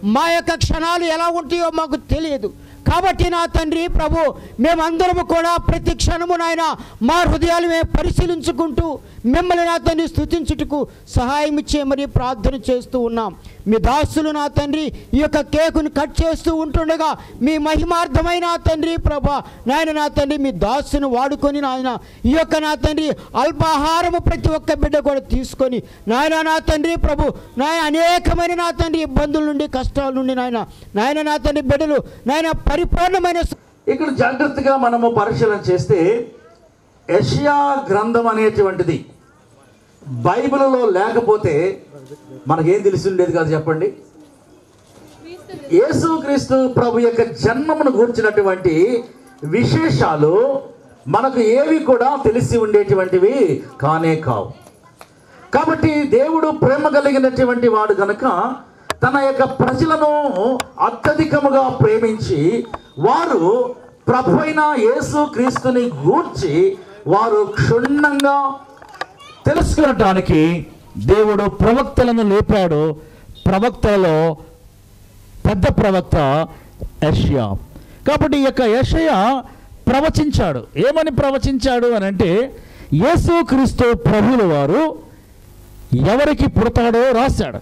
మా యొక్క క్షణాలు ఎలా ఉంటాయో మాకు తెలియదు కాబట్టి నా తండ్రి ప్రభు మేమందరము కూడా ప్రతి క్షణము నాయన మా హృదయాలు మేము పరిశీలించుకుంటూ మిమ్మల్ని నా తండ్రి స్థుతించుటకు సహాయం చేయమని ప్రార్థన చేస్తూ ఉన్నాం మీ దాసులు నా తండ్రి ఈ యొక్క కేకును కట్ చేస్తూ ఉంటుండగా మీ మహిమార్థమైన నా తండ్రి ప్రభ నాయన నా తండ్రి మీ దాసును వాడుకొని నాయన ఈ యొక్క నా తండ్రి అల్పాహారము ప్రతి ఒక్క బిడ్డ కూడా తీసుకొని నాయన నా తండ్రి ప్రభు నాయన అనేకమైన నా తండ్రి ఇబ్బందుల నుండి కష్టాల నుండి నాయన నాయన నా తండ్రి బిడ్డలు నాయన పరిపూర్ణమైన ఇక్కడ జాగ్రత్తగా మనము పరిశీలన చేస్తే యషయా గ్రంథం అనేటువంటిది బైబిల్లో లేకపోతే మనకేం తెలిసి ఉండేది కాదు చెప్పండి యేసుక్రీస్తు ప్రభు యొక్క జన్మమును గూర్చినటువంటి విశేషాలు మనకు ఏవి కూడా తెలిసి ఉండేటువంటివి కానే కావు కాబట్టి దేవుడు ప్రేమ కలిగినటువంటి వాడు గనుక తన యొక్క ప్రజలను అత్యధికముగా ప్రేమించి వారు ప్రభు అయిన యేసు క్రీస్తుని గూర్చి వారు క్షుణ్ణంగా తెలుసుకునటానికి దేవుడు ప్రవక్తలను లేపాడు ప్రవక్తలలో పెద్ద ప్రవక్త యష్యా కాబట్టి ఈ యొక్క యషయ ప్రవచించాడు ఏమని ప్రవచించాడు అని అంటే యేసుక్రీస్తు ప్రభుల వారు ఎవరికి పుడతాడో రాశాడు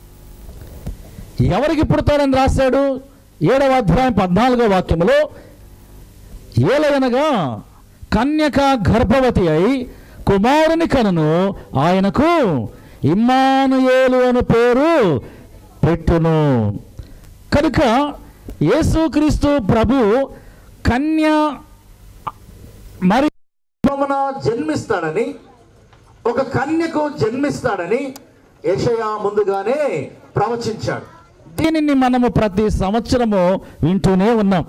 ఎవరికి పుడతాడని రాశాడు ఏడవ అధ్యాయం పద్నాలుగో వాక్యములో ఏలయనగా కన్యక గర్భవతి అయి కుమారుని కనును ఆయనకు ఇమ్మానుయేలు అను పేరు పెట్టును కనుక యేసుక్రీస్తు ప్రభు కన్య మరి జన్మిస్తాడని ఒక కన్యకు జన్మిస్తాడని యెషయా ముందుగానే ప్రవచించాడు దీనిని మనము ప్రతి సంవత్సరము వింటూనే ఉన్నాం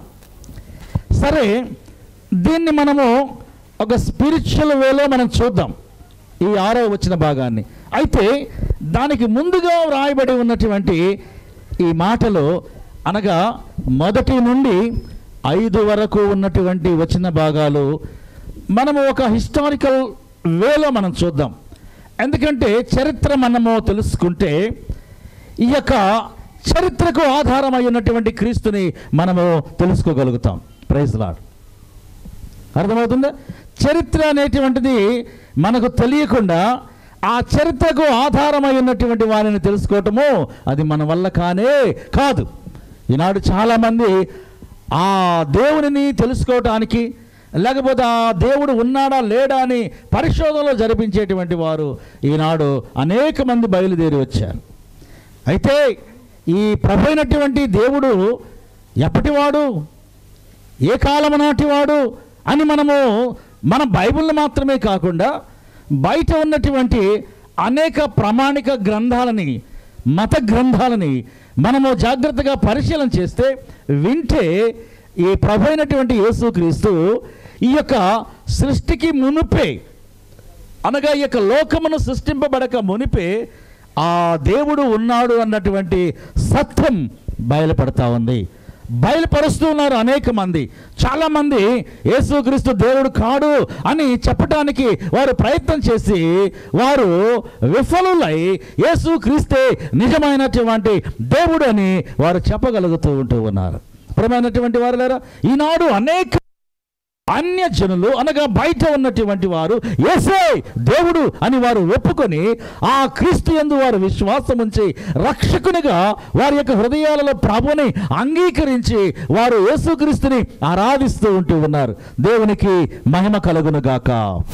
సరే దీన్ని మనము ఒక స్పిరిచువల్ వేలో మనం చూద్దాం ఈ ఆరో వచ్చిన భాగాన్ని అయితే దానికి ముందుగా వ్రాయబడి ఉన్నటువంటి ఈ మాటలు అనగా మొదటి నుండి ఐదు వరకు ఉన్నటువంటి వచ్చిన భాగాలు మనము ఒక హిస్టారికల్ వేలో మనం చూద్దాం ఎందుకంటే చరిత్ర మనము తెలుసుకుంటే ఈ యొక్క చరిత్రకు ఆధారమై ఉన్నటువంటి క్రీస్తుని మనము తెలుసుకోగలుగుతాం ప్రైజ్ లాడ్ అర్థమవుతుందా చరిత్ర అనేటువంటిది మనకు తెలియకుండా ఆ చరిత్రకు ఆధారమై ఉన్నటువంటి వారిని తెలుసుకోవటము అది మన వల్ల కానే కాదు ఈనాడు చాలామంది ఆ దేవునిని తెలుసుకోవటానికి లేకపోతే ఆ దేవుడు ఉన్నాడా లేడా అని పరిశోధనలో జరిపించేటువంటి వారు ఈనాడు అనేక మంది బయలుదేరి వచ్చారు అయితే ఈ ప్రభు అయినటువంటి దేవుడు ఎప్పటివాడు ఏ కాలం నాటివాడు అని మనము మన బైబిల్ని మాత్రమే కాకుండా బయట ఉన్నటువంటి అనేక ప్రామాణిక గ్రంథాలని మత గ్రంథాలని మనము జాగ్రత్తగా పరిశీలన చేస్తే వింటే ఈ ప్రభు అయినటువంటి యేసుక్రీస్తు ఈ యొక్క సృష్టికి మునుపే అనగా ఈ యొక్క లోకమును సృష్టింపబడక మునిపే ఆ దేవుడు ఉన్నాడు అన్నటువంటి సత్యం బయలుపడతా ఉంది బయలుపరుస్తూ ఉన్నారు అనేక మంది చాలామంది యేసుక్రీస్తు దేవుడు కాడు అని చెప్పటానికి వారు ప్రయత్నం చేసి వారు విఫలులై యేసుక్రీస్తే నిజమైనటువంటి దేవుడు అని వారు చెప్పగలుగుతూ ఉంటూ ఉన్నారు ప్రమైనటువంటి వారు లేరా ఈనాడు అనేక అన్య జనులు అనగా బయట ఉన్నటువంటి వారు ఏసే దేవుడు అని వారు ఒప్పుకొని ఆ క్రీస్తు యందు వారు విశ్వాసం ఉంచి రక్షకునిగా వారి యొక్క హృదయాలలో ప్రభుని అంగీకరించి వారు యేసుక్రీస్తుని ఆరాధిస్తూ ఉంటూ ఉన్నారు దేవునికి మహిమ కలుగును గాక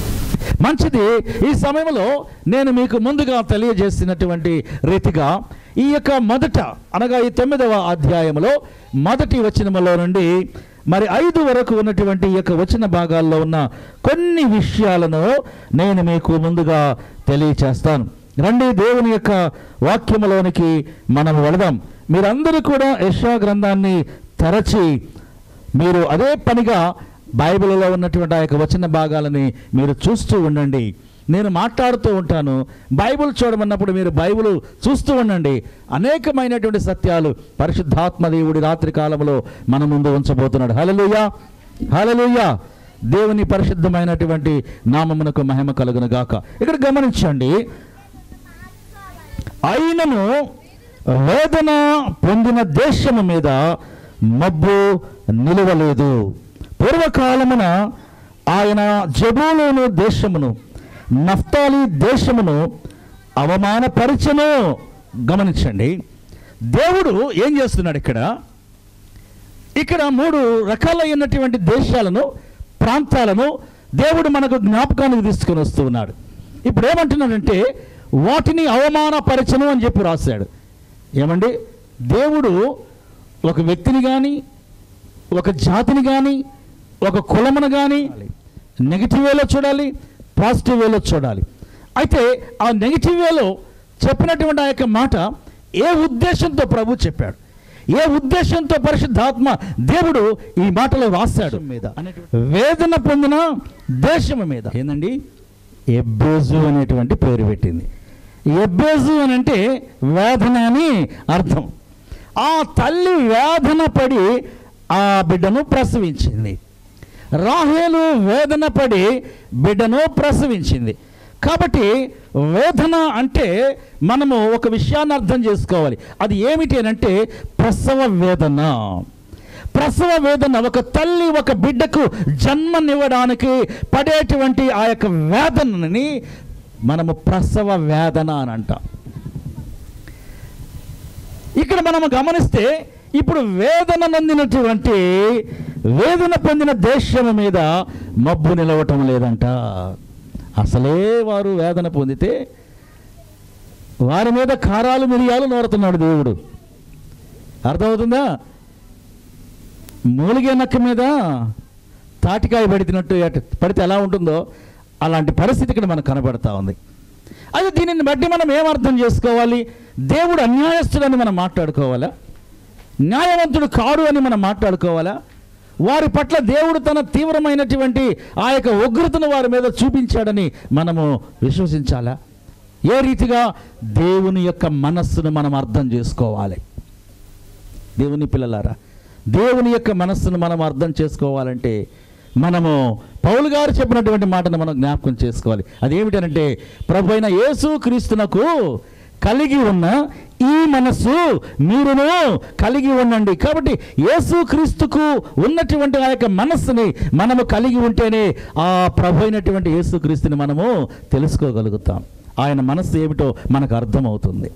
మంచిది ఈ సమయంలో నేను మీకు ముందుగా తెలియజేసినటువంటి రీతిగా ఈ యొక్క మొదట అనగా ఈ తొమ్మిదవ అధ్యాయంలో మొదటి వచనములో నుండి మరి ఐదు వరకు ఉన్నటువంటి ఈ యొక్క వచన భాగాల్లో ఉన్న కొన్ని విషయాలను నేను మీకు ముందుగా తెలియచేస్తాను రండి దేవుని యొక్క వాక్యములోనికి మనం వెళదాం మీరందరూ కూడా యశా గ్రంథాన్ని తెరచి మీరు అదే పనిగా బైబిల్లో ఉన్నటువంటి ఆ యొక్క వచన భాగాలని మీరు చూస్తూ ఉండండి నేను మాట్లాడుతూ ఉంటాను బైబిల్ చూడమన్నప్పుడు మీరు బైబిల్ చూస్తూ ఉండండి అనేకమైనటువంటి సత్యాలు పరిశుద్ధాత్మ దేవుడి రాత్రి కాలంలో మన ముందు ఉంచబోతున్నాడు హలలుయా హలలుయా దేవుని పరిశుద్ధమైనటువంటి నామమునకు మహిమ కలుగును గాక ఇక్కడ గమనించండి అయినను వేదన పొందిన దేశము మీద మబ్బు నిలవలేదు పూర్వకాలమున ఆయన జబూలోను దేశమును నఫ్తాలి దేశమును అవమానపరిచను గమనించండి దేవుడు ఏం చేస్తున్నాడు ఇక్కడ ఇక్కడ మూడు రకాలైనటువంటి దేశాలను ప్రాంతాలను దేవుడు మనకు జ్ఞాపకానికి తీసుకొని వస్తూ ఉన్నాడు ఇప్పుడు ఏమంటున్నాడంటే వాటిని అవమానపరచను అని చెప్పి రాశాడు ఏమండి దేవుడు ఒక వ్యక్తిని కానీ ఒక జాతిని కానీ ఒక కులమును కానీ నెగిటివ్ వేలో చూడాలి పాజిటివ్ వేలో చూడాలి అయితే ఆ నెగిటివ్ వేలో చెప్పినటువంటి ఆ యొక్క మాట ఏ ఉద్దేశంతో ప్రభు చెప్పాడు ఏ ఉద్దేశంతో పరిశుద్ధాత్మ దేవుడు ఈ మాటలో రాశాడు మీద వేదన పొందిన దేశం మీద ఏందండి ఎబ్బేజు అనేటువంటి పేరు పెట్టింది ఎబ్బేజు అని అంటే వేదన అని అర్థం ఆ తల్లి వేదన పడి ఆ బిడ్డను ప్రసవించింది రాహేలు వేదన పడి బిడ్డను ప్రసవించింది కాబట్టి వేదన అంటే మనము ఒక విషయాన్ని అర్థం చేసుకోవాలి అది ఏమిటి అని అంటే ప్రసవ వేదన ప్రసవ వేదన ఒక తల్లి ఒక బిడ్డకు జన్మనివ్వడానికి పడేటువంటి ఆ యొక్క వేదనని మనము ప్రసవ వేదన అని అంటాం ఇక్కడ మనము గమనిస్తే ఇప్పుడు వేదన నందినటువంటి వేదన పొందిన దేశం మీద మబ్బు నిలవటం లేదంట అసలే వారు వేదన పొందితే వారి మీద కారాలు మిరియాలు నోరుతున్నాడు దేవుడు అర్థమవుతుందా మూలిగే నక్క మీద తాటికాయ పడినట్టు ఎట- పడితే ఎలా ఉంటుందో అలాంటి పరిస్థితి ఇక్కడ మనకు కనబడతా ఉంది అయితే దీనిని బట్టి మనం ఏం అర్థం చేసుకోవాలి దేవుడు అన్యాయస్తుడని మనం మాట్లాడుకోవాలా న్యాయవంతుడు కాడు అని మనం మాట్లాడుకోవాలా వారి పట్ల దేవుడు తన తీవ్రమైనటువంటి ఆ యొక్క ఉగ్రతను వారి మీద చూపించాడని మనము విశ్వసించాలా ఏ రీతిగా దేవుని యొక్క మనస్సును మనం అర్థం చేసుకోవాలి దేవుని పిల్లలారా దేవుని యొక్క మనస్సును మనం అర్థం చేసుకోవాలంటే మనము పౌలు గారు చెప్పినటువంటి మాటను మనం జ్ఞాపకం చేసుకోవాలి అదేమిటనంటే ప్రభు అయిన యేసు క్రీస్తునకు కలిగి ఉన్న ఈ మనస్సు మీరును కలిగి ఉండండి కాబట్టి యేసు క్రీస్తుకు ఉన్నటువంటి ఆ యొక్క మనస్సుని మనము కలిగి ఉంటేనే ఆ ప్రభు అయినటువంటి యేసు క్రీస్తుని మనము తెలుసుకోగలుగుతాం ఆయన మనస్సు ఏమిటో మనకు అర్థమవుతుంది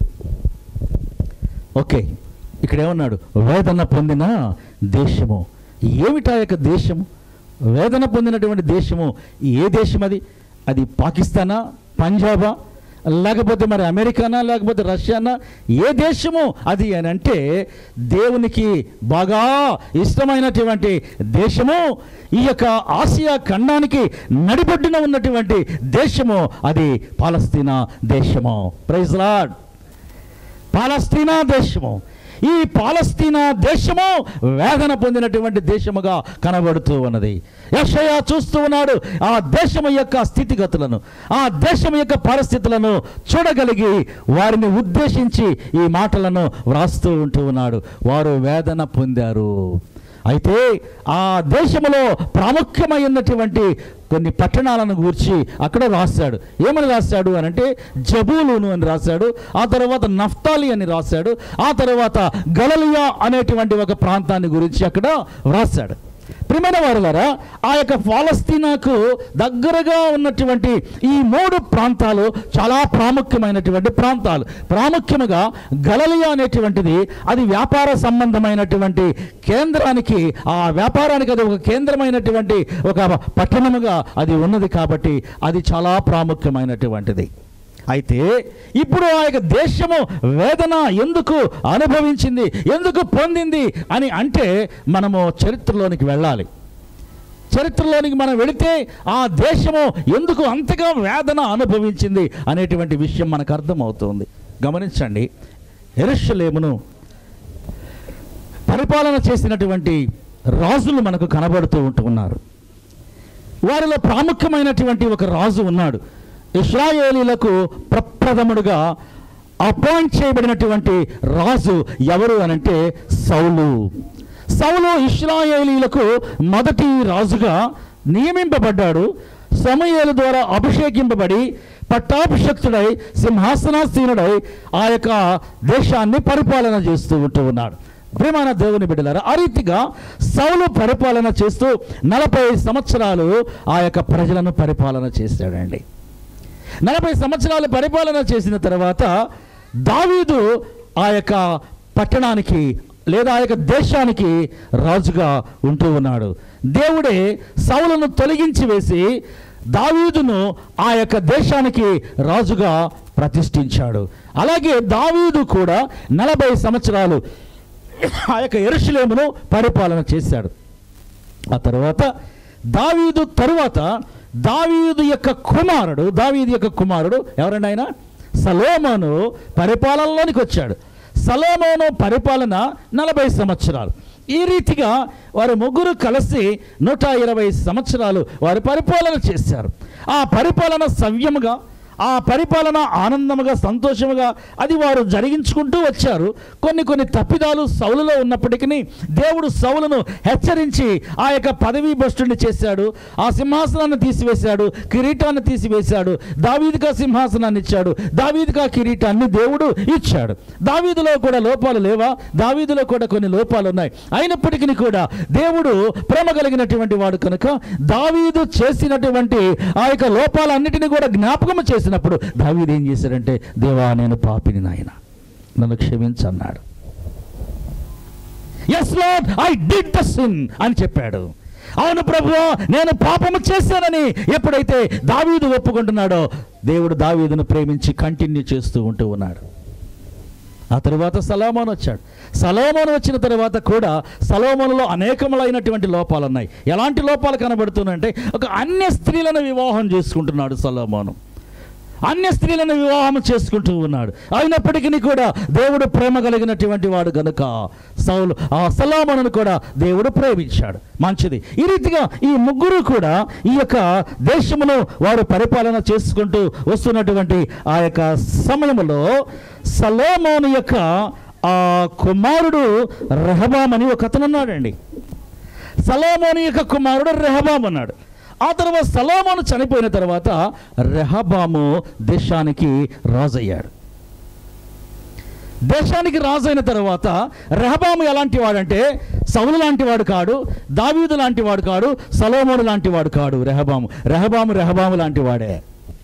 ఓకే ఇక్కడ ఏమన్నాడు వేదన పొందిన దేశము ఏమిటా యొక్క దేశము వేదన పొందినటువంటి దేశము ఏ దేశం అది అది పాకిస్తానా పంజాబా లేకపోతే మరి అమెరికానా లేకపోతే రష్యానా ఏ దేశము అది అని అంటే దేవునికి బాగా ఇష్టమైనటువంటి దేశము ఈ యొక్క ఆసియా ఖండానికి నడిబొడ్డున ఉన్నటువంటి దేశము అది పాలస్తీనా దేశము ప్రైజ్ లాడ్ పాలస్తీనా దేశము ఈ పాలస్తీనా దేశము వేదన పొందినటువంటి దేశముగా కనబడుతూ ఉన్నది యషయా చూస్తూ ఉన్నాడు ఆ దేశము యొక్క స్థితిగతులను ఆ దేశం యొక్క పరిస్థితులను చూడగలిగి వారిని ఉద్దేశించి ఈ మాటలను వ్రాస్తూ ఉంటూ ఉన్నాడు వారు వేదన పొందారు అయితే ఆ దేశంలో ప్రాముఖ్యమైనటువంటి కొన్ని పట్టణాలను గూర్చి అక్కడ రాశాడు ఏమని రాశాడు అని అంటే జబూలును అని రాశాడు ఆ తర్వాత నఫ్తాలి అని రాశాడు ఆ తర్వాత గలలియా అనేటువంటి ఒక ప్రాంతాన్ని గురించి అక్కడ రాశాడు ప్రియమైన వారులారా ఆ యొక్క పాలస్తీనాకు దగ్గరగా ఉన్నటువంటి ఈ మూడు ప్రాంతాలు చాలా ప్రాముఖ్యమైనటువంటి ప్రాంతాలు ప్రాముఖ్యముగా గలలియా అనేటువంటిది అది వ్యాపార సంబంధమైనటువంటి కేంద్రానికి ఆ వ్యాపారానికి అది ఒక కేంద్రమైనటువంటి ఒక పట్టణముగా అది ఉన్నది కాబట్టి అది చాలా ప్రాముఖ్యమైనటువంటిది అయితే ఇప్పుడు ఆ యొక్క దేశము వేదన ఎందుకు అనుభవించింది ఎందుకు పొందింది అని అంటే మనము చరిత్రలోనికి వెళ్ళాలి చరిత్రలోనికి మనం వెళితే ఆ దేశము ఎందుకు అంతగా వేదన అనుభవించింది అనేటువంటి విషయం మనకు అర్థమవుతుంది గమనించండి ఎరుషలేమును పరిపాలన చేసినటువంటి రాజులు మనకు కనబడుతూ ఉంటూ ఉన్నారు వారిలో ప్రాముఖ్యమైనటువంటి ఒక రాజు ఉన్నాడు ఇస్రాయేలీలకు ప్రప్రథముడుగా అపాయింట్ చేయబడినటువంటి రాజు ఎవరు అనంటే సౌలు సౌలు ఇస్రాయేలీలకు మొదటి రాజుగా నియమింపబడ్డాడు సమూయేలు ద్వారా అభిషేకింపబడి పట్టాభిషక్తుడై సింహాసనాసీనుడై ఆ యొక్క దేశాన్ని పరిపాలన చేస్తూ ఉంటూ ఉన్నాడు ప్రేమాన దేవుని బిడ్డలారా ఆ రీతిగా సౌలు పరిపాలన చేస్తూ నలభై సంవత్సరాలు ఆ యొక్క ప్రజలను పరిపాలన చేశాడండి నలభై సంవత్సరాలు పరిపాలన చేసిన తర్వాత దావీదు ఆ యొక్క పట్టణానికి లేదా ఆ యొక్క దేశానికి రాజుగా ఉంటూ ఉన్నాడు దేవుడే సౌలను తొలగించి వేసి దావీదును ఆ యొక్క దేశానికి రాజుగా ప్రతిష్ఠించాడు అలాగే దావీదు కూడా నలభై సంవత్సరాలు ఆ యొక్క ఎరుషులేమును పరిపాలన చేశాడు ఆ తర్వాత దావీదు తరువాత దావీదు యొక్క కుమారుడు దావీదు యొక్క కుమారుడు ఎవరండి ఆయన సలోమోను పరిపాలనలోనికి వచ్చాడు సలోమోను పరిపాలన నలభై సంవత్సరాలు ఈ రీతిగా వారు ముగ్గురు కలిసి నూట ఇరవై సంవత్సరాలు వారు పరిపాలన చేశారు ఆ పరిపాలన సవ్యముగా ఆ పరిపాలన ఆనందముగా సంతోషముగా అది వారు జరిగించుకుంటూ వచ్చారు కొన్ని కొన్ని తప్పిదాలు సౌలులో ఉన్నప్పటికీ దేవుడు సౌలును హెచ్చరించి ఆ యొక్క పదవీ భ్రష్టుని చేశాడు ఆ సింహాసనాన్ని తీసివేశాడు కిరీటాన్ని తీసివేశాడు దావీదిగా సింహాసనాన్ని ఇచ్చాడు దావీదిగా కిరీటాన్ని దేవుడు ఇచ్చాడు దావీదులో కూడా లోపాలు లేవా దావీదులో కూడా కొన్ని లోపాలు ఉన్నాయి అయినప్పటికీ కూడా దేవుడు ప్రేమ కలిగినటువంటి వాడు కనుక దావీదు చేసినటువంటి ఆ యొక్క లోపాలన్నిటిని కూడా జ్ఞాపకం చేసినప్పుడు దావీదు ఏం చేశాడంటే దేవా నేను పాపిని నాయన నన్ను క్షమించన్నాడు yes lord I did the sin అని చెప్పాడు అవును ప్రభు నేను పాపము చేశానని ఎప్పుడైతే దావీదు ఒప్పుకుంటున్నాడో దేవుడు దావీదును ప్రేమించి కంటిన్యూ చేస్తూ ఉంటూ ఉన్నాడు ఆ తరువాత సలోమోను వచ్చాడు సలోమోను వచ్చిన తర్వాత కూడా సలోమోనులో అనేకములైనటువంటి లోపాలు ఉన్నాయి ఎలాంటి లోపాలు కనబడుతున్నాయంటే ఒక అన్య స్త్రీలను వివాహం చేసుకుంటున్నాడు సలోమోను అన్య స్త్రీలను వివాహం చేసుకుంటూ ఉన్నాడు అయినప్పటికీ కూడా దేవుడు ప్రేమ కలిగినటువంటి వాడు గనుక సౌలు ఆ సలోమోనును కూడా దేవుడు ప్రేమించాడు మంచిది ఈ రీతిగా ఈ ముగ్గురు కూడా ఈ యొక్క దేశమును వారు పరిపాలన చేసుకుంటూ వస్తున్నటువంటి ఆ యొక్క సమయంలో సలోమోను యొక్క ఆ కుమారుడు రెహబామ్ అని ఒక అతను ఉన్నాడండి సలోమోను యొక్క కుమారుడు రెహబామ్ అన్నాడు ఆ తర్వాత సలోమోను చనిపోయిన తర్వాత రెహబాము దేశానికి రాజయ్యాడు దేశానికి రాజైన తర్వాత రెహబాము ఎలాంటి వాడంటే సౌలు లాంటి వాడు కాడు దావీదు లాంటి వాడు కాడు సలోమోను లాంటి వాడు కాడు రెహబాము రెహబాము రెహబాము లాంటి వాడే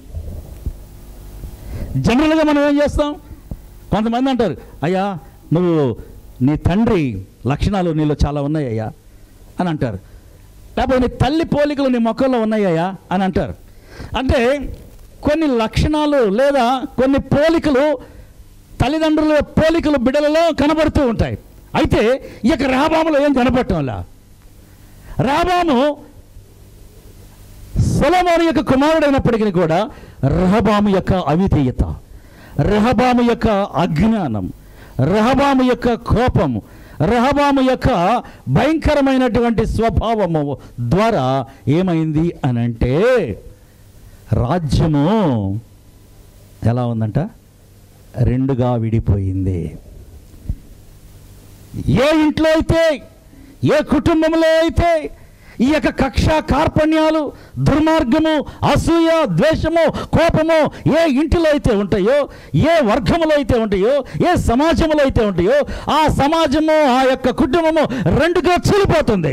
జనరల్గా మనం ఏం చేస్తాం కొంతమంది అంటారు అయ్యా నువ్వు నీ తండ్రి లక్షణాలు నీలో చాలా ఉన్నాయ్యా అని అంటారు లేకపోతే నీ తల్లి పోలికలు నీ మొక్కల్లో ఉన్నాయ్యా అని అంటారు అంటే కొన్ని లక్షణాలు లేదా కొన్ని పోలికలు తల్లిదండ్రుల పోలికలు బిడ్డలలో కనబడుతూ ఉంటాయి అయితే ఈ యొక్క రాబాములో ఏం కనపడటంలా రాబాము సొలమోను యొక్క కుమారుడైనప్పటికీ కూడా రహబాము యొక్క అవిధేయత రహబాము యొక్క అజ్ఞానం రహబాము యొక్క కోపము రహబాము యొక్క భయంకరమైనటువంటి స్వభావము ద్వారా ఏమైంది అని అంటే రాజ్యము ఎలా ఉందంట రెండుగా విడిపోయింది ఏ ఇంట్లో అయితే ఏ కుటుంబంలో అయితే ఈ యొక్క కక్ష కార్పణ్యాలు దుర్మార్గము అసూయ ద్వేషము కోపము ఏ ఇంటిలో అయితే ఉంటాయో ఏ వర్గములో అయితే ఉంటాయో ఏ సమాజంలో అయితే ఉంటాయో ఆ సమాజము ఆ యొక్క కుటుంబము రెండుగా చీలిపోతుంది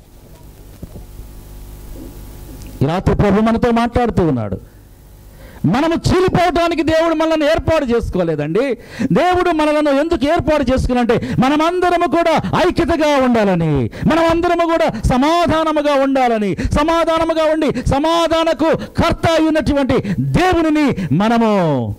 ఈ రాత్రి ప్రభు మనతో మాట్లాడుతూ ఉన్నాడు మనము చీలిపోవటానికి దేవుడు మనల్ని ఏర్పాటు చేసుకోలేదండి దేవుడు మనలను ఎందుకు ఏర్పాటు చేసుకున్నంటే మనమందరము కూడా ఐక్యతగా ఉండాలని మనమందరము కూడా సమాధానముగా ఉండాలని సమాధానముగా ఉండి సమాధానకు కర్త అయినటువంటి దేవునిని మనము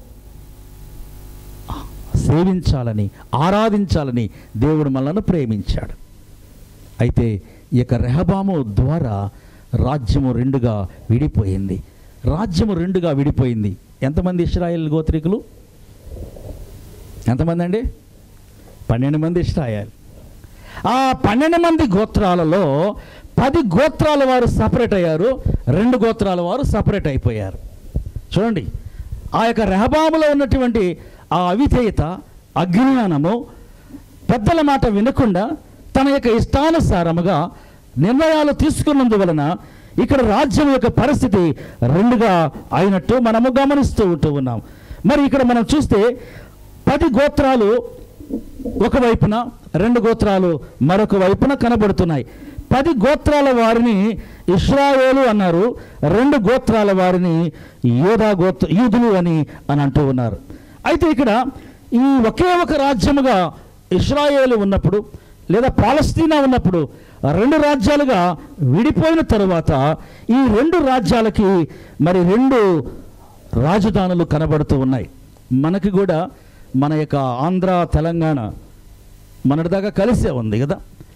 సేవించాలని ఆరాధించాలని దేవుడు మనల్ని ప్రేమించాడు అయితే ఈ యొక్క రెహబాము ద్వారా రాజ్యము రెండుగా విడిపోయింది రాజ్యము రెండుగా విడిపోయింది ఎంతమంది ఇస్రాయేల్ గోత్రికులు ఎంతమంది అండి పన్నెండు మంది ఇస్రాయేల్ ఆ పన్నెండు మంది గోత్రాలలో పది గోత్రాల వారు సపరేట్ అయ్యారు రెండు గోత్రాల వారు సపరేట్ అయిపోయారు చూడండి ఆ యొక్క రెహబాములో ఉన్నటువంటి ఆ అవిధేయత అజ్ఞానము పెద్దల మాట వినకుండా తన యొక్క ఇష్టానుసారముగా నిర్ణయాలు తీసుకున్నందువలన ఇక్కడ రాజ్యం యొక్క పరిస్థితి రెండుగా అయినట్టు మనము గమనిస్తూ ఉంటూ ఉన్నాం మరి ఇక్కడ మనం చూస్తే పది గోత్రాలు ఒక వైపున రెండు గోత్రాలు మరొక వైపున కనబడుతున్నాయి పది గోత్రాల వారిని ఇస్రాయేలు అన్నారు రెండు గోత్రాల వారిని యోధా గోత్ర యూదులు అని అని అంటూ ఉన్నారు అయితే ఇక్కడ ఈ ఒకే ఒక రాజ్యముగా ఇస్రాయేలు ఉన్నప్పుడు లేదా పాలస్తీనా ఉన్నప్పుడు రెండు రాజ్యాలుగా విడిపోయిన తరువాత ఈ రెండు రాజ్యాలకి మరి రెండు రాజధానులు కనబడుతూ ఉన్నాయి మనకి కూడా మన యొక్క ఆంధ్ర తెలంగాణ మనటిదాకా కలిసే ఉంది కదా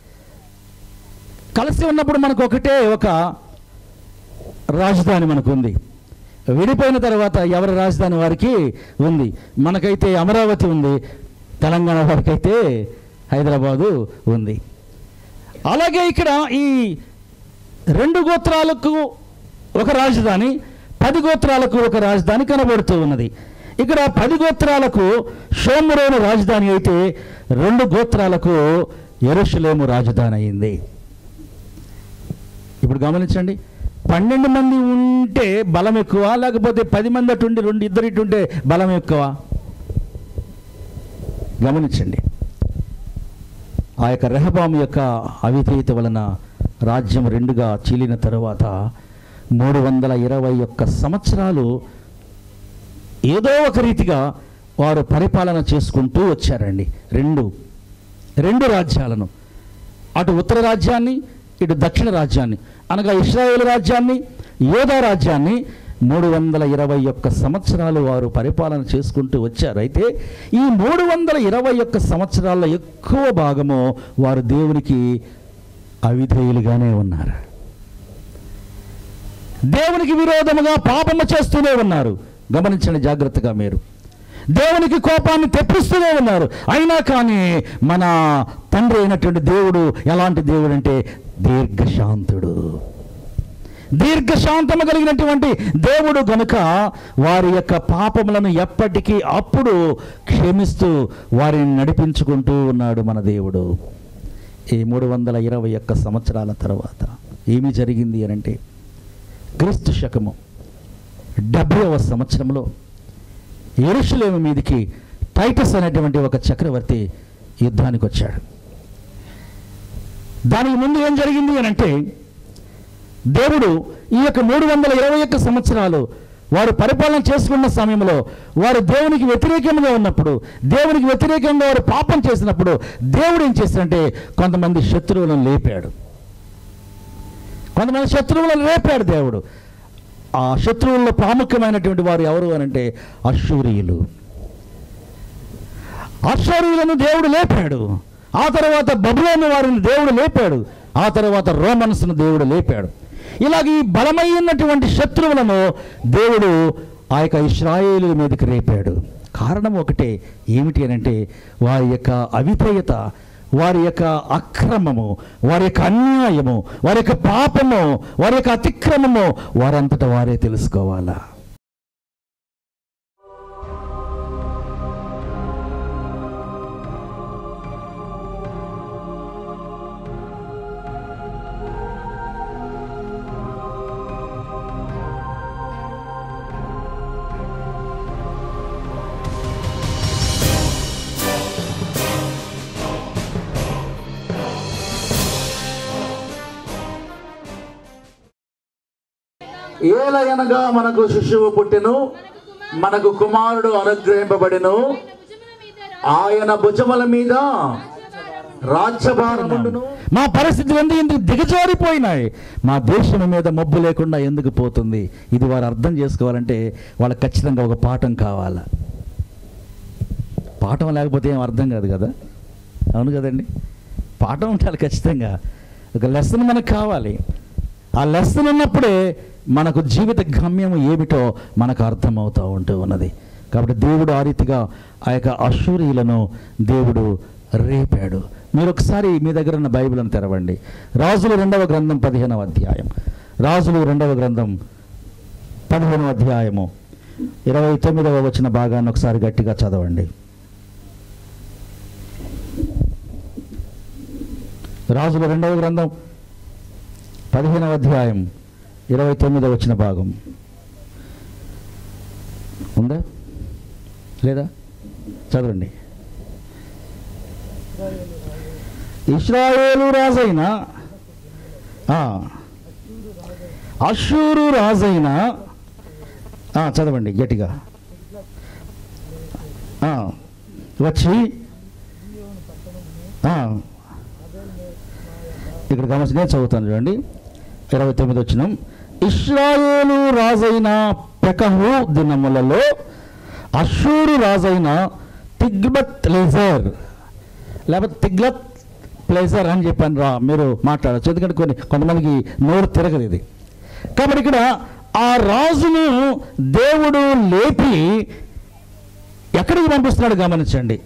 కలిసి ఉన్నప్పుడు మనకు ఒకటే ఒక రాజధాని మనకు ఉంది విడిపోయిన తర్వాత ఎవరి రాజధాని వారికి ఉంది మనకైతే అమరావతి ఉంది తెలంగాణ వారికైతే హైదరాబాదు ఉంది అలాగే ఇక్కడ ఈ రెండు గోత్రాలకు ఒక రాజధాని పది గోత్రాలకు ఒక రాజధాని కనబడుతూ ఉన్నది ఇక్కడ పది గోత్రాలకు షోమురోను రాజధాని అయితే రెండు గోత్రాలకు ఎరుషలేము రాజధాని అయింది ఇప్పుడు గమనించండి పన్నెండు మంది ఉంటే బలం ఎక్కువ లేకపోతే పది మంది అటు ఉండి రెండు ఇద్దరు ఇటు ఉంటే బలం ఎక్కువ గమనించండి ఆ యొక్క రెహబాము యొక్క అవిధేయత వలన రాజ్యం రెండుగా చీలిన తరువాత మూడు వందల ఇరవై ఒక్క సంవత్సరాలు ఏదో ఒక రీతిగా వారు పరిపాలన చేసుకుంటూ వచ్చారండి రెండు రెండు రాజ్యాలను అటు ఉత్తర రాజ్యాన్ని ఇటు దక్షిణ రాజ్యాన్ని అనగా ఇస్రాయేల్ రాజ్యాన్ని యోధా రాజ్యాన్ని మూడు వందల ఇరవై ఒక్క సంవత్సరాలు వారు పరిపాలన చేసుకుంటూ వచ్చారు అయితే ఈ మూడు వందల ఇరవై ఒక్క సంవత్సరాల్లో ఎక్కువ భాగము వారు దేవునికి అవిధేయులుగానే ఉన్నారు దేవునికి విరోధముగా పాపము చేస్తూనే ఉన్నారు గమనించండి జాగ్రత్తగా మీరు దేవునికి కోపాన్ని తెప్పిస్తూనే ఉన్నారు అయినా కానీ మన తండ్రి అయినటువంటి దేవుడు ఎలాంటి దేవుడు అంటే దీర్ఘశాంతుడు దీర్ఘశాంతము కలిగినటువంటి దేవుడు గనుక వారి యొక్క పాపములను ఎప్పటికీ అప్పుడు క్షమిస్తూ వారిని నడిపించుకుంటూ ఉన్నాడు మన దేవుడు ఈ మూడు వందల ఇరవై ఒక్క సంవత్సరాల తర్వాత ఏమి జరిగింది అని అంటే క్రీస్తు శకము డెబ్భైవ సంవత్సరంలో ఎరుషులేము మీదికి టైటస్ అనేటువంటి ఒక చక్రవర్తి యుద్ధానికి వచ్చాడు దానికి ముందు ఏం జరిగింది అని అంటే దేవుడు ఈ యొక్క మూడు వందల ఇరవై ఒక్క సంవత్సరాలు వారు పరిపాలన చేసుకున్న సమయంలో వారు దేవునికి వ్యతిరేకంగా ఉన్నప్పుడు దేవునికి వ్యతిరేకంగా వారు పాపం చేసినప్పుడు దేవుడు ఏం చేశాడంటే కొంతమంది శత్రువులను లేపాడు కొంతమంది శత్రువులను లేపాడు దేవుడు ఆ శత్రువుల్లో ప్రాముఖ్యమైనటువంటి వారు ఎవరు అని అంటే అశ్షూరియులు అశ్షూరియులను దేవుడు లేపాడు ఆ తర్వాత బబులోని వారిని దేవుడు లేపాడు ఆ తర్వాత రోమన్స్ను దేవుడు లేపాడు ఇలాగ ఈ బలమైనటువంటి శత్రువులను దేవుడు ఆ యొక్క ఇస్రాయేలుల మీదకి రేపాడు కారణం ఒకటే ఏమిటి అని అంటే వారి యొక్క అవిధేయత వారి యొక్క అక్రమము వారి యొక్క అన్యాయము వారి యొక్క పాపము వారి యొక్క అతిక్రమము వారంతట వారే తెలుసుకోవాలా ఏలయనగా మనకు శిశువు పుట్టెను మనకు కుమారుడు అనుగ్రహింపబడెను ఆయన భుజముల మీద రాజ్యభారముండును మా పరిస్థితులు ఎందుకు ఇందుకు దిగజారిపోయినాయి మా దేశం మీద మబ్బు లేకుండా ఎందుకు పోతుంది ఇది వారు అర్థం చేసుకోవాలంటే వాళ్ళకి ఖచ్చితంగా ఒక పాఠం కావాలా పాఠం లేకపోతే ఏం అర్థం కాదు కదా అవును కదండి పాఠం ఉండాలి ఖచ్చితంగా ఒక లెసన్ మనకు కావాలి ఆ లెసన్ ఉన్నప్పుడే మనకు జీవిత గమ్యం ఏమిటో మనకు అర్థమవుతూ ఉంటూ ఉన్నది కాబట్టి దేవుడు ఆ రీతిగా ఆ యొక్క అశూరియులను దేవుడు రేపాడు మీరు ఒకసారి మీ దగ్గర ఉన్న బైబిల్ని తెరవండి రాజులు రెండవ గ్రంథం పదిహేనవ అధ్యాయం రాజులు రెండవ గ్రంథం పదిహేనవ అధ్యాయము ఇరవై తొమ్మిదవ వచ్చిన భాగాన్ని ఒకసారి గట్టిగా చదవండి రాజుల రెండవ గ్రంథం పదిహేనవ అధ్యాయం ఇరవై తొమ్మిదో వచ్చిన భాగం ఉందా లేదా చదవండి ఇస్రాయేలు రాజైన ఆ, అషూరు రాజైన ఆ, చదవండి గట్టిగా ఆ, వచ్చి ఆ, ఇక్కడ గమనించి నేను చదువుతాను చూడండి ఇరవై తొమ్మిది వచ్చిన ఇస్రాయేలు రాజైన పెకహు దినములలో అషూరు రాజైన తిగ్బత్ లేజర్ లేకపోతే తిగ్లత్ ప్లేజర్ అని చెప్పాను రా మీరు మాట్లాడచ్చు ఎందుకంటే కొన్ని కొంతమందికి నోరు తిరగదు ఇది కాబట్టి ఇక్కడ ఆ రాజును దేవుడు లేపి ఎక్కడికి పంపిస్తున్నాడు గమనించండి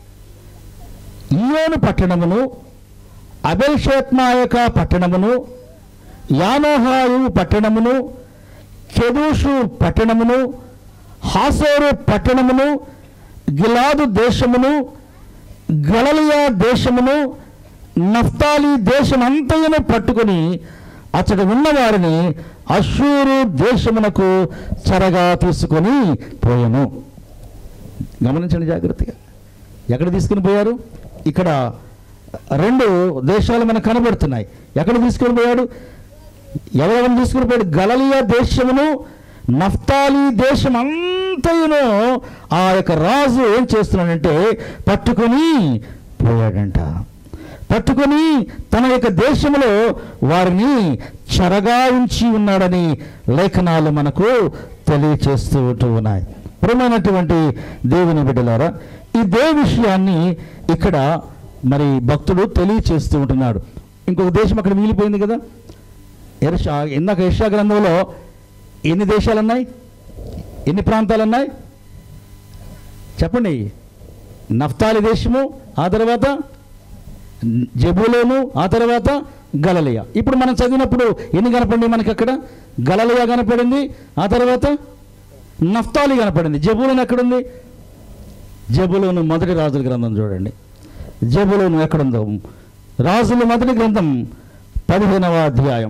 ఈయోను పట్టణమును అబెల్షేత్మాయక పట్టణమును యానోహాయు పట్టణమును కెదూషు పట్టణమును హాసోరు పట్టణమును గిలాదు దేశమును గలలియా దేశమును నఫ్తాలి దేశమంతయును పట్టుకొని అతడు ఉన్న వారిని అశ్షూరు దేశమునకు చెరగా తీసుకొని పోయెను గమనించండి జాగ్రత్తగా ఎక్కడ తీసుకుని పోయారు ఇక్కడ రెండు దేశాలు మనకు కనబడుతున్నాయి ఎక్కడ తీసుకుని పోయాడు ఎవరెవరు తీసుకుని పోయాడు గలలియా దేశమును నఫ్తాలి దేశం అంతయును ఆ యొక్క రాజు ఏం చేస్తున్నాడంటే పట్టుకొని పోయాడంట పట్టుకొని తన యొక్క దేశంలో వారిని చెరగా ఉంచి ఉన్నాడని లేఖనాలు మనకు తెలియచేస్తూ ఉంటూ ఉన్నాయి ప్రియమైనటువంటి దేవుని బిడ్డలారా ఇదే విషయాన్ని ఇక్కడ మరి భక్తుడు తెలియచేస్తూ ఉంటున్నాడు ఇంకొక దేశం అక్కడ మిగిలిపోయింది కదా ఎర్షా ఇందాక యెషయా గ్రంథంలో ఎన్ని దేశాలు ఉన్నాయి ఎన్ని ప్రాంతాలు ఉన్నాయి చెప్పండి నఫ్తాలి దేశము ఆ తర్వాత జబులోను ఆ తర్వాత గలలియ ఇప్పుడు మనం చదివినప్పుడు ఎన్ని కనపడింది మనకి అక్కడ గలలియ కనపడింది ఆ తర్వాత నఫ్తాలి కనపడింది జబులోను ఎక్కడుంది జబులోను మొదటి రాజుల గ్రంథం చూడండి జబులోను ఎక్కడుందో రాజుల మొదటి గ్రంథం పదిహేనవ అధ్యాయం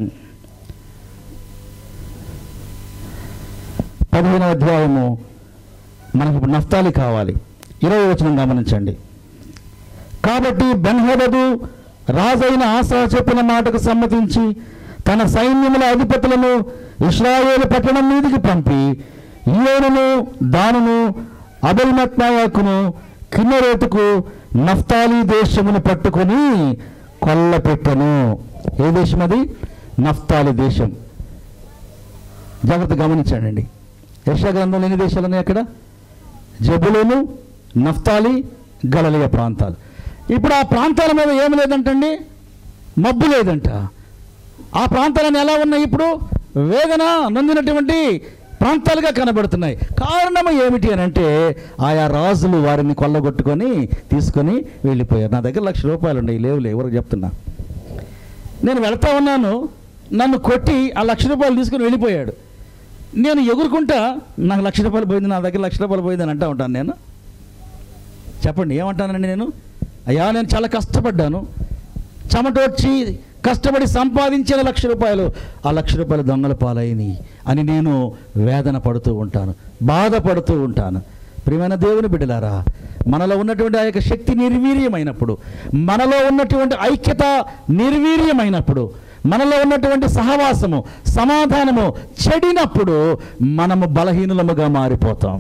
పదిహేనవ అధ్యాయము మనకు ఇప్పుడు నఫ్తాలి కావాలి ఇరవై వచనం గమనించండి కాబట్టి బెన్హదదు రాజైన ఆశా చెప్పిన మాటకు సమ్మతించి తన సైన్యముల అధిపతులను ఇస్రాయేలు పట్టణం మీదికి పంపి ఈయోనును దానును అబెల్మత్నాయాకును కిన్నెరేతుకు నఫ్తాలి దేశమును పట్టుకొని కొల్లపెట్టెను ఏ దేశం అది నఫ్తాలి దేశం జాగ్రత్త గమనించండి యశా గ్రంథంలో ఎన్ని దేశాలు ఉన్నాయి అక్కడ జబులోను నఫ్తాలి గలలియ ప్రాంతాలు ఇప్పుడు ఆ ప్రాంతాల మీద ఏమి లేదంటండి మబ్బు లేదంట ఆ ప్రాంతాలన్నీ ఎలా ఉన్నాయి ఇప్పుడు వేదన నొందినటువంటి ప్రాంతాలుగా కనబడుతున్నాయి కారణం ఏమిటి అని అంటే ఆయా రాజులు వారిని కొల్లగొట్టుకొని తీసుకొని వెళ్ళిపోయారు నా దగ్గర లక్ష రూపాయలు ఉన్నాయి లేవులే ఎవరికి చెప్తున్నా నేను వెళ్తా ఉన్నాను నన్ను కొట్టి ఆ లక్ష రూపాయలు తీసుకొని వెళ్ళిపోయాడు నేను ఎగురుకుంటా నాకు లక్ష రూపాయలు పోయింది నా దగ్గర లక్ష రూపాయలు పోయింది అని అంటా ఉంటాను నేను చెప్పండి ఏమంటానండి నేను అయ్యా నేను చాలా కష్టపడ్డాను చెమటొచ్చి కష్టపడి సంపాదించిన లక్ష రూపాయలు ఆ లక్ష రూపాయలు దొంగల పాలైనవి అని నేను వేదన పడుతూ ఉంటాను బాధపడుతూ ఉంటాను ప్రియమైన దేవుని బిడ్డలారా మనలో ఉన్నటువంటి ఆ యొక్క శక్తి నిర్వీర్యమైనప్పుడు మనలో ఉన్నటువంటి ఐక్యత నిర్వీర్యమైనప్పుడు మనలో ఉన్నటువంటి సహవాసము సమాధానము చెడినప్పుడు మనము బలహీనులముగా మారిపోతాం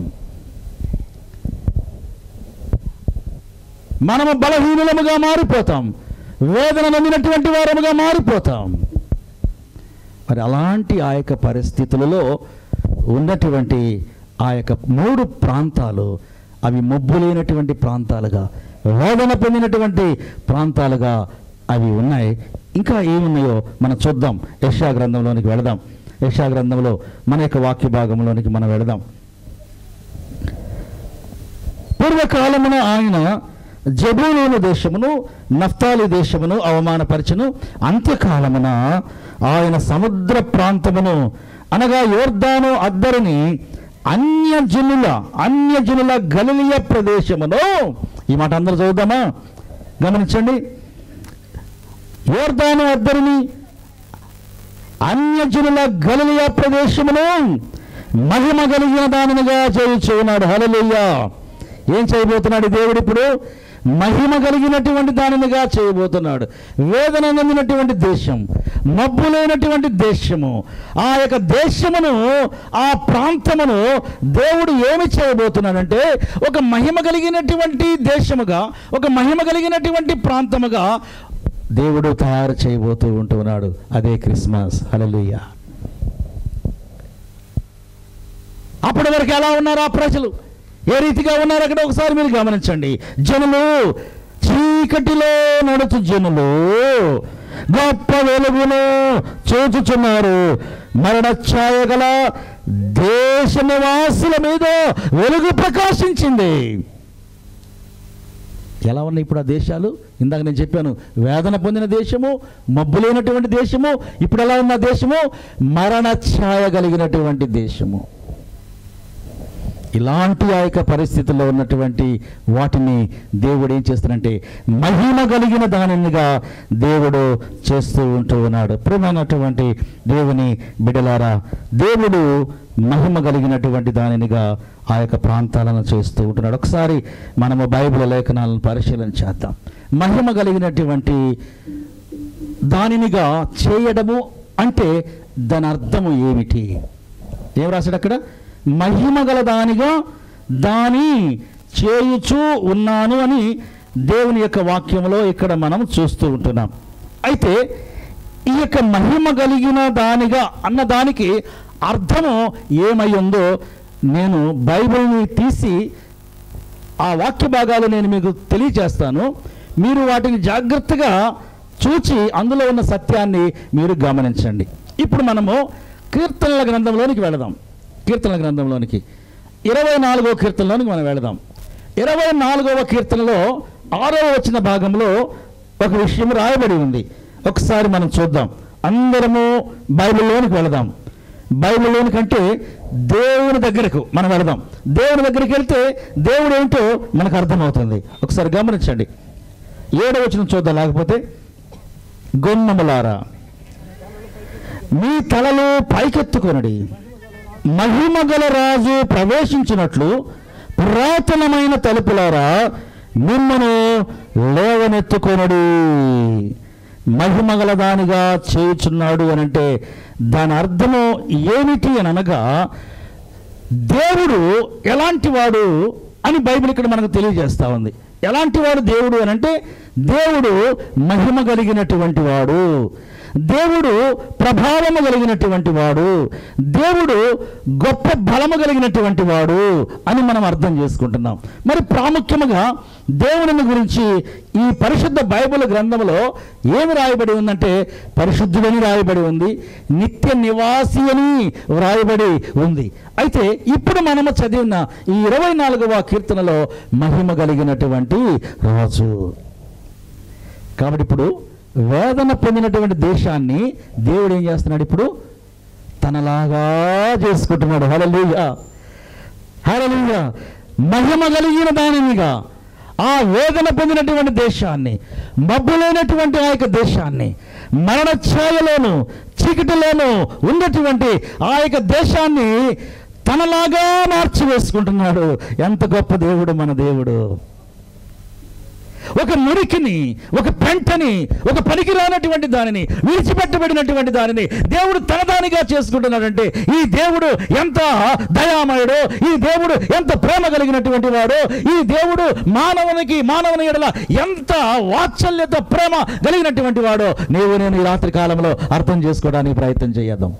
మనము బలహీనులముగా మారిపోతాం వేదన నమ్మినటువంటి వారముగా మారిపోతాం మరి అలాంటి ఆ యొక్క పరిస్థితులలో ఉన్నటువంటి ఆ యొక్క మూడు ప్రాంతాలు అవి మొబ్బు లేనటువంటి ప్రాంతాలుగా వేదన పొందినటువంటి ప్రాంతాలుగా అవి ఉన్నాయి ఇంకా ఏమున్నాయో మనం చూద్దాం యశా గ్రంథంలోనికి వెళదాం యశా గ్రంథంలో మన యొక్క వాక్య భాగంలోనికి మనం వెళదాం పూర్వకాలమున ఆయన జబూలూను దేశమును నఫ్తాలి దేశమును అవమానపరచును అంత్యకాలమున ఆయన సముద్ర ప్రాంతమును అనగా యోర్దాను అద్దరిని అన్యజనుల అన్యజనుల గలిలియ ప్రదేశమును ఈ మాట అందరూ చదువుదామా గమనించండి యోర్దాను అద్దరిని అన్యజనుల గలిలియ ప్రదేశమును మహిమ కలిగిన దానినిగా చేయించు ఉన్నాడు హల్లెలూయా ఏం చేయబోతున్నాడు ఈ దేవుడు ఇప్పుడు మహిమ కలిగినటువంటి దానినిగా చేయబోతున్నాడు వేదన నమ్మినటువంటి దేశం మబ్బు లేనటువంటి దేశము ఆ యొక్క దేశమును ఆ ప్రాంతమును దేవుడు ఏమి చేయబోతున్నాడంటే ఒక మహిమ కలిగినటువంటి దేశముగా ఒక మహిమ కలిగినటువంటి ప్రాంతముగా దేవుడు తయారు చేయబోతూ ఉంటున్నాడు అదే క్రిస్మస్ హల్లెలూయా అప్పటి వరకు ఎలా ఉన్నారు ఆ ప్రజలు ఏ రీతిగా ఉన్నారు అక్కడ ఒకసారి మీరు గమనించండి జనులు చీకటిలో నడుచు జనులు గొప్ప వెలుగును చూచుచున్నారు మరణ ఛాయ గల దేశ నివాసుల మీద వెలుగు ప్రకాశించింది ఎలా ఉన్నాయి ఇప్పుడు ఆ దేశాలు ఇందాక నేను చెప్పాను వేదన పొందిన దేశము మబ్బు లేనటువంటి దేశము ఇప్పుడు ఎలా ఉన్న దేశము మరణ ఛాయ కలిగినటువంటి దేశము ఇలాంటి ఆ యొక్క పరిస్థితుల్లో ఉన్నటువంటి వాటిని దేవుడు ఏం చేస్తాడంటే మహిమ కలిగిన దానినిగా దేవుడు చేస్తూ ఉంటూ ఉన్నాడు ప్రేమైనటువంటి దేవుని బిడలారా దేవుడు మహిమ కలిగినటువంటి దానినిగా ఆ యొక్క ప్రాంతాలను చేస్తూ ఉంటున్నాడు ఒకసారి మనము బైబిల్ లేఖనాలను పరిశీలన చేద్దాం మహిమ కలిగినటువంటి దానినిగా చేయడము అంటే దాని అర్థము ఏమిటి ఏం రాశాడు అక్కడ మహిమ గల దానిగా దాని చేయుచూ ఉన్నాను అని దేవుని యొక్క వాక్యంలో ఇక్కడ మనం చూస్తూ ఉంటున్నాం అయితే ఈ యొక్క మహిమ కలిగిన దానిగా అన్న దానికి అర్థము ఏమై ఉందో నేను బైబిల్ని తీసి ఆ వాక్య భాగాలు నేను మీకు తెలియజేస్తాను మీరు వాటిని జాగ్రత్తగా చూచి అందులో ఉన్న సత్యాన్ని మీరు గమనించండి ఇప్పుడు మనము కీర్తనల గ్రంథంలోనికి వెళదాం కీర్తనల గ్రంథంలోనికి ఇరవై నాలుగవ కీర్తనలోనికి మనం వెళదాం ఇరవై నాలుగవ కీర్తనలో ఆరవ వచ్చిన భాగంలో ఒక విషయం రాయబడి ఉంది ఒకసారి మనం చూద్దాం అందరము బైబిల్లోనికి వెళదాం బైబిల్లోనికి అంటే దేవుని దగ్గరకు మనం వెళదాం దేవుని దగ్గరికి వెళ్తే దేవుడు ఏంటో మనకు అర్థమవుతుంది ఒకసారి గమనించండి ఏడవ వచనం చూద్దాం లేకపోతే గొన్నములారా మీ తలలు పైకెత్తుకొనడి మహిమ గల రాజు ప్రవేశించినట్లు పురాతనమైన తలుపులారా మిమ్మను లేవనెత్తుకొనడి మహిమ గల దానిగా చేయుచున్నాడు అని అంటే దాని అర్థము ఏమిటి అని అనగా దేవుడు ఎలాంటి వాడు అని బైబిల్ ఇక్కడ మనకు తెలియజేస్తా ఉంది ఎలాంటి వాడు దేవుడు అని అంటే దేవుడు మహిమ కలిగినటువంటి వాడు దేవుడు ప్రభావము కలిగినటువంటి వాడు దేవుడు గొప్ప బలము కలిగినటువంటి వాడు అని మనం అర్థం చేసుకుంటున్నాం మరి ప్రాముఖ్యముగా దేవుని గురించి ఈ పరిశుద్ధ బైబిల్ గ్రంథంలో ఏమి రాయబడి ఉందంటే పరిశుద్ధుడని రాయబడి ఉంది నిత్య నివాసి అని వ్రాయబడి ఉంది అయితే ఇప్పుడు మనము చదివిన ఈ ఇరవై నాలుగవ కీర్తనలో మహిమ కలిగినటువంటి రాజు కాబట్టి ఇప్పుడు వేదన పొందినటువంటి దేశాన్ని దేవుడు ఏం చేస్తున్నాడు ఇప్పుడు తనలాగా చేసుకుంటున్నాడు హలలుయ హలలుయ మహిమ కలిగిన దానినిగా ఆ వేదన పొందినటువంటి దేశాన్ని మబ్బులైనటువంటి ఆ యొక్క దేశాన్ని మరణ ఛాయలోను చీకటిలోను ఉన్నటువంటి ఆ యొక్క దేశాన్ని తనలాగా మార్చి వేసుకుంటున్నాడు ఎంత గొప్ప దేవుడు మన దేవుడు ఒక మురికిని ఒక పెంటని ఒక పనికిరానటువంటి దానిని విడిచిపెట్టబడినటువంటి దానిని దేవుడు తనదానిగా చేసుకుంటున్నాడంటే ఈ దేవుడు ఎంత దయామయుడో ఈ దేవుడు ఎంత ప్రేమ కలిగినటువంటి వాడో ఈ దేవుడు మానవునికి మానవుని ఎడల ఎంత వాత్సల్యత ప్రేమ కలిగినటువంటి వాడో నీవు నేను ఈ రాత్రి కాలంలో అర్థం చేసుకోవడానికి ప్రయత్నం చేద్దాం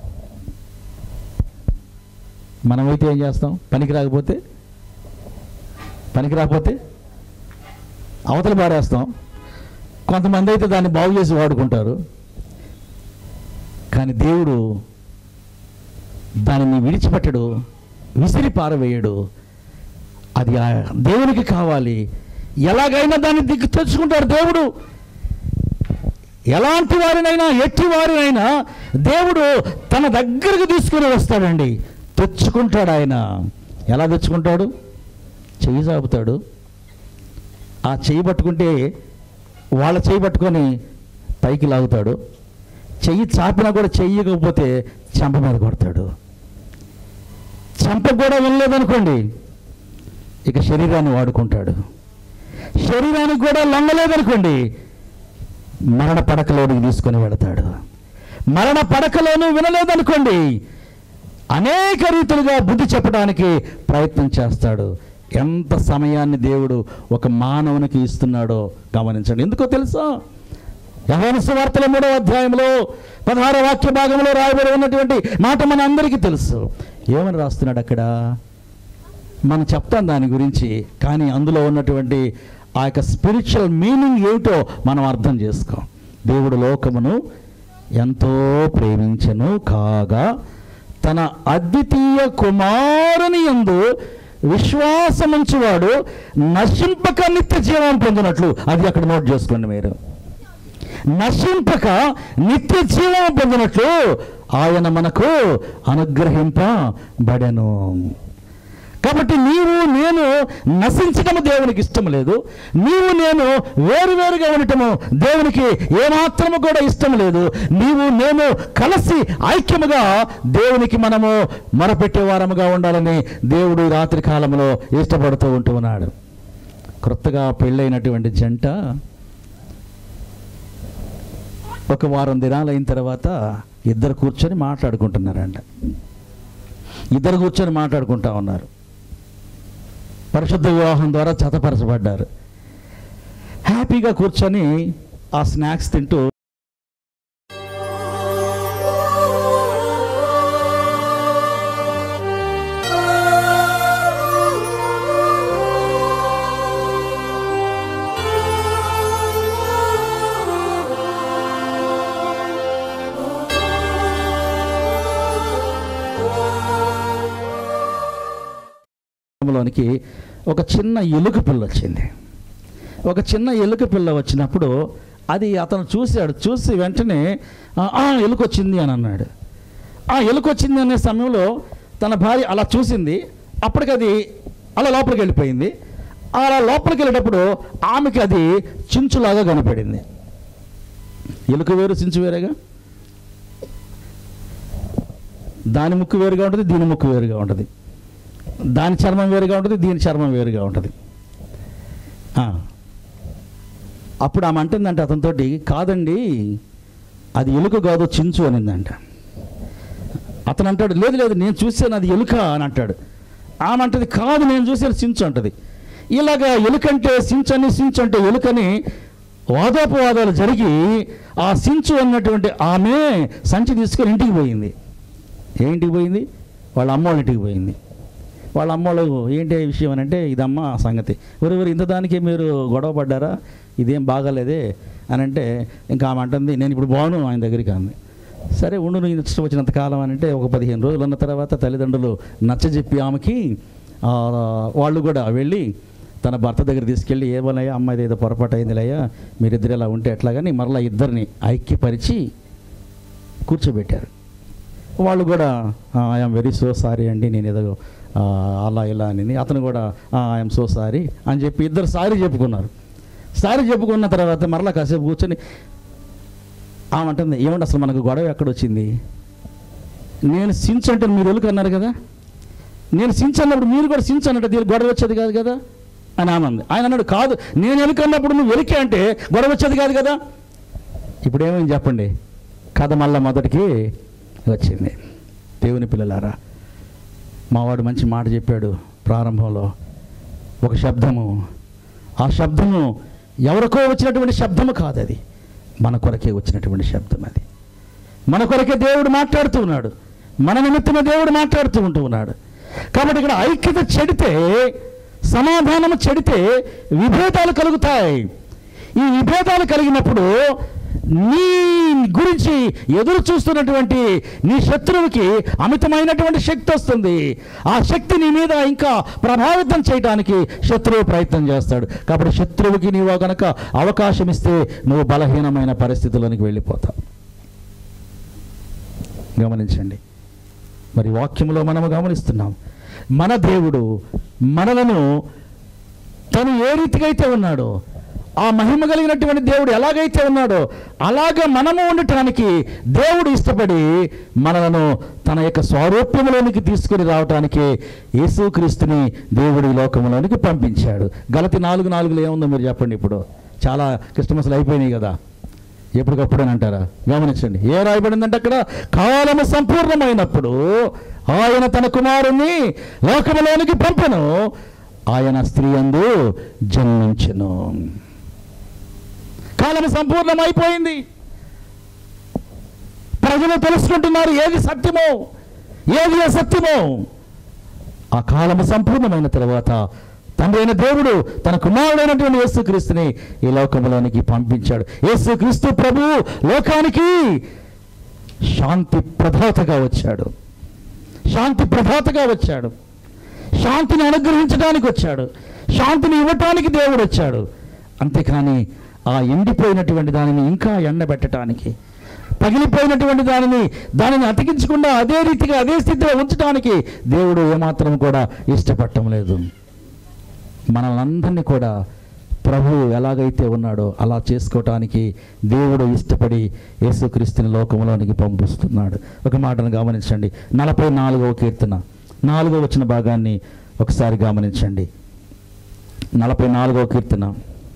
మనమైతే ఏం చేస్తాం పనికి రాకపోతే పనికి రాకపోతే అవతల పారేస్తాం కొంతమంది అయితే దాన్ని బాగు చేసి వాడుకుంటారు కానీ దేవుడు దానిని విడిచిపెట్టడు విసిరి పారవేయడు అది ఆ దేవునికి కావాలి ఎలాగైనా దాన్ని దిక్కు తెచ్చుకుంటాడు దేవుడు ఎలాంటి వారినైనా ఎట్టి వారినైనా దేవుడు తన దగ్గరకు తీసుకుని వస్తాడండి తెచ్చుకుంటాడు ఆయన ఎలా తెచ్చుకుంటాడు చెయ్యి చాపుతాడు ఆ చెయ్యి పట్టుకుంటే వాళ్ళ చెయ్యి పట్టుకొని పైకి లాగుతాడు చెయ్యి చాపినా కూడా చెయ్యకపోతే చెంప మీద కొడతాడు చెంప కూడా వినలేదనుకోండి ఇక శరీరాన్ని వాడుకుంటాడు శరీరానికి కూడా లొంగలేదనుకోండి మరణ పడకలోనికి తీసుకొని వెళతాడు మరణ పడకలోనూ వినలేదనుకోండి అనేక రీతులుగా బుద్ధి చెప్పడానికి ప్రయత్నం చేస్తాడు ఎంత సమయాన్ని దేవుడు ఒక మానవునికి ఇస్తున్నాడో గమనించండి ఎందుకో తెలుసా యవన వార్తల మూడవ అధ్యాయంలో పదహార వాక్య భాగంలో రాయబడి ఉన్నటువంటి మాట మన అందరికీ తెలుసు ఏమని రాస్తున్నాడు అక్కడ మనం చెప్తాం దాని గురించి కానీ అందులో ఉన్నటువంటి ఆ యొక్క స్పిరిచువల్ మీనింగ్ ఏమిటో మనం అర్థం చేసుకోం దేవుడు లోకమును ఎంతో ప్రేమించను కాగా తన అద్వితీయ కుమారుని యందు విశ్వాసముంచువాడు నశింపక నిత్య జీవం పొందినట్లు అది అక్కడ నోట్ చేసుకోండి మీరు నశింపక నిత్య జీవం పొందినట్లు ఆయన మనకు అనుగ్రహింపబడెను కాబట్టి నీవు నేను నశించటము దేవునికి ఇష్టం లేదు నీవు నేను వేరువేరుగా ఉండటము దేవునికి ఏమాత్రము కూడా ఇష్టం లేదు నీవు నేను కలిసి ఐక్యముగా దేవునికి మనము మొరపెట్టే వారముగా ఉండాలని దేవుడు ఈ రాత్రి కాలంలో ఇష్టపడుతూ ఉంటూ ఉన్నాడు క్రొత్తగా పెళ్ళైనటువంటి జంట ఒక వారం దినాలు అయిన తర్వాత ఇద్దరు కూర్చొని మాట్లాడుకుంటున్నారంట ఇద్దరు కూర్చొని మాట్లాడుకుంటా ఉన్నారు పరిశుద్ధ వివాహం ద్వారా జతపరచబడ్డారు హ్యాపీగా కూర్చొని ఆ స్నాక్స్ తింటూ లోనికి ఒక చిన్న ఎలుక పిల్ల వచ్చింది ఒక చిన్న ఎలుక పిల్ల వచ్చినప్పుడు అది అతను చూశాడు చూసి వెంటనే "ఆ, ఆ ఎలుక వచ్చింది అని అన్నాడు ఆ ఎలుక వచ్చింది అనే సమయంలో తన భార్య అలా చూసింది అప్పటికి అది అలా లోపలికి వెళ్ళిపోయింది అలా లోపలికి వెళ్ళేటప్పుడు ఆమెకి అది చించులాగా కనపడింది ఎలుక వేరు చించు వేరేగా దాని ముక్కు వేరుగా ఉంటుంది దీని ముక్కు వేరుగా ఉంటుంది దాని చర్మం వేరుగా ఉంటుంది దీని చర్మం వేరుగా ఉంటుంది ఆ. అప్పుడు ఆమె అంటుందంట అతనితోటి కాదండి అది ఎలుక కాదు చించు అనిందంట అతను అంటాడు లేదు లేదు నేను చూసాను అది ఎలుక అని అంటాడు ఆమె అంటది కాదు నేను చూసాను సించు అంటది ఇలాగా ఎలుకంటే సించని సించు అంటే ఎలుకని వాదోపవాదాలు జరిగి ఆ సించు అన్నటువంటి ఆమె సంచి తీసుకొని ఇంటికి పోయింది ఏ ఇంటికి పోయింది వాళ్ళ అమ్మ వాళ్ళ ఇంటికి పోయింది వాళ్ళ అమ్మోళ్ళు ఏంటి ఈ విషయం అని అంటే ఇదమ్మ సంగతి ఎవరెవరు ఇంత దానికి మీరు గొడవ పడ్డారా ఇదేం బాగాలేదే అని అంటే ఇంకా ఆమె అంటుంది నేను ఇప్పుడు బాగును ఆయన దగ్గరికి అంది సరే ఉండు నువ్వు ఇష్టం వచ్చినంత కాలం అని అంటే ఒక పదిహేను రోజులు ఉన్న తర్వాత తల్లిదండ్రులు నచ్చజెప్పి ఆమెకి ఆ, వాళ్ళు కూడా వెళ్ళి తన భర్త దగ్గర తీసుకెళ్ళి ఏమోనయ్యా అమ్మాయిది ఏదో పొరపాటు అయిందిలయ్యా మీరిద్దరు ఇలా ఉంటే ఎట్లాగని మరలా ఇద్దరిని ఐక్యపరిచి కూర్చోబెట్టారు వాళ్ళు కూడా ఐఎమ్ వెరీ సో సారీ అండి నేను ఏదో ఆ, అలా ఇలా అని అతను కూడా ఐఎమ్ సో సారీ అని చెప్పి ఇద్దరు సారీ చెప్పుకున్నారు సారీ చెప్పుకున్న తర్వాత మరలా కాసేపు కూర్చొని ఆమె అంటుంది ఏమంటే అసలు మనకు గొడవ ఎక్కడ వచ్చింది నేను సించ్ అంటే మీరు ఎలుక అన్నారు కదా నేను సించ్ అన్నప్పుడు మీరు కూడా సించ్ అన్నట్టు దీనికి గొడవ వచ్చేది కాదు కదా అని ఆమె అంది ఆయన అన్నాడు కాదు నేను ఎలుక అన్నప్పుడు నువ్వు ఎలికే అంటే గొడవ వచ్చేది కాదు కదా ఇప్పుడు ఏమైంది చెప్పండి కథ మళ్ళా మొదటికి వచ్చింది దేవుని పిల్లలారా మావాడు మంచి మాట చెప్పాడు ప్రారంభంలో ఒక శబ్దము ఆ శబ్దము ఎవరికో వచ్చినటువంటి శబ్దము కాదు అది మన కొరకే వచ్చినటువంటి శబ్దం అది మన కొరకే దేవుడు మాట్లాడుతూ ఉన్నాడు మన నిమిత్తమే దేవుడు మాట్లాడుతూ ఉంటూ ఉన్నాడు కాబట్టి ఇక్కడ ఐక్యత చెడితే సమాధానము చెడితే విభేదాలు కలుగుతాయి ఈ విభేదాలు కలిగినప్పుడు నీ గురించి ఎదురు చూస్తున్నటువంటి నీ శత్రువుకి అమితమైనటువంటి శక్తి వస్తుంది ఆ శక్తి నీ మీద ఇంకా ప్రభావితం చేయడానికి శత్రువు ప్రయత్నం చేస్తాడు కాబట్టి శత్రువుకి నీవు గనక అవకాశం ఇస్తే నువ్వు బలహీనమైన పరిస్థితుల్లోనికి వెళ్ళిపోతావు గమనించండి మరి వాక్యంలో మనము గమనిస్తున్నాం మన దేవుడు మనలను తను ఏ రీతిగా అయితే ఉన్నాడో ఆ మహిమ కలిగినటువంటి దేవుడు ఎలాగైతే ఉన్నాడో అలాగ మనము ఉండటానికి దేవుడు ఇష్టపడి మనలను తన యొక్క స్వారూప్యములోనికి తీసుకుని రావటానికి యేసుక్రీస్తుని దేవుడు ఈ లోకంలోనికి పంపించాడు గలతి నాలుగు నాలుగులో ఏముందో మీరు చెప్పండి ఇప్పుడు చాలా క్రిస్టమస్లు అయిపోయినాయి కదా ఎప్పటికప్పుడు అని అంటారా గమనించండి ఏ రాయబడిందంటే అక్కడ కాలము సంపూర్ణమైనప్పుడు ఆయన తన కుమారుణ్ణి లోకములోనికి పంపను ఆయన స్త్రీ అందు జన్మించను కాలం సంపూర్ణమైపోయింది ప్రజలు తెలుసుకుంటున్నారు ఏది సత్యమో ఏది అసత్యమో ఆ కాలము సంపూర్ణమైన తర్వాత తండ్రి అయిన దేవుడు తన కుమారుడైనటువంటి యేసుక్రీస్తుని ఈ లోకంలోనికి పంపించాడు యేసుక్రీస్తు ప్రభు లోకానికి శాంతి ప్రధాతగా వచ్చాడు శాంతి ప్రధాతగా వచ్చాడు శాంతిని అనుగ్రహించడానికి వచ్చాడు శాంతిని ఇవ్వటానికి దేవుడు వచ్చాడు అంతేకాని ఆ ఎండిపోయినటువంటి దానిని ఇంకా ఎండబెట్టడానికి పగిలిపోయినటువంటి దానిని దానిని అతికించకుండా అదే రీతిగా అదే స్థితిలో ఉంచడానికి దేవుడు ఏమాత్రం కూడా ఇష్టపడటం లేదు మనల్ని కూడా ప్రభువు ఎలాగైతే ఉన్నాడో అలా చేసుకోవటానికి దేవుడు ఇష్టపడి యేసుక్రీస్తుని లోకంలోనికి పంపిస్తున్నాడు ఒక మాటను గమనించండి నలభై నాలుగవ కీర్తన నాలుగవ వచ్చిన భాగాన్ని ఒకసారి గమనించండి నలభై నాలుగవ కీర్తన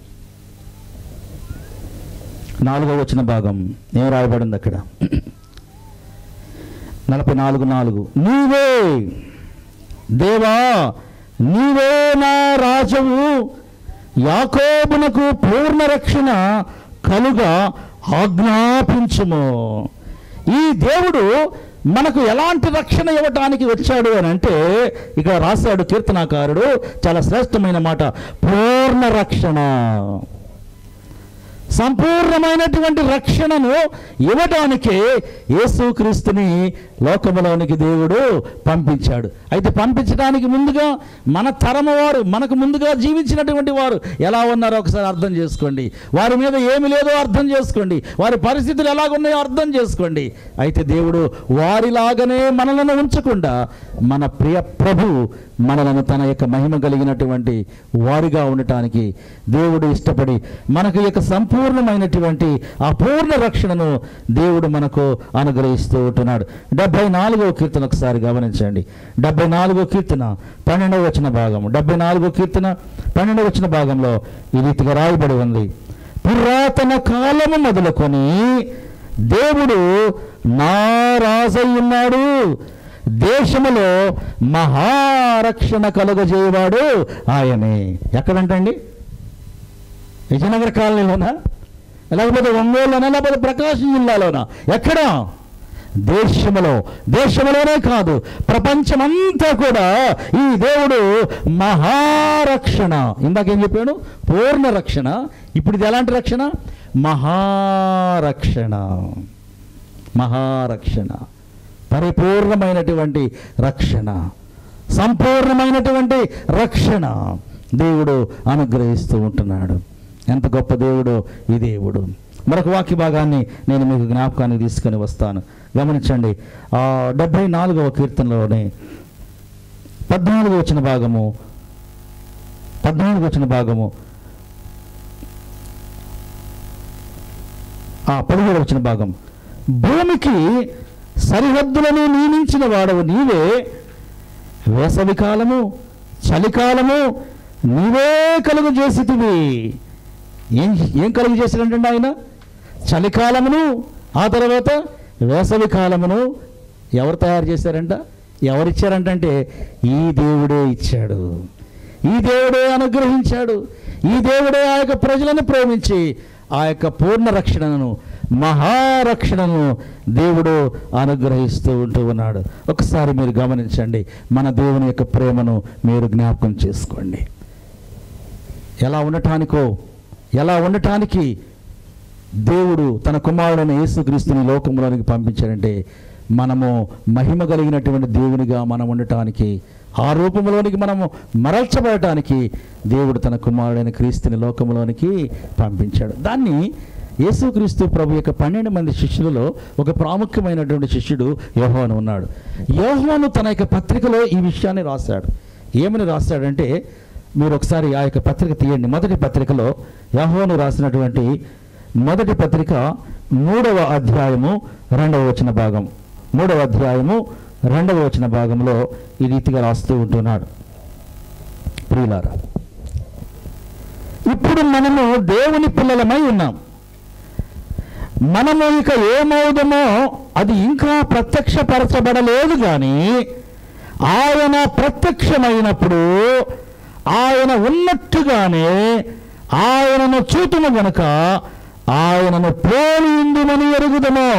నాలుగవ వచ్చిన భాగం ఏం రాయబడింది అక్కడ నలభై నాలుగు నాలుగు నీవే దేవా నీవే నా రాజవు యాకోబునకు పూర్ణ రక్షణ కలుగా ఆజ్ఞాపించుము ఈ దేవుడు మనకు ఎలాంటి రక్షణ ఇవ్వటానికి వచ్చాడు అని అంటే ఇక్కడ రాశాడు కీర్తనాకారుడు చాలా శ్రేష్టమైన మాట పూర్ణ రక్షణ సంపూర్ణమైనటువంటి రక్షణను ఇవ్వడానికే యేసుక్రీస్తుని లోకములోనికి దేవుడు పంపించాడు అయితే పంపించడానికి ముందుగా మన తరము వారు మనకు ముందుగా జీవించినటువంటి వారు ఎలా ఉన్నారో ఒకసారి అర్థం చేసుకోండి వారి మీద ఏమి లేదో అర్థం చేసుకోండి వారి పరిస్థితులు ఎలాగున్నాయో అర్థం చేసుకోండి అయితే దేవుడు వారిలాగానే మనలను ఉంచకుండా మన ప్రియ ప్రభు మనలను తన యొక్క మహిమ కలిగినటువంటి వారిగా ఉండటానికి దేవుడు ఇష్టపడి మనకు ఈ యొక్క సంపూర్ణమైనటువంటి అపూర్ణ రక్షణను దేవుడు మనకు అనుగ్రహిస్తూ ఉంటున్నాడు డెబ్బై నాలుగో కీర్తన ఒకసారి గమనించండి డెబ్బై నాలుగో కీర్తన పన్నెండవ వచ్చిన భాగం డెబ్బై నాలుగో కీర్తన పన్నెండవ వచ్చిన భాగంలో ఈ రీతిగా రాయబడి ఉంది పురాతన కాలము మొదలుకొని దేవుడు నా రాజై ఉన్నాడు దేశములో మహారక్షణ కలుగజేయవాడు ఆయనే ఎక్కడంటండి విజయనగర కాలనీలోనా లేకపోతే ఒంగోలులోనా లేకపోతే ప్రకాశం జిల్లాలోనా ఎక్కడ దేశములో దేశములోనే కాదు ప్రపంచమంతా కూడా ఈ దేవుడు మహారక్షణ ఇందాకేం చెప్పాడు పూర్ణ రక్షణ ఇప్పుడు ఇది ఎలాంటి రక్షణ మహారక్షణ మహారక్షణ పరిపూర్ణమైనటువంటి రక్షణ సంపూర్ణమైనటువంటి రక్షణ దేవుడు అనుగ్రహిస్తూ ఉంటున్నాడు ఎంత గొప్ప దేవుడు ఈ దేవుడు మరొక వాక్య భాగాన్ని నేను మీకు జ్ఞాపకానికి తీసుకొని వస్తాను గమనించండి ఆ డెబ్భై నాలుగవ కీర్తనలోనే పద్నాలుగు వచ్చిన భాగము పద్నాలుగు వచ్చిన భాగము ఆ పదిహేడు వచ్చిన భాగం భూమికి సరిహద్దులను నియమించిన వాడవు నీవే వేసవి కాలము చలికాలము నీవే కలుగు చేసితివి ఏం ఏం కలుగు చేసినట్టండి ఆయన చలికాలమును ఆ తర్వాత వేసవి కాలమును ఎవరు తయారు చేశారంట ఎవరిచ్చారంటే ఈ దేవుడే ఇచ్చాడు ఈ దేవుడే అనుగ్రహించాడు ఈ దేవుడే ఆ యొక్క ప్రజలను ప్రేమించి ఆ యొక్క పూర్ణ రక్షణను మహారక్షణను దేవుడు అనుగ్రహిస్తూ ఉంటూ ఉన్నాడు ఒకసారి మీరు గమనించండి మన దేవుని యొక్క ప్రేమను మీరు జ్ఞాపకం చేసుకోండి ఎలా ఉండటానికో ఎలా ఉండటానికి దేవుడు తన కుమారుడైన యేసుక్రీస్తుని లోకంలోనికి పంపించాడంటే మనము మహిమ కలిగినటువంటి దేవునిగా మనం ఉండటానికి ఆ రూపంలోనికి మనము మరల్చబడటానికి దేవుడు తన కుమారుడైన క్రీస్తుని లోకంలోనికి పంపించాడు దాన్ని యేసుక్రీస్తు ప్రభు యొక్క పన్నెండు మంది శిష్యులలో ఒక ప్రాముఖ్యమైనటువంటి శిష్యుడు యోహాను ఉన్నాడు యోహాను తన యొక్క పత్రికలో ఈ విషయాన్ని రాశాడు ఏమని రాశాడంటే మీరు ఒకసారి ఆ యొక్క పత్రిక తీయండి మొదటి పత్రికలో యహోను రాసినటువంటి మొదటి పత్రిక మూడవ అధ్యాయము రెండవ వచన భాగం మూడవ అధ్యాయము రెండవ వచన భాగంలో ఈ రీతిగా రాస్తూ ఉంటున్నాడు ప్రియులారా ఇప్పుడు మనము దేవుని పిల్లలమై ఉన్నాం మనము ఇక ఏమవుదమో అది ఇంకా ప్రత్యక్షపరచబడలేదు కానీ ఆయన ప్రత్యక్షమైనప్పుడు ఆయన ఉన్నట్టుగానే ఆయనను చూతుము గనుక ఆయనను పోలి ఉండుమని ఎరుగుదము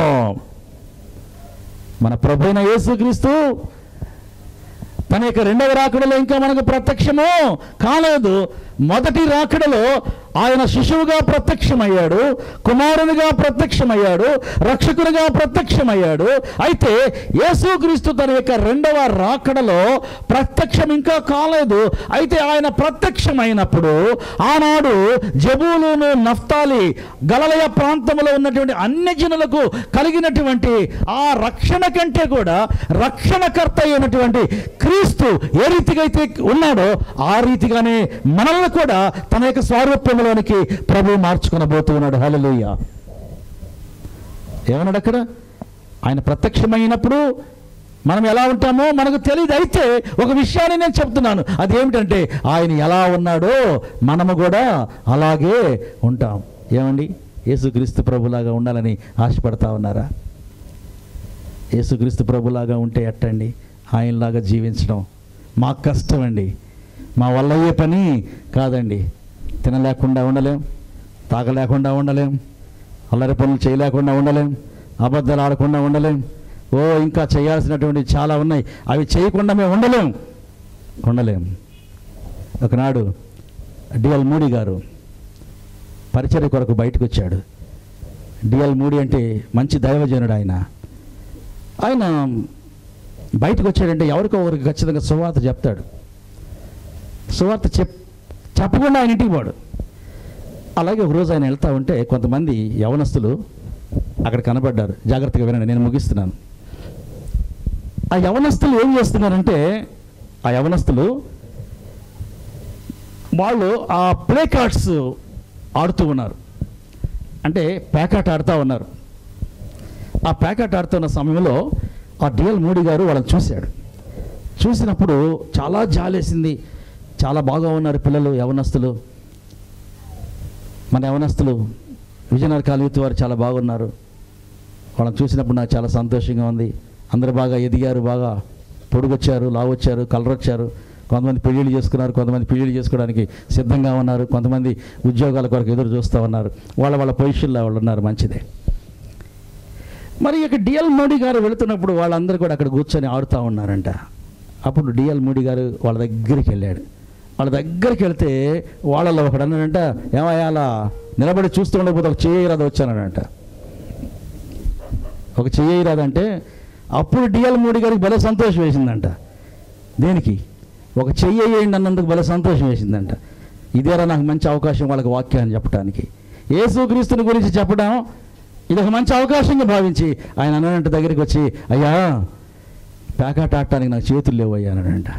మన ప్రభైన యేసుక్రీస్తు తన యొక్క రెండవ రాకడలో ఇంకా మనకు ప్రత్యక్షము కాలేదు మొదటి రాకడలో ఆయన శిశువుగా ప్రత్యక్షమయ్యాడు కుమారునిగా ప్రత్యక్షమయ్యాడు రక్షకునిగా ప్రత్యక్షమయ్యాడు అయితే యేసుక్రీస్తు తన యొక్క రెండవ రాకడలో ప్రత్యక్షం ఇంకా కాలేదు అయితే ఆయన ప్రత్యక్షమైనప్పుడు ఆనాడు జబూలును నఫ్తాలి గలలయ ప్రాంతంలో ఉన్నటువంటి అన్ని జనులకు కలిగినటువంటి ఆ రక్షణ కంటే కూడా రక్షణకర్త అయినటువంటి క్రీస్తు ఏ రీతిగా అయితే ఉన్నాడో ఆ రీతిగానే మనల్ని కూడా తన యొక్క స్వారూప్యంలోనికి ప్రభు మార్చుకొనబోతున్నాడు హల్లెలూయ ఏమన్నాడు అక్కడ ఆయన ప్రత్యక్షమైనప్పుడు మనం ఎలా ఉంటామో మనకు తెలియదు అయితే ఒక విషయాన్ని నేను చెప్తున్నాను అదేమిటంటే ఆయన ఎలా ఉన్నాడో మనము కూడా అలాగే ఉంటాం ఏమండి యేసుక్రీస్తు ప్రభులాగా ఉండాలని ఆశపడతా ఉన్నారా యేసుక్రీస్తు ప్రభులాగా ఉంటే ఎట్టండి ఆయనలాగా జీవించడం మాకు కష్టం అండి మా వల్ల అయ్యే పని కాదండి తినలేకుండా ఉండలేం తాగలేకుండా ఉండలేం అల్లరి పనులు చేయలేకుండా ఉండలేం అబద్ధాలు ఆడకుండా ఉండలేం ఓ ఇంకా చేయాల్సినటువంటి చాలా ఉన్నాయి అవి చేయకుండా మేము ఉండలేం ఉండలేం ఒకనాడు డిఎల్ మూడి గారు పరిచర్య కొరకు బయటకు వచ్చాడు డిఎల్ మూడి అంటే మంచి దైవజనుడు ఆయన ఆయన బయటకు వచ్చాడంటే ఎవరికో ఒకరికి ఖచ్చితంగా సువార్త చెప్తాడు సువార్త చెప్ చెప్పకుండా ఆయన ఇంటికి పోడు అలాగే ఒకరోజు ఆయన వెళ్తా ఉంటే కొంతమంది యవనస్తులు అక్కడ కనబడ్డారు జాగ్రత్తగా వినండి నేను ముగిస్తున్నాను ఆ యవనస్తులు ఏం చేస్తున్నారంటే ఆ యవనస్తులు వాళ్ళు ఆ ప్లే కార్డ్స్ ఆడుతూ ఉన్నారు అంటే ప్యాకాట్ ఆడుతూ ఉన్నారు ఆ ప్యాకెట్ ఆడుతున్న సమయంలో ఆ డిఎల్ మోడీ గారు వాళ్ళని చూశాడు చూసినప్పుడు చాలా జాలేసింది చాలా బాగా ఉన్నారు పిల్లలు యవనస్తులు మన యవనస్తులు విజయనగర కాలనీతి వారు చాలా బాగున్నారు వాళ్ళని చూసినప్పుడు నాకు చాలా సంతోషంగా ఉంది అందరూ బాగా ఎదిగారు బాగా పొడుగొచ్చారు లావొచ్చారు కలర్ వచ్చారు కొంతమంది పెళ్ళిళ్ళు చేసుకున్నారు కొంతమంది పెళ్ళిళ్ళు చేసుకోవడానికి సిద్ధంగా ఉన్నారు కొంతమంది ఉద్యోగాల కొరకు ఎదురు చూస్తూ ఉన్నారు వాళ్ళ వాళ్ళ పొజిషన్లో వాళ్ళు ఉన్నారు మంచిదే మరి ఇక డిఎల్ మోడీ గారు వెళుతున్నప్పుడు వాళ్ళందరూ కూడా అక్కడ కూర్చొని ఆడుతూ ఉన్నారంట అప్పుడు డిఎల్ మోడీ గారు వాళ్ళ దగ్గరికి వెళ్ళాడు వాళ్ళ దగ్గరికి వెళ్తే వాళ్ళలో ఒకడు అన్నాడంట ఏమయ్యా అలా నిలబడి చూస్తూ ఉండకపోతే ఒక చేయరాదు వచ్చానంట ఒక చేయరాదంటే అప్పుడు డిఎల్ మోడీ గారికి భలే సంతోషం వేసిందంట దేనికి ఒక చెయ్యి వేయండి అన్నందుకు భలే సంతోషం వేసిందంట ఇదేరా నాకు మంచి అవకాశం వాళ్ళకి వాక్యాన్ని చెప్పడానికి యేసుక్రీస్తుని గురించి చెప్పడం ఇది ఒక మంచి అవకాశంగా భావించి ఆయన అన్నాడంట దగ్గరికి వచ్చి అయ్యా ప్యాకాట్ ఆడటానికి నాకు చేతులు లేవు అయ్యా అన్నాడంట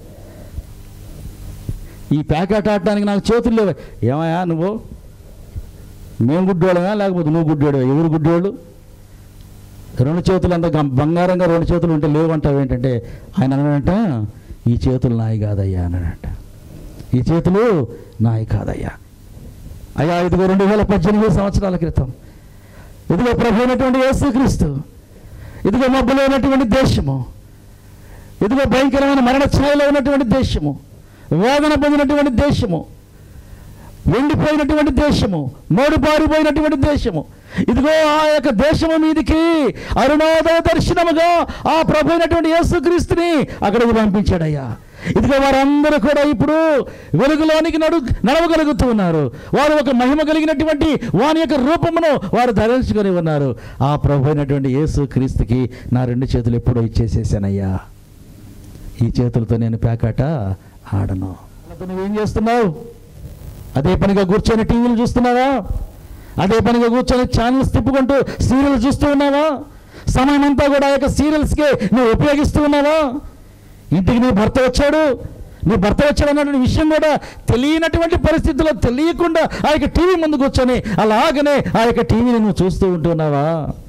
ఈ ప్యాకాట్ ఆడటానికి నాకు చేతులు లేవు ఏమయ్యా నువ్వు మేము గుడ్డోళ్ళమా లేకపోతే నువ్వు గుడ్డోడు ఎవరు గుడ్డోళ్ళు రెండు చేతులు అంత గం- బంగారంగా రెండు చేతులు ఉంటే లేవంటావు ఏంటంటే ఆయన అన్నాడంట ఈ చేతులు నాయి కాదయ్యా అన్నాడంట ఈ చేతులు నాయి కాదయ్యా అయ్యా ఇదిగో రెండు వేల పద్దెనిమిది సంవత్సరాల క్రితం ఇదిగో ప్రభు అయినటువంటి యేసుక్రీస్తు ఇదిగో మబ్బులో ఉన్నటువంటి దేశము ఇదిగో భయంకరమైన మరణ ఛాయలో ఉన్నటువంటి దేశము వేదన పొందినటువంటి దేశము ఎండిపోయినటువంటి దేశము మోడు పారిపోయినటువంటి దేశము ఇదిగో ఆ యొక్క దేశము మీదికి అరుణోదయ దర్శనముగా ఆ ప్రభు అయినటువంటి యేసుక్రీస్తుని అక్కడికి పంపించాడయ్యా ఇదిగో వారందరూ కూడా ఇప్పుడు వెలుగులోనికి నడు నడవగలుగుతూ ఉన్నారు వారు ఒక మహిమ కలిగినటువంటి వాని యొక్క రూపమును వారు ధరించుకొని ఉన్నారు ఆ ప్రభు అయినటువంటి యేసు క్రీస్తుకి నా రెండు చేతులు ఎప్పుడో ఇచ్చేసేసానయ్యా ఈ చేతులతో నేను పేకాట ఆడను వాళ్ళతో నువ్వేం చేస్తున్నావు అదే పనిగా కూర్చొని టీవీలు చూస్తున్నావా అదే పనిగా కూర్చొని ఛానల్స్ తిప్పుకుంటూ సీరియల్ చూస్తూ ఉన్నావా సమయం అంతా కూడా ఆ యొక్క సీరియల్స్కే నువ్వు ఉపయోగిస్తూ ఉన్నావా ఇంటికి నీ భర్త వచ్చాడు నీ భర్త వచ్చాడన్న విషయం కూడా తెలియనటువంటి పరిస్థితుల్లో తెలియకుండా ఆ యొక్క టీవీ ముందు కూర్చొని అలాగనే ఆ యొక్క టీవీని నువ్వు చూస్తూ ఉంటున్నావా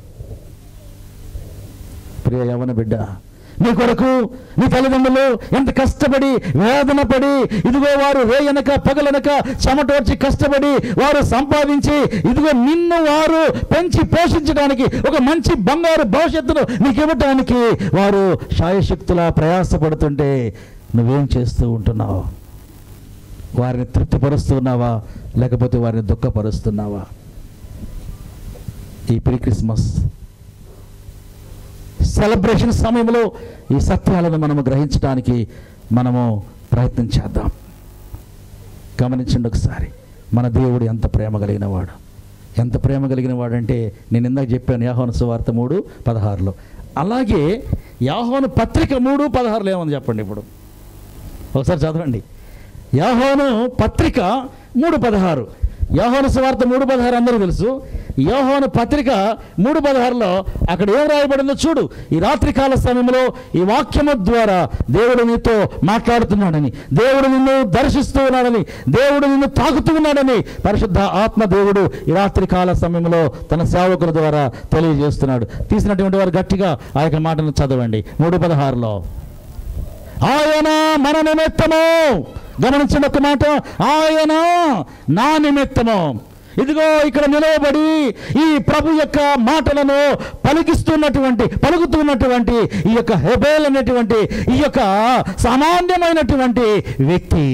ప్రియ యవన బిడ్డ నీ కొరకు నీ తల్లిదండ్రులు ఎంత కష్టపడి వేదన పడి ఇదిగో వారు రేయనక పగలనక చెమటోర్చి కష్టపడి వారు సంపాదించి ఇదిగో నిన్ను వారు పెంచి పోషించడానికి ఒక మంచి బంగారు భవిష్యత్తును నీకు ఇవ్వటానికి వారు శాయశక్తులా ప్రయాసపడుతుంటే నువ్వేం చేస్తూ ఉంటున్నావు వారిని తృప్తిపరుస్తున్నావా లేకపోతే వారిని దుఃఖపరుస్తున్నావా ఈ ప్రీ క్రిస్మస్ సెలబ్రేషన్ సమయంలో ఈ సత్యాలను మనము గ్రహించడానికి మనము ప్రయత్నం చేద్దాం గమనించండి ఒకసారి మన దేవుడు ఎంత ప్రేమ కలిగిన వాడు ఎంత ప్రేమ కలిగిన వాడు అంటే నేను ఇందాక చెప్పాను యాహోను సువార్త మూడు పదహారులో అలాగే యాహోను పత్రిక మూడు పదహారులో ఏమని చెప్పండి ఇప్పుడు ఒకసారి చదవండి యాహోను పత్రిక మూడు పదహారు యోహోను సువార్త మూడు పదహారు అందరూ తెలుసు యోహోను పత్రిక మూడు పదహారులో అక్కడ ఏం రాయబడిందో చూడు ఈ రాత్రికాల సమయంలో ఈ వాక్యము ద్వారా దేవుడు నీతో మాట్లాడుతున్నాడని దేవుడు నిన్ను దర్శిస్తూ ఉన్నాడని దేవుడు నిన్ను తాకుతూ ఉన్నాడని పరిశుద్ధ ఆత్మ దేవుడు ఈ రాత్రికాల సమయంలో తన సేవకుల ద్వారా తెలియజేస్తున్నాడు తీసినటువంటి వారు గట్టిగా ఆ యొక్క మాటను చదవండి మూడు పదహారులో ఆయన మన నిమిత్తము గమనించండి ఒక మాట ఆయన నా నిమిత్తము ఇదిగో ఇక్కడ నిలవబడి ఈ ప్రభు యొక్క మాటలను పలికిస్తున్నటువంటి పలుకుతున్నటువంటి ఈ యొక్క హెబేల్ అనేటువంటి ఈ యొక్క సామాన్యమైనటువంటి వ్యక్తి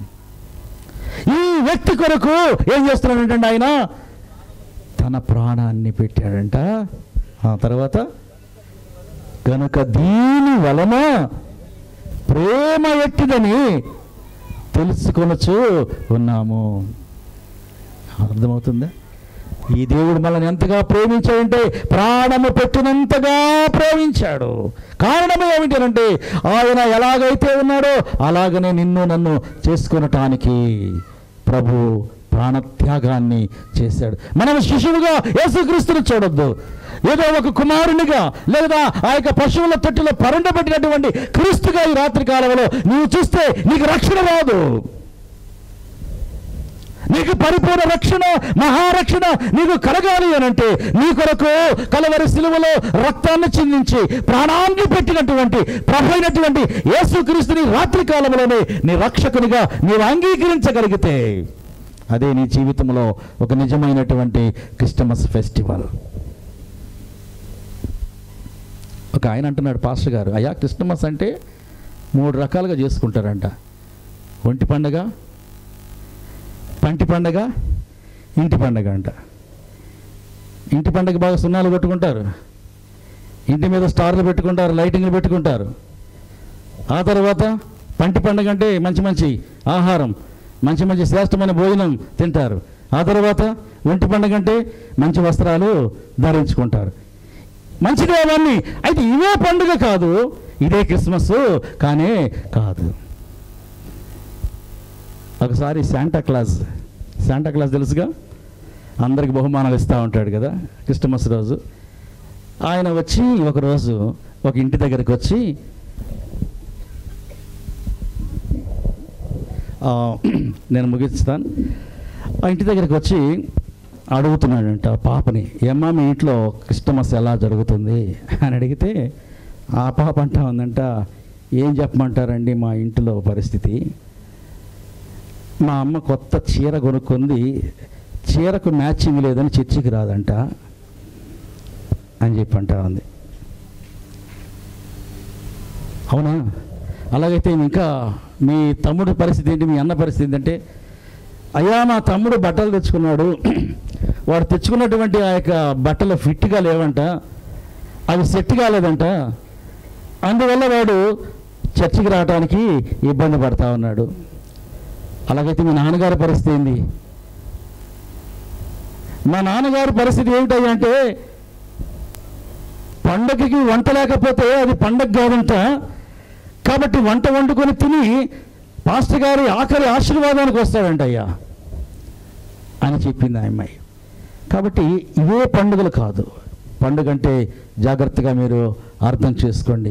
ఈ వ్యక్తి కొరకు ఏం చేస్తున్నాడంటే ఆయన తన ప్రాణాన్ని పెట్టాడంట ఆ తర్వాత కనుక దీని వలన ప్రేమ ఎట్టిదని తెలుసుకొనచ్చు ఉన్నాము అర్థమవుతుందా ఈ దేవుడు మనల్ని ఎంతగా ప్రేమించాడంటే ప్రాణము పెట్టినంతగా ప్రేమించాడు కారణం ఏమిటంటే ఆయన ఎలాగైతే ఉన్నాడో అలాగనే నిన్ను నన్ను చేసుకొనటానికి ప్రభు ప్రాణత్యాగాన్ని చేశాడు మనం శిశువుగా యేసుక్రీస్తుని చూడొద్దు ఏదో ఒక కుమారునిగా లేదా ఆ యొక్క పశువుల తొట్టిలో పరుండబెట్టినటువంటి క్రీస్తుగా ఈ రాత్రి కాలంలో నీవు చూస్తే నీకు రక్షణ రాదు నీకు పరిపూర్ణ రక్షణ మహారక్షణ నీకు కలగాలి అనంటే నీ కొరకు కలవరి సిలువలో రక్తాన్ని చిందించి ప్రాణాన్ని పెట్టినటువంటి ప్రభు అయినటువంటి యేసుక్రీస్తుని రాత్రి కాలంలోనే నీ రక్షకునిగా నీవు అంగీకరించగలిగితే అదే నీ జీవితంలో ఒక నిజమైనటువంటి క్రిస్టమస్ ఫెస్టివల్ ఒక ఆయన అంటున్నాడు పాస్టర్ గారు అయ్యా క్రిస్టమస్ అంటే మూడు రకాలుగా చేసుకుంటారంట ఒంటి పండగ పంటి పండగ ఇంటి పండగ అంట ఇంటి పండగ బాగా సున్నాలు కొట్టుకుంటారు ఇంటి మీద స్టార్లు పెట్టుకుంటారు లైటింగ్లు పెట్టుకుంటారు ఆ తర్వాత పంటి పండగ అంటే మంచి మంచి ఆహారం మంచి మంచి శ్రేష్టమైన భోజనం తింటారు ఆ తర్వాత ఒంటి పండగ అంటే మంచి వస్త్రాలు ధరించుకుంటారు మంచిదే అవన్నీ అయితే ఇవే పండుగ కాదు ఇదే క్రిస్మస్ కానే కాదు ఒకసారి శాంటా క్లాస్ శాంటా క్లాస్ తెలుసుగా అందరికి బహుమానాలు ఇస్తూ ఉంటాడు కదా క్రిస్టమస్ రోజు ఆయన వచ్చి ఒకరోజు ఒక ఇంటి దగ్గరికి వచ్చి ఆ, నేను ముగిస్తాను ఆ ఇంటి దగ్గరికి వచ్చి అడుగుతున్నాడంట ఆ పాపని ఏమ్మా మీ ఇంట్లో క్రిస్టమస్ ఎలా జరుగుతుంది అని అడిగితే ఆ పాప అంటా ఉందంట ఏం చెప్పమంటారండి మా ఇంటిలో పరిస్థితి మా అమ్మ కొత్త చీర కొనుక్కుంది చీరకు మ్యాచింగ్ లేదని చర్చికి రాదంట అని చెప్పి అంటా ఉంది అవునా అలాగైతే ఇంకా మీ తమ్ముడి పరిస్థితి ఏంటి మీ అన్న పరిస్థితి ఏంటంటే అయ్యా మా తమ్ముడు బట్టలు తెచ్చుకున్నాడు వాడు తెచ్చుకున్నటువంటి ఆ యొక్క బట్టలు ఫిట్గా లేవంట అవి సెట్ కాలేదంట అందువల్ల వాడు చర్చికి రావడానికి ఇబ్బంది పడతా ఉన్నాడు అలాగైతే మీ నాన్నగారి పరిస్థితి ఏంది మా నాన్నగారి పరిస్థితి ఏమిటయ్యా అంటే పండగకి వంట లేకపోతే అది పండగ కాదంట కాబట్టి వంట వండుకొని తిని పాస్టర్ గారి ఆఖరి ఆశీర్వాదానికి వస్తాడంట అయ్యా అని చెప్పింది ఆ అమ్మాయి కాబట్టి ఇవే పండుగలు కాదు పండుగ అంటే జాగ్రత్తగా మీరు అర్థం చేసుకోండి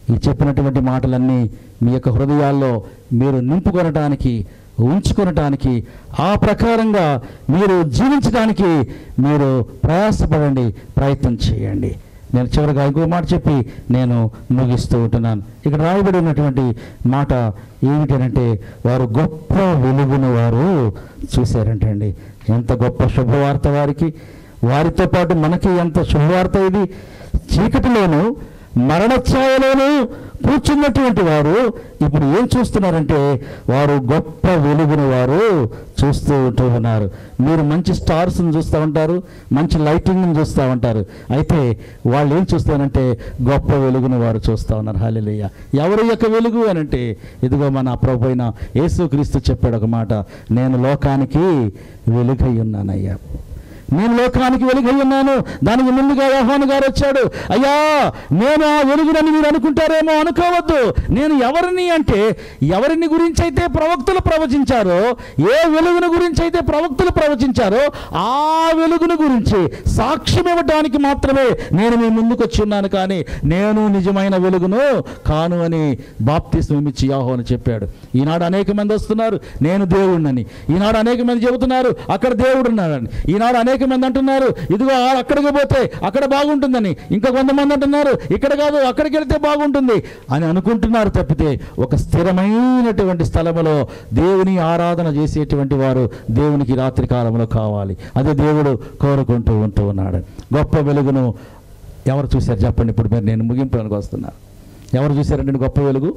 ఈ చెప్పినటువంటి మాటలన్నీ మీ యొక్క హృదయాల్లో మీరు నింపుకొనటానికి ఉంచుకొనటానికి ఆ ప్రకారంగా మీరు జీవించడానికి మీరు ప్రయాసపడండి ప్రయత్నం చేయండి నేను చివరిగా ఇంకో మాట చెప్పి నేను ముగిస్తూ ఉంటున్నాను ఇక్కడ రాయబడి ఉన్నటువంటి మాట ఏమిటనంటే వారు గొప్ప వెలుగును వారు చూశారంటండి ఎంత గొప్ప శుభవార్త వారికి వారితో పాటు మనకి ఎంత శుభవార్త ఇది చీకటిలోను మరణఛాయలోను కూర్చున్నటువంటి వారు ఇప్పుడు ఏం చూస్తున్నారంటే వారు గొప్ప వెలుగును వారు చూస్తూ ఉంటూ ఉన్నారు మీరు మంచి స్టార్స్ని చూస్తూ ఉంటారు మంచి లైటింగ్ని చూస్తూ ఉంటారు అయితే వాళ్ళు ఏం చూస్తారంటే గొప్ప వెలుగును వారు చూస్తూ ఉన్నారు హాలిలయ్య ఎవరి యొక్క వెలుగు అని అంటే ఇదిగో మన ప్రభు అయిన యేసుక్రీస్తు చెప్పాడు ఒక మాట నేను లోకానికి వెలుగై ఉన్నానయ్యా నేను లోకానికి వెలుగై ఉన్నాను దానికి ముందుగా యోహాను గారు వచ్చాడు అయ్యా నేను ఆ వెలుగునని మీరు అనుకుంటారేమో అనుకోవద్దు నేను ఎవరిని అంటే ఎవరిని గురించి అయితే ప్రవక్తలు ప్రవచించారో ఏ వెలుగును గురించి అయితే ప్రవక్తలు ప్రవచించారో ఆ వెలుగును గురించి సాక్ష్యం ఇవ్వడానికి మాత్రమే నేను మీ ముందుకు వచ్చి ఉన్నాను కానీ నేను నిజమైన వెలుగును కాను అని బాప్తిస్మం ఇచ్చి యాహోను చెప్పాడు ఈనాడు అనేక మంది వస్తున్నారు నేను దేవుడినని ఈనాడు అనేక మంది చెబుతున్నారు అక్కడ దేవుడు ఉన్నాడని ఈనాడు అనేక మంది అంటున్నారు ఇదిగో ఆ- అక్కడికి పోతే అక్కడ బాగుంటుందని ఇంకా కొంతమంది అంటున్నారు ఇక్కడ కాదు అక్కడికి వెళ్తే బాగుంటుంది అని అనుకుంటున్నారు తప్పితే ఒక స్థిరమైనటువంటి స్థలములో దేవుని ఆరాధన చేసేటువంటి వారు దేవునికి రాత్రి కాలంలో కావాలి అదే దేవుడు కోరుకుంటూ ఉంటూ ఉన్నాడు గొప్ప వెలుగును ఎవరు చూశారు చెప్పండి ఇప్పుడు మీరు నేను ముగింపులోనికి వస్తున్నా ఎవరు చూశారండి గొప్ప వెలుగు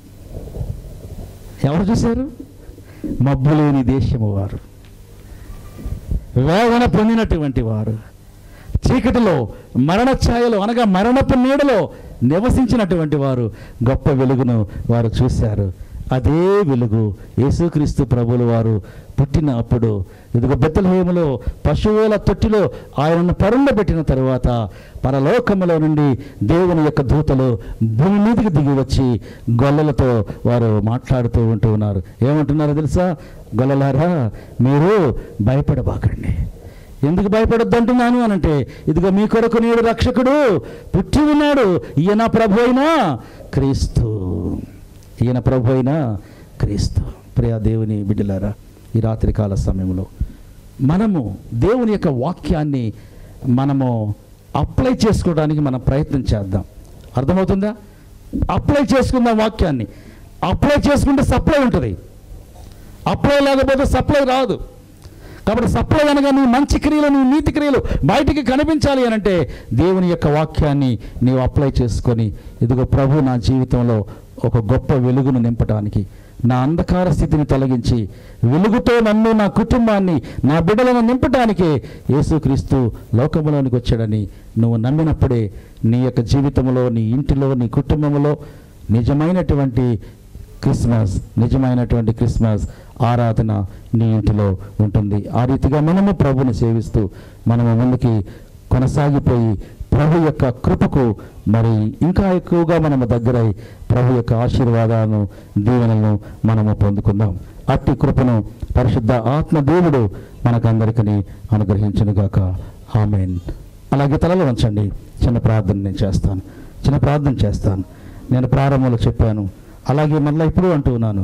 ఎవరు చూశారు మబ్బు లేని దేశము వారు వేదన పొందినటువంటి వారు చీకటిలో మరణ ఛాయలో అనగా మరణపు నీడలో నివసించినటువంటి వారు గొప్ప వెలుగును వారు చూశారు అదే వెలుగు యేసుక్రీస్తు ప్రభులు వారు పుట్టిన అప్పుడు ఇదిగో బెత్తలహేములో పశువుల తొట్టిలో ఆయనను పరుండబెట్టిన తరువాత పరలోకములో నుండి దేవుని యొక్క దూతలు భూమి మీదకి దిగి వచ్చి గొల్లలతో వారు మాట్లాడుతూ ఉంటూ ఉన్నారు ఏమంటున్నారో తెలుసా గొల్లలారా మీరు భయపడబాకండి ఎందుకు భయపడొద్దు అంటున్నాను అనంటే ఇదిగో మీ కొరకు నేడు రక్షకుడు పుట్టి ఉన్నాడు ఈయన ప్రభు అయినా క్రీస్తు ఈయన ప్రభు అయినా క్రీస్తు ప్రియా దేవుని బిడ్డలారా ఈ రాత్రికాల సమయంలో మనము దేవుని యొక్క వాక్యాన్ని మనము అప్లై చేసుకోవడానికి మనం ప్రయత్నం చేద్దాం అర్థమవుతుందా అప్లై చేసుకుందాం వాక్యాన్ని అప్లై చేసుకుంటే సప్లై ఉంటుంది అప్లై లేకపోతే సప్లై రాదు కాబట్టి సప్లై అనగా నీ మంచి క్రియలు నీ నీతి క్రియలు బయటికి కనిపించాలి అని అంటే దేవుని యొక్క వాక్యాన్ని నీవు అప్లై చేసుకొని ఇదిగో ప్రభు నా జీవితంలో ఒక గొప్ప వెలుగును నింపడానికి నా అంధకార స్థితిని తొలగించి వెలుగుతో నన్ను నా కుటుంబాన్ని నా బిడ్డలను నింపటానికే యేసుక్రీస్తు లోకములోనికి వచ్చాడని నువ్వు నమ్మినప్పుడే నీ యొక్క జీవితంలో నీ ఇంటిలో నీ కుటుంబంలో నిజమైనటువంటి క్రిస్మస్ నిజమైనటువంటి క్రిస్మస్ ఆరాధన నీ ఇంటిలో ఉంటుంది ఆ రీతిగా మనము ప్రభుని సేవిస్తూ మనము ముందుకి కొనసాగిపోయి ప్రభు యొక్క కృపకు మరి ఇంకా ఎక్కువగా మనము దగ్గరై ప్రభు యొక్క ఆశీర్వాదాలను దీవెనలను మనము పొందుకుందాం అట్టి కృపను పరిశుద్ధ ఆత్మ దేవుడు మనకందరికీ అనుగ్రహించునుగాక ఆమెన్ అలాగే తలలో ఉంచండి చిన్న ప్రార్థన నేను చేస్తాను చిన్న ప్రార్థన చేస్తాను నేను ప్రారంభంలో చెప్పాను అలాగే మళ్ళీ ఇప్పుడు అంటూ ఉన్నాను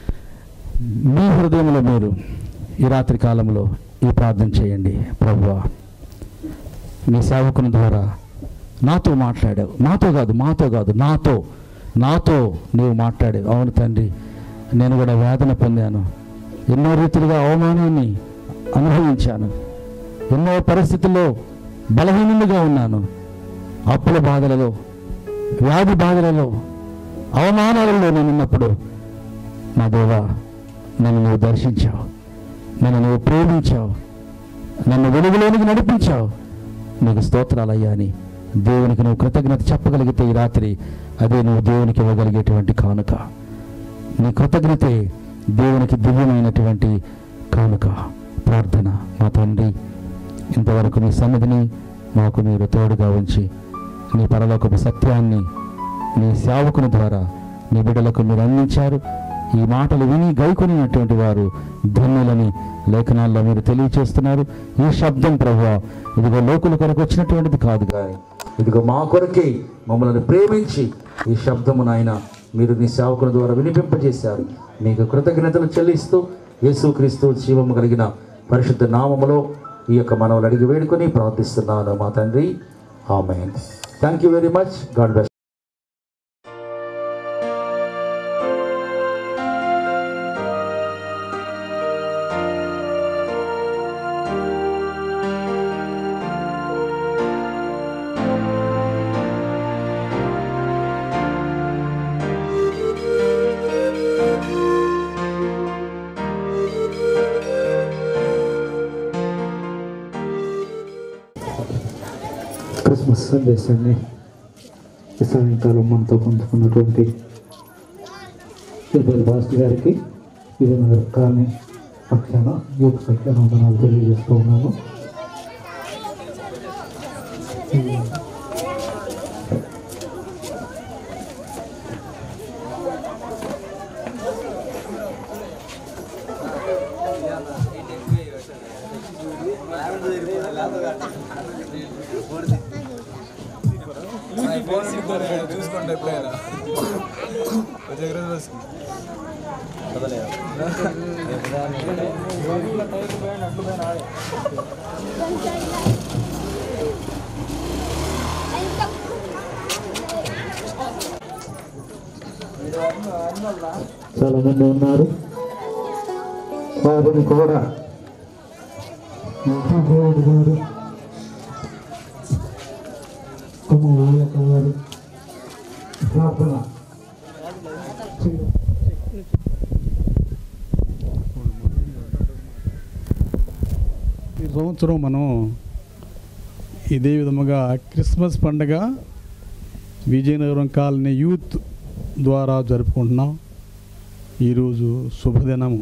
మీ హృదయంలో మీరు ఈ రాత్రి కాలంలో ఈ ప్రార్థన చేయండి ప్రభువా మీ సేవకుని ద్వారా నాతో మాట్లాడావు నాతో కాదు మాతో కాదు నాతో నాతో నీవు మాట్లాడావు అవును తండ్రి నేను కూడా వేదన పొందాను ఎన్నో రీతిలుగా అవమానాన్ని అనుభవించాను ఎన్నో పరిస్థితుల్లో బలహీనంగా ఉన్నాను అప్పుల బాధలలో వ్యాధి బాధలలో అవమానాలలో నేను ఉన్నప్పుడు నా దేవా నన్ను నువ్వు దర్శించావు నన్ను నువ్వు ప్రేమించావు నన్ను వెలుగులోనికి నడిపించావు నీకు స్తోత్రాలయ్యా అని దేవునికి నువ్వు కృతజ్ఞత చెప్పగలిగితే ఈ రాత్రి అదే నువ్వు దేవునికి ఇవ్వగలిగేటువంటి కానుక నీ కృతజ్ఞతే దేవునికి దివ్యమైనటువంటి కానుక ప్రార్థన మా తండ్రి ఇంతవరకు నీ సన్నిధిని మాకు మీరు తోడుగా ఉంచి నీ పరలోకపు సత్యాన్ని నీ సేవకుని ద్వారా నీ బిడ్డలకు మీరు అందించారు ఈ మాటలు విని గైకొనినటువంటి వారు ధన్యులని లేఖనాల్లో మీరు తెలియచేస్తున్నారు ఈ శబ్దం ప్రభు ఇదిగో లోకుల కొరకు వచ్చినటువంటిది కాదు కానీ ఇదిగో మా కొరకే మమ్మల్ని ప్రేమించి ఈ శబ్దము నాయన మీరు నీ సేవకుల ద్వారా వినిపింపజేశారు మీకు కృతజ్ఞతలు చెల్లిస్తూ యేసుక్రీస్తు జీవము కలిగిన పరిశుద్ధ నామములో ఈ యొక్క మనవులు అడిగి వేడుకొని ప్రార్థిస్తున్నాను మా తండ్రి ఆమె thank you very much God bless Christmas సందేశాన్ని ఈ సాయంకాలం మనతో పంచుకున్నటువంటి ఇద్దరు భాస్కర్ గారికి విజయనగర్ కాలనీ పక్షాన యూత్ పక్షాన వందనాలు తెలియజేస్తూ ఉన్నాను చూసుకోండి ఎప్పుడైనా చాలా మంది ఉన్నారు వారిని కూడా మహాదేవుడు గారు తమ నాయక గారు ప్రార్థన చేయడం. ఈ సంవత్సరం మనం ఇదే విధముగా క్రిస్మస్ పండుగ విజయనగరం కాలనీ యూత్ ద్వారా జరుపుకుంటున్నాం ఈరోజు శుభదినము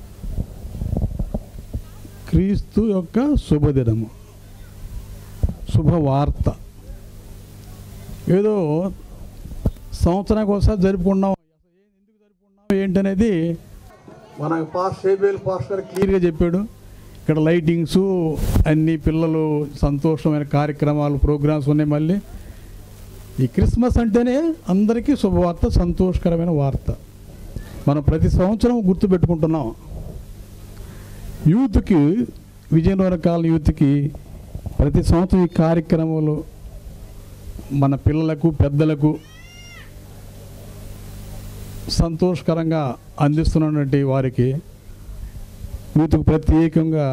క్రీస్తు యొక్క శుభదినము శుభవార్త ఏదో సంవత్సరానికి ఒకసారి జరుపుకున్నాం అసలు ఏ- ఎందుకు జరుపుకున్నాం ఏంటనేది మన పాస్ షేబేల్ పాస్టర్ క్లియర్గా చెప్పాడు ఇక్కడ లైటింగ్స్ అన్ని పిల్లలు సంతోషమైన కార్యక్రమాలు ప్రోగ్రామ్స్ ఉన్నాయి మళ్ళీ ఈ క్రిస్మస్ అంటేనే అందరికీ శుభవార్త సంతోషకరమైన వార్త మనం ప్రతి సంవత్సరం గుర్తుపెట్టుకుంటున్నాం యూత్కి విజయనగరం కాలం యూత్కి ప్రతి సంవత్సరం ఈ కార్యక్రమాలు మన పిల్లలకు పెద్దలకు సంతోషకరంగా అందిస్తున్నటువంటి వారికి యూత్కు ప్రత్యేకంగా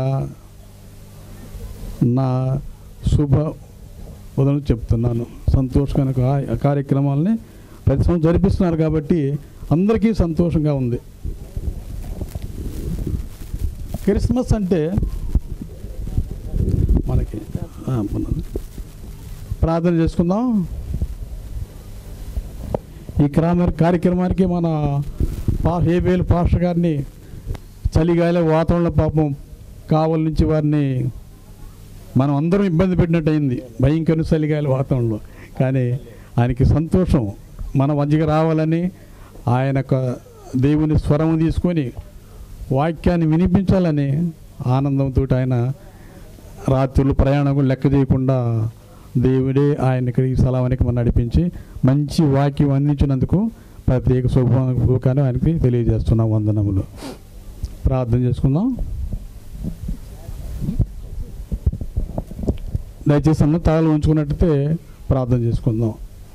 నా శుభ ఉదయం చెప్తున్నాను సంతోషకరమైన కా- కార్యక్రమాలని ప్రతి సంవత్సరం జరిపిస్తున్నారు కాబట్టి అందరికీ సంతోషంగా ఉంది క్రిస్మస్ అంటే మనకి ఆ, ఉన్నది. ప్రార్థన చేసుకుందాం ఈ క్రామ కార్యక్రమానికి మన పా హేబేల్ పాస్టర్ గారిని చలిగాలి వాతావరణ పాపం కావల నుంచి వారిని మనం అందరం ఇబ్బంది పెట్టినట్టు అయింది భయంకర చలిగాలి వాతావరణంలో కానీ ఆయనకి సంతోషం మన మధ్యకి రావాలని ఆయన యొక్క దేవుని స్వరం తీసుకొని వాక్యాన్ని వినిపించాలని ఆనందంతో ఆయన రాత్రులు ప్రయాణం కూడా లెక్క చేయకుండా దేవుడే ఆయనకి ఈ స్థలానికి మనం నడిపించి మంచి వాక్యం అందించినందుకు ప్రత్యేక శుభ శుభకాన్ని ఆయనకి తెలియజేస్తున్నాం వందనములు ప్రార్థన చేసుకుందాం దయచేసి అన్న తాళం ఉంచుకున్నట్టయితే ప్రార్థన చేసుకుందాం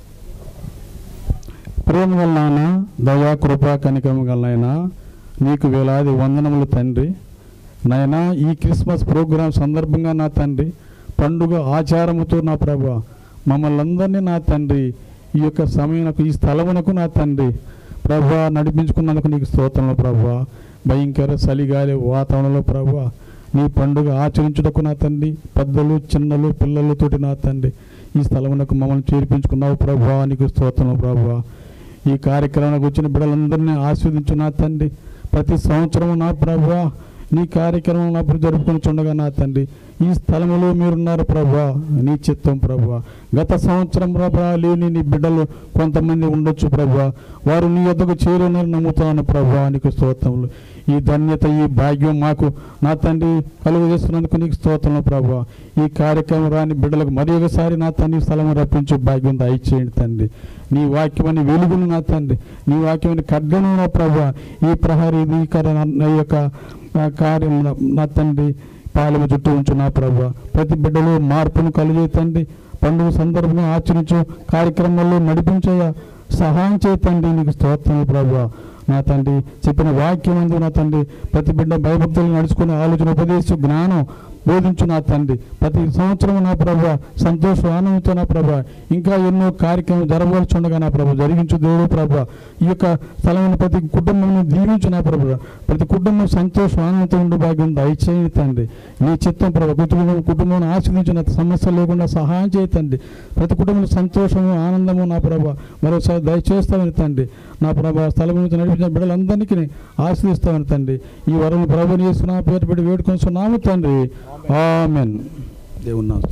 ప్రేమ గల నాన్న దయా కృప కనికరమ గల నాయన నీకు వేలాది వందనములు తండ్రి నాయనా ఈ క్రిస్మస్ ప్రోగ్రాం సందర్భంగా నా తండ్రి పండుగ ఆచారముతో నా ప్రభ మమ్మల్ని అందరినీ నా తండ్రి ఈ యొక్క సమయమునకు ఈ స్థలమునకు నా తండ్రి ప్రభా నడిపించుకున్నందుకు నీకు స్తోత్రంలో ప్రభా భయంకర చలిగాలి వాతావరణంలో ప్రభా నీ పండుగ ఆచరించుటకు నా తండ్రి పెద్దలు చిన్నలు పిల్లలతోటి నా తండ్రి ఈ స్థలమునకు మమ్మల్ని చేర్పించుకున్నావు ప్రభా నీకు స్తోత్రంలో ప్రభా ఈ కార్యక్రమానికి వచ్చిన బిడ్డలందరినీ ఆస్వాదించు నా తండ్రి ప్రతి సంవత్సరం నా ప్రభా నీ కార్యక్రమం అప్పుడు జరుపుకొని చుండగా నా తండ్రి ఈ స్థలంలో మీరున్నారు ప్రభా నీ చిత్తం ప్రభా గత సంవత్సరం ప్రభా లేని నీ బిడ్డలు కొంతమంది ఉండొచ్చు ప్రభా వారు నీ యొద్దకు చేరునని నమ్ముతాను ప్రభా నీకు స్తోత్రములు ఈ ధన్యత ఈ భాగ్యం మాకు నా తండ్రి కలుగు చేస్తున్నందుకు నీకు స్తోత్రం ప్రభా ఈ కార్యక్రమం రాని బిడ్డలకు మరి ఒకసారి నా తండ్రి స్థలం రప్పించు భాగ్యం దయచేయండి తండ్రి నీ వాక్యమని వెలుగును నా తండ్రి నీ వాక్యమని ఖడ్గను నా ప్రభా ఈ ప్రహరీ ఈ కర- నా యొక్క ఆ కార్యం నా- నా తండ్రి పాలెము చుట్టూ ఉంచు నా ప్రభా ప్రతి బిడ్డలో మార్పును కలిగే తండ్రి పండుగ సందర్భంగా ఆచరించు కార్యక్రమాల్లో నడిపించయ్యా సహాయం చేతండి నీకు స్తోత్రం ప్రభా నా తండ్రి చెప్పిన వాక్యం అందు నా తండ్రి ప్రతి బిడ్డ భయభక్తులు నడుచుకునే ఆలోచన ఉపదేశించు జ్ఞానం బోధించు నా తండ్రి ప్రతి సంవత్సరం నా ప్రభా సంతోష ఆనందంతో నా ప్రభా ఇంకా ఎన్నో కార్యక్రమం జరగవలచుండగా నా ప్రభా జరిగించు దేవుడు ప్రభా ఈ యొక్క స్థలమైన ప్రతి కుటుంబం దీవించు నా ప్రభా ప్రతి కుటుంబం సంతోష ఆనందంతో ఉండే భాగ్యం దయచేయండి తండ్రి నీ చిత్తం ప్రభా కుటుంబం కుటుంబం ఆశ్రయించిన సమస్య లేకుండా సహాయం చేయండి ప్రతి కుటుంబంలో సంతోషము ఆనందము నా ప్రభా మరోసారి దయచేస్తామని తండ్రి నా ప్రభా స్థలం నుంచి నడిపించిన బిడ్డలందరికీ ఆశ్రయిస్తామని తండ్రి ఈ వరం ప్రభుని చేస్తున్నా పేరు పెట్టి వేడుకొస్తున్నాము తండ్రి ఆమెన్ దేవుని నామములో.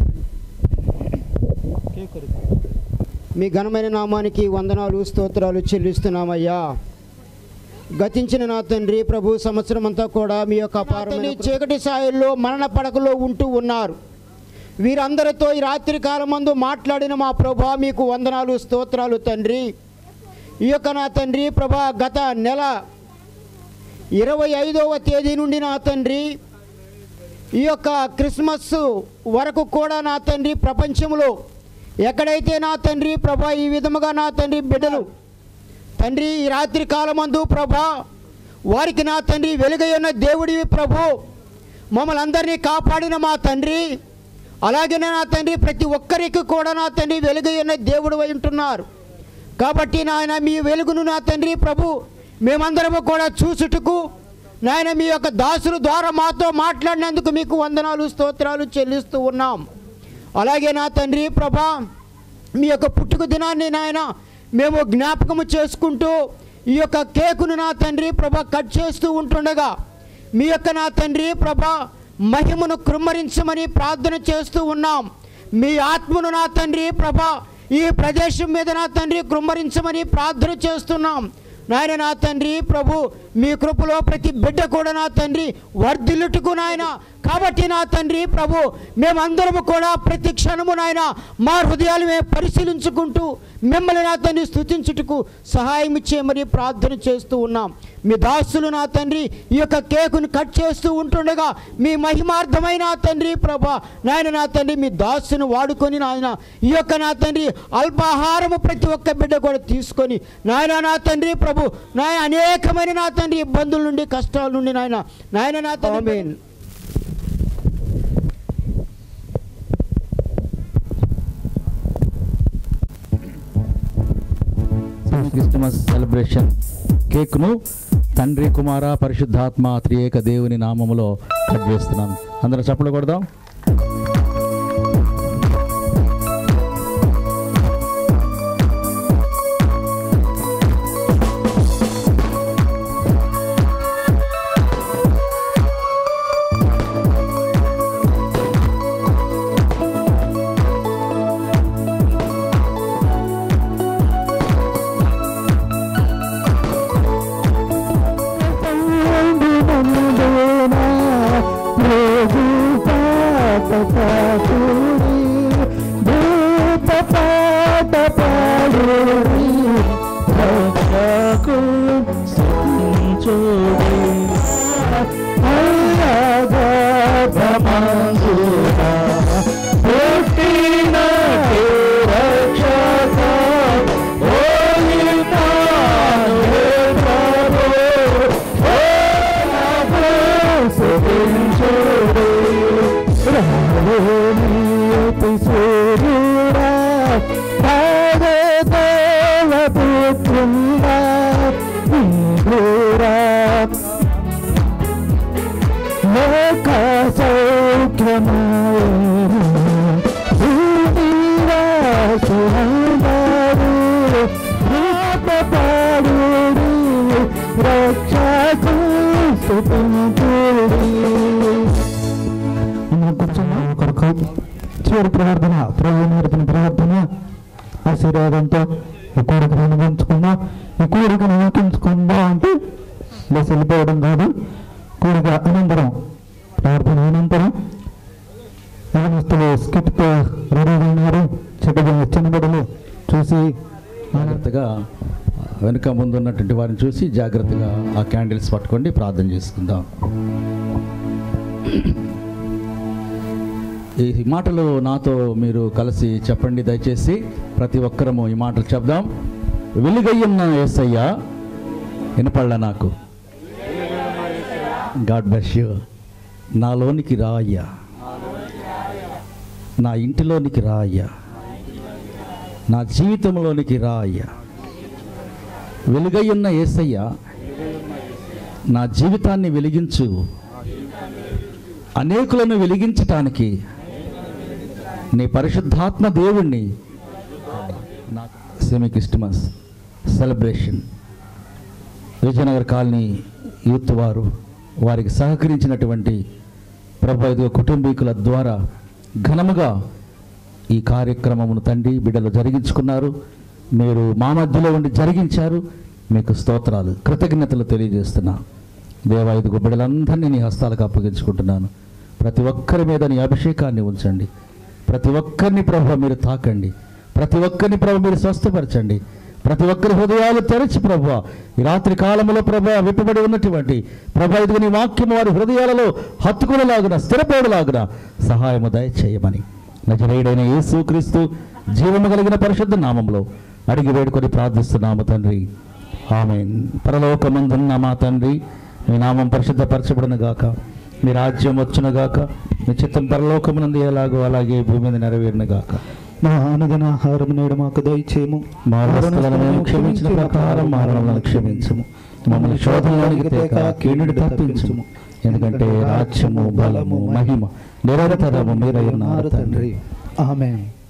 మీ ఘనమైన నామానికి వందనాలు స్తోత్రాలు చెల్లిస్తున్నామయ్యా గతించిన నా తండ్రి ప్రభు సంవత్సరం అంతా కూడా మీ యొక్క అపారమైన చీకటి సాయల్లో మరణ పడకలో ఉంటూ ఉన్నారు వీరందరితో ఈ రాత్రి కాలమందు మాట్లాడిన మా ప్రభా మీకు వందనాలు స్తోత్రాలు తండ్రి ఈ యొక్క నా తండ్రి ప్రభా గత నెల ఇరవై ఐదవ తేదీ నుండి నా తండ్రి ఈ యొక్క క్రిస్మస్ వరకు కూడా నా తండ్రి ప్రపంచంలో ఎక్కడైతే నా తండ్రి ప్రభా ఈ విధముగా నా తండ్రి బిడ్డలు తండ్రి ఈ రాత్రి కాలమందు ప్రభా వారికి నా తండ్రి వెలుగైన దేవుడివి ప్రభు మమ్మల్ని అందరినీ కాపాడిన మా తండ్రి అలాగే నా తండ్రి ప్రతి ఒక్కరికి కూడా నా తండ్రి వెలుగైన దేవుడు అయి ఉంటున్నారు కాబట్టి నాయన మీ వెలుగును నా తండ్రి ప్రభు మేమందరము కూడా చూసుటకు నాయన మీ యొక్క దాసుల ద్వారా మాతో మాట్లాడినందుకు మీకు వందనాలు స్తోత్రాలు చెల్లిస్తూ ఉన్నాం అలాగే నా తండ్రి ప్రభా మీ యొక్క పుట్టుక దినాన్ని నాయన మేము జ్ఞాపకము చేసుకుంటూ ఈ యొక్క కేకును నా తండ్రి ప్రభా కట్ చేస్తూ ఉంటుండగా మీ యొక్క నా తండ్రి ప్రభా మహిమను కృమ్మరించమని ప్రార్థన చేస్తూ ఉన్నాం మీ ఆత్మను నా తండ్రి ప్రభా ఈ ప్రదేశం మీద నా తండ్రి కృమ్మరించమని ప్రార్థన చేస్తున్నాం నాయన నా తండ్రి ప్రభు మీ కృపలో ప్రతి బిడ్డ కూడా నా తండ్రి వర్ధిల్లుటకు నాయన కాబట్టి నా తండ్రి ప్రభు మేమందరము కూడా ప్రతి క్షణము నాయన మా హృదయాలు మేము పరిశీలించుకుంటూ మిమ్మల్ని నా తండ్రి స్థుతించుటకు సహాయం చేయమని ప్రార్థన చేస్తూ ఉన్నాం మీ దాసులు నా తండ్రి ఈ యొక్క కేకును కట్ చేస్తూ ఉంటుండగా మీ మహిమార్థమైన నా తండ్రి ప్రభా నాయన నా తండ్రి మీ దాసును వాడుకొని నాయన ఈ యొక్క నా తండ్రి అల్పాహారము ప్రతి ఒక్క బిడ్డ కూడా తీసుకొని నాయన నా తండ్రి ప్రభు నాయన అనేకమైన నా తండ్రి ఇబ్బందుల నుండి కష్టాల నుండి నాయన నాయన నా తండ్రి క్రిస్టమస్ సెలబ్రేషన్ కేక్ను తండ్రి కుమార పరిశుద్ధాత్మ త్రియేక దేవుని నామములో కట్ చేస్తున్నాను అందరూ చప్పలు కొడదాం రక్షకు కొరకు చివరి ప్రార్థన ప్రభు నేర్పిన ప్రార్థన ఆశీర్వాదంతో ఈ కోరికను అనుభవించుకుందాం ఈ కోరికను అనుభవించుకుందాం అంటే బస్ వెళ్ళిపోవడం కాదు కోరిక అనంతరం ప్రార్థన అనంతరం యవనస్తులు స్కిట్తో రెడీ అయినారు చక్కగా చిన్న బిడ్డలు చూసి జాగ్రత్తగా వెనుక ముందు ఉన్నటువంటి వారిని చూసి జాగ్రత్తగా ఆ క్యాండిల్స్ పట్టుకోండి ప్రార్థన చేసుకుందాం ఈ మాటలు నాతో మీరు కలిసి చెప్పండి దయచేసి ప్రతి ఒక్కరము ఈ మాటలు చెప్దాం వెలుగయ్యున్న ఏసయ్య వినపడలే నాకు గాడ్ బ్లెస్ యూ నాలోనికి రా అయ్యా నా ఇంటిలోనికి రా అయ్యా నా జీవితంలోనికి రా అయ్యా వెలుగయ్యున్న ఏసయ్య నా జీవితాన్ని వెలిగించు అనేకులను వెలిగించటానికి నీ పరిశుద్ధాత్మ దేవుణ్ణి నా semi Christmas celebration Vijayanagar colony youth వారు వారికి సహకరించినటువంటి ప్రభు ఐదుగు కుటుంబీకుల ద్వారా ఘనముగా ఈ కార్యక్రమమును తండ్రి బిడ్డలు జరిగించుకున్నారు మీరు మా మధ్యలో ఉండి జరిగించారు మీకు స్తోత్రాలు కృతజ్ఞతలు తెలియజేస్తున్నా దేవా ఇదిగో బిడ్డలందరినీ నీ హస్తాలకు అప్పగించుకుంటున్నాను ప్రతి ఒక్కరి మీద నీ అభిషేకాన్ని ఉంచండి ప్రతి ఒక్కరిని ప్రభు మీరు తాకండి ప్రతి ఒక్కరిని ప్రభు మీరు స్వస్థపరచండి ప్రతి ఒక్కరి హృదయాలు తెరచి ప్రభు ఈ రాత్రి కాలంలో ప్రభు విప్పబడి ఉన్నటువంటి ప్రభు ఇదిగో నీ వాక్యం వారి హృదయాలలో హత్తుకునేలాగున స్థిరపడలాగున సహాయము దయచేయమని నజరేయుడైన యేసు క్రీస్తు జీవము కలిగిన పరిశుద్ధ నామంలో అడిగి వేడుకొని ప్రార్థిస్తున్నాము తండ్రి ఆమెన్ పరలోకమందున్న మా తండ్రి మీ నామం పరిశుద్ధపరచబడును గాక మీ రాజ్యం వచ్చును గాక మీ చిత్తం పరలోకమునందు ఎలాగో అలాగే భూమి మీద నెరవేరును గాక మా అనుదిన ఆహారం నేడు మాకు దయచేయము మా వస్తువులను మేము క్షమించిన ప్రకారం మారణములను క్షమించము మమ్మల్ని శోధనలోనికి తేక కీడుని తప్పించుము ఎందుకంటే రాజ్యము బలము మహిమ నిరంతరము మీరైనారు తండ్రి ఆమె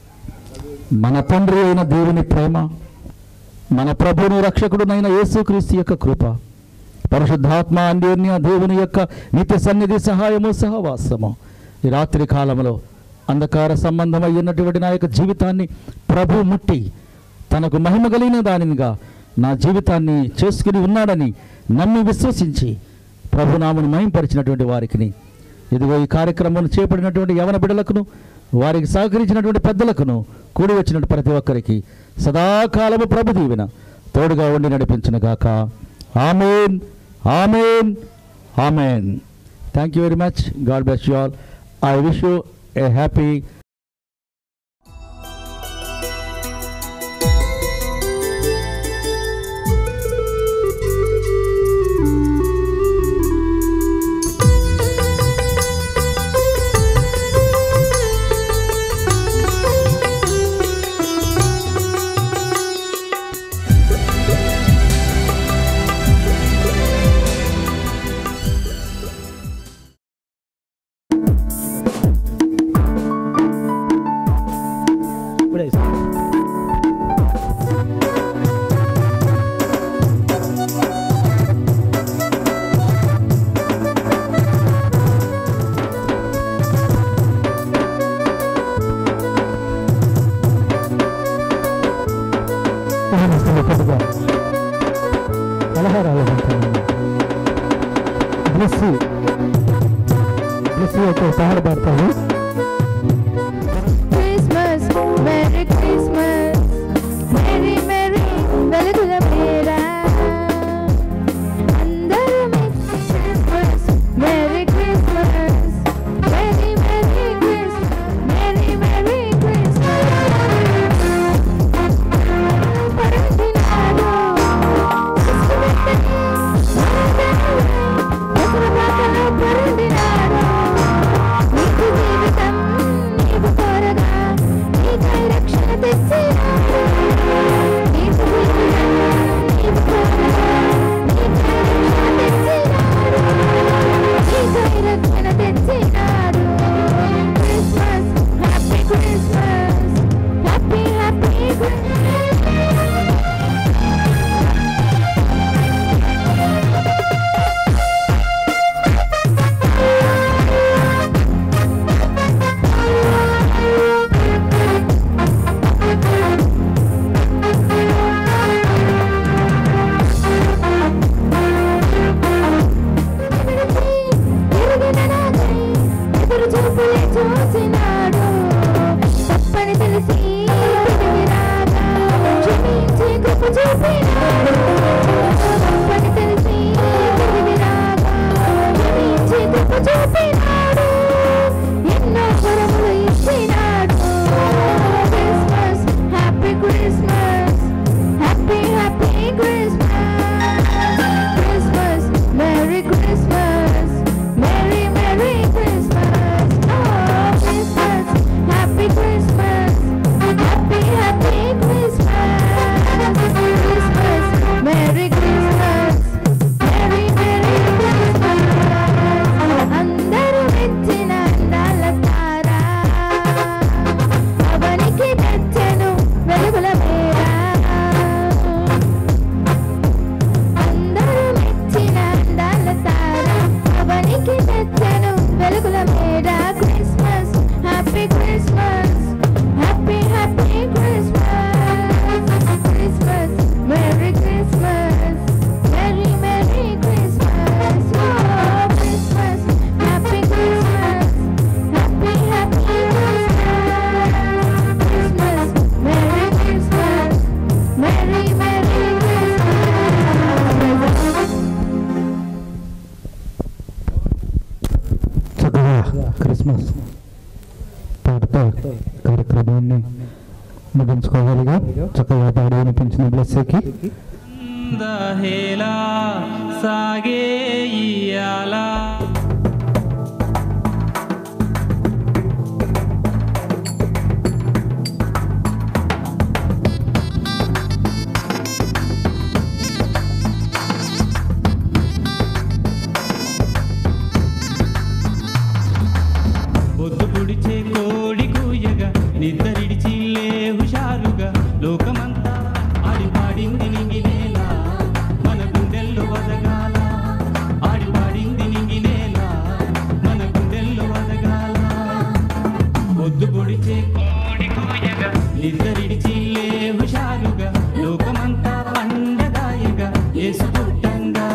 మన తండ్రి అయిన దేవుని ప్రేమ మన ప్రభుని రక్షకుడునైన యేసుక్రీస్తు యొక్క కృప పరిశుద్ధాత్మ అన్యోన్య దేవుని యొక్క నిత్య సన్నిధి సహాయము సహవాసము ఈ రాత్రి కాలంలో అంధకార సంబంధమై ఉన్నటువంటి నా యొక్క జీవితాన్ని ప్రభు ముట్టి తనకు మహిమ కలిగిన దానిగా నా జీవితాన్ని చేసుకుని ఉన్నాడని నమ్మి విశ్వసించి ప్రభునామను మహింపరిచినటువంటి వారికి ఇదిగో ఈ కార్యక్రమం చేపడినటువంటి యవన బిడ్డలకును వారికి సహకరించినటువంటి పెద్దలకును కూడి వచ్చినటువంటి ప్రతి ఒక్కరికి సదాకాలము ప్రభు దీవెన తోడుగా ఉండి నడిపించిన గాక amen amen amen thank you very much God bless you all I wish you a happy యవనస్తులు కొద్దిగా పలహారాలు బ్లెస్సి బ్లెస్సి అయితే సహాయపడతారు Christmas, Merry Christmas, Merry Merry వెలుగుల పేర అందరూ మెచ్చి Christmas, Merry Christmas, Merry Merry Christmas, Merry Merry Christmas. పడుతున్నాడు, ఇష్టపెట్టని మనకను, దసరా పాటలో పరుండినాడు. నీకు జీవితం నీకు కోరగా నీకై రక్షణ తెచ్చినాడు నీకు జీవితం నీకు క్రిస్మస్ పాటతో కార్యక్రమాన్ని ముగించుకోగలిగా చక్కగా పాడి వినిపించిన బ్లెస్సీకి దహేలా సాగే ఇయాలా పొద్దు పొడిచే కోడి కూయగా నిద్రడిచి లే హుషారుగా లోకమంతా ఆడి పాడింది నింగినేలా మన గుండెల్లో వదగాల ఆడి పాడింది నింగినేలా మన గుండెల్లో వదగాల పొద్దు పొడిచే కోడి కూయగా నిద్రడిచి లే హుషారుగా లోకమంతా పండగాయగా యేసు పుట్టంగా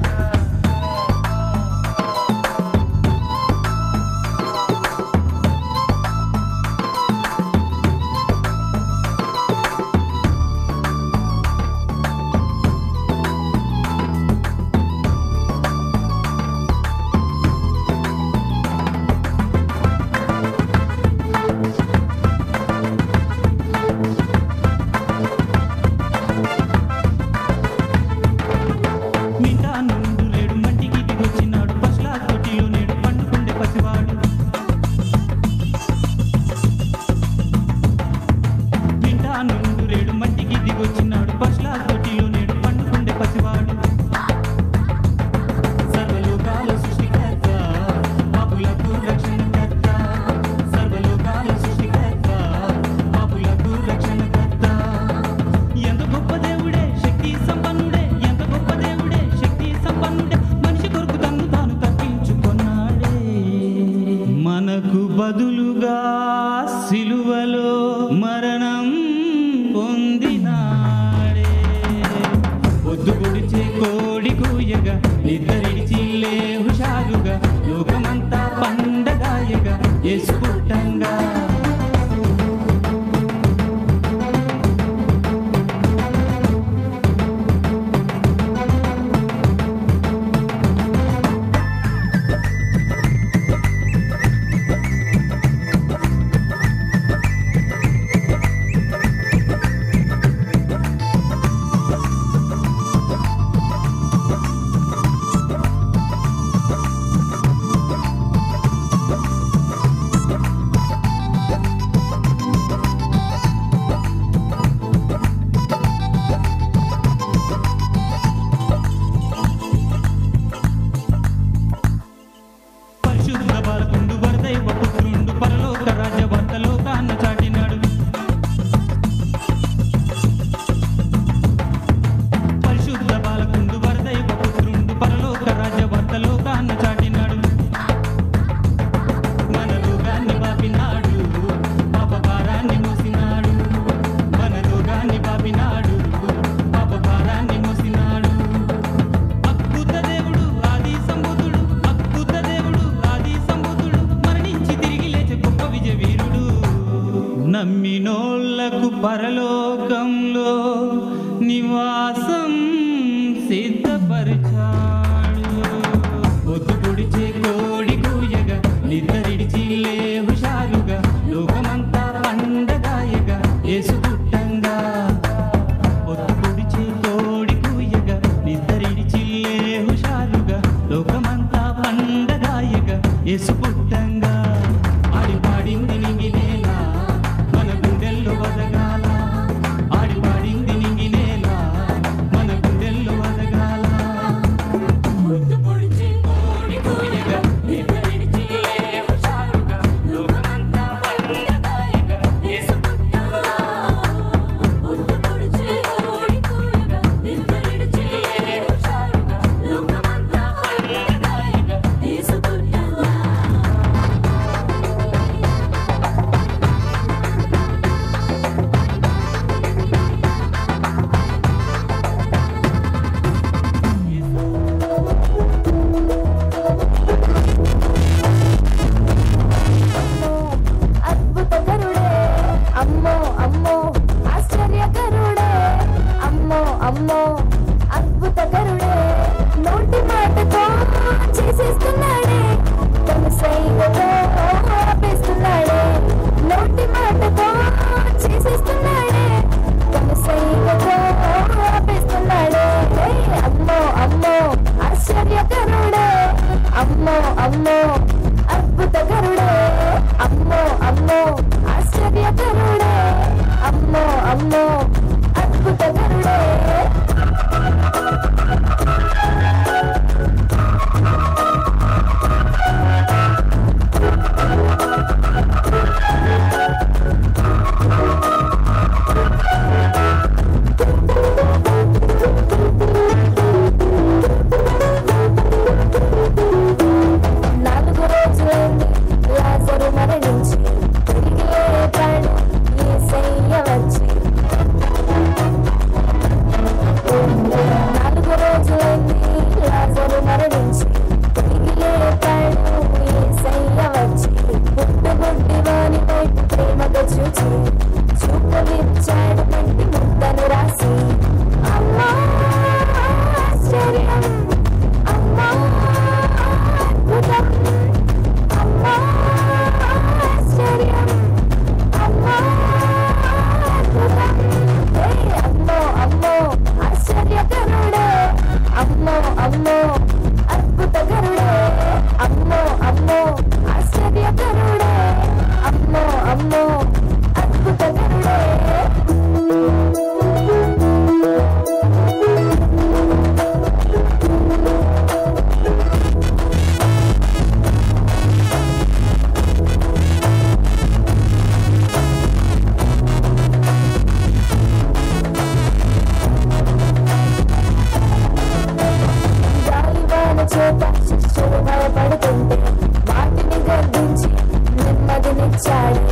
మిఠా నుండు లేడు మంటికి దిగొచ్చినాడు పశుల తొట్టిలో నేడు పండుకుండే పసివాడు మిఠా నుండు రేడు మంటికి దిగొచ్చినాడు పశుల తొట్టిలో నేడు పండుకుండే పసివాడు సర్వలోకాల సృష్టికర్త పాపులకు రక్షణకర్త సర్వలోకాల సృష్టికర్త పాపులకు రక్షణకర్త ఎంత గొప్ప దేవుడే శక్తి సంపన్నుడే ఎంత గొప్ప దేవుడే శక్తి సంపన్నుడే మనిషి కొరకు తన్ను తాను తప్పించుకున్నాడే మనకు బదులుగా సిలువలో మరణం పొందినాడే పొద్దు పొడిచే కోడి కూయగా నిద్రడిచి లే హుషారుగా లోకమంతా పండగాయగా యేసు పుట్టంగా పరిశుద్ధ బాలకుండు వరదైవ పుత్రుండు పరలోక రాజ్యవర్త లోకాన్న చాటినాడు పరిశుద్ధ బాలకుండు వరదైవ పుత్రుండు పరలోక రాజ్యవర్త లోకాన్న చాటినాడు మన లోకాన్ని బాపినాడు పాప భారాన్ని మోసినాడు మన లోకాన్ని బాపినాడు పాప భారాన్ని మోసినాడు అద్భుత దేవుడు ఆది సంబుధుడు అద్భుత దేవుడు ఆది సంబుధుడు మరణించి తిరిగి లేచే గొప్ప విజయ వీరుడు నమ్మినోళ్లకు పరలోకంలో నివాసం సిద్ధపరిచాడు పొద్దు పొడిచే కోడి కూయగా నిద్రడిచి లే హుషారుగా లోకమంతా పండగాయగా యేసు పుట్టంగా పొద్దు పొడిచే కోడి కూయగా నిద్రడిచి లే హుషారుగా లోకమంతా పండగాయగా యేసు పుట్టంగా ఆడి పాడింది నింగినేలా మన గుండెల్లో వదగాల ఆడి పాడింది నింగినేలా మన గుండెల్లో వదగాల పొద్దు పొడిచే కోడి కూయగా నిద్రడిచి లే హుషారుగా లోకమంతా పండగాయగా యేసు పుట్టంగా పొద్దు పొడిచే కోడి కూయగా నిద్రడిచి లే హుషారుగా లోకమంతా పండగాయగా యేసు పుట్టంగా అద్భుతకరుడే అమ్మో అమ్మో ఆశ్చర్యకరుడే అమ్మో అమ్మో అద్భుతకరుడే నోటి మాటతో చేసేస్తున్నాడే తన సైగతో చేత శిష్యులు భయపడుతుంటే వాటిని గర్దించి నెమ్మదినిచ్చాడు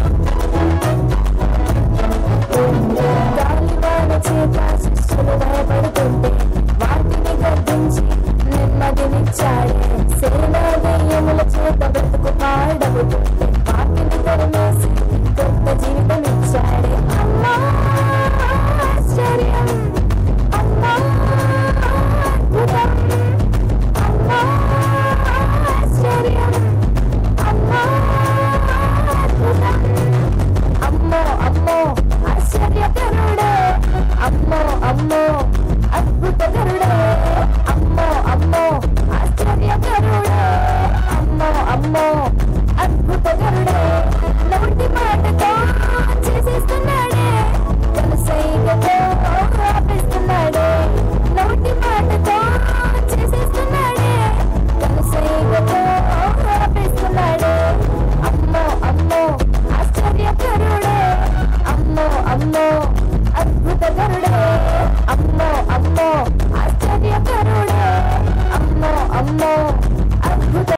గాలివాన చేత శిష్యులు భయపడుతుంటే వాటిని గర్దించి నెమ్మదినిచ్చాడు సేనా దెయ్యముల చేత బ్రతుకు పాడవుతుంటే వాటిని తరిమేసి కొత్త జీవితం ఇచ్చాడు అమ్మా ఆశ్చర్యం అమ్మా అద్భుతం అమ్మా ఆశ్చర్యం అమ్మా అద్భుతం అమ్మో అమ్మో ఆశ్చర్యకరుడే అమ్మో అమ్మో అద్భుతకరుడే అమ్మో అమ్మో ఆశ్చర్యకరుడే అమ్మో అమ్మో అద్భుతకరుడే నోటి మాటతో చేసేస్తున్నాడే తన సైగతో ఆపిస్తున్నాడే నోటి మాటతో చేసేస్తున్నాడే తన సైగతో ఆపిస్తున్నాడే అమ్మో అమ్మో ఆశ్చర్యకరుడే అమ్మో అమ్మో అద్భుతకరుడే అమ్మో అమ్మో ఆశ్చర్యకరుడే అమ్మో అమ్మో అద్భుత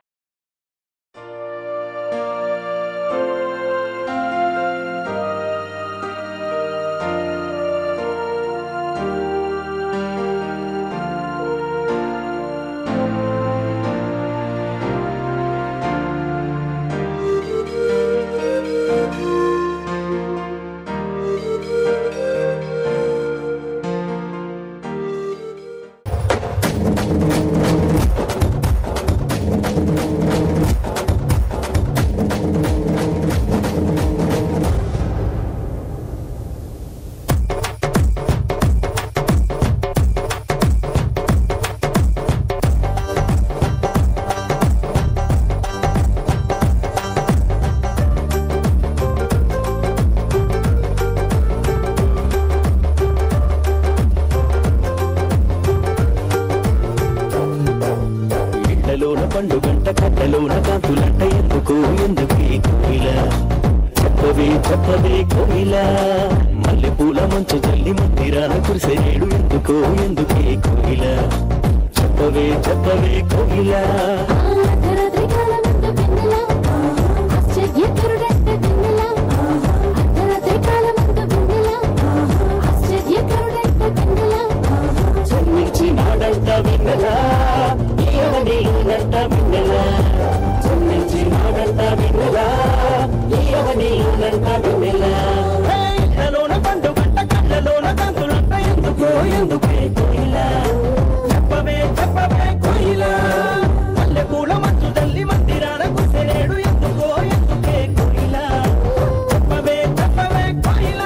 ఇళ్లలోన పండుగంట కట్టలోన కాంతులంట ఎందుకు ఎందుకే కోయిల చెప్పవే చెప్పవే కోయిల మల్లె పూల మంచు జల్లి మందిరాన కురిసేడు ఎందుకో ఎందుకే కోయిల చెప్పవే చెప్పవే కోయిల అర్ధరాత్రి కాలమందు వెన్నెల ఆశ్చర్యకరుడంట వెన్నెల అర్ధరాత్రి కాలమందు వెన్నెల ఆశ్చర్యకరుడంట వెన్నెల జన్మించి నాడంట వెన్నెల ఈయవనీయునంట వెన్నెల జన్మించి నాడంట వెన్నెల ఈయవనీయునంట వెన్నెల ఇళ్లలోన పండుగంట కళ్ళలోన కాంతులంట ఎందుకో ఎందుకే కోయిల చెప్పవే చెప్పవే కోయిల మల్లె పూల మంచు తల్లి మందిరాన కుసెలేడు ఎందుకో ఎందుకే కోయిల చెప్పవే చెప్పవే కోయిల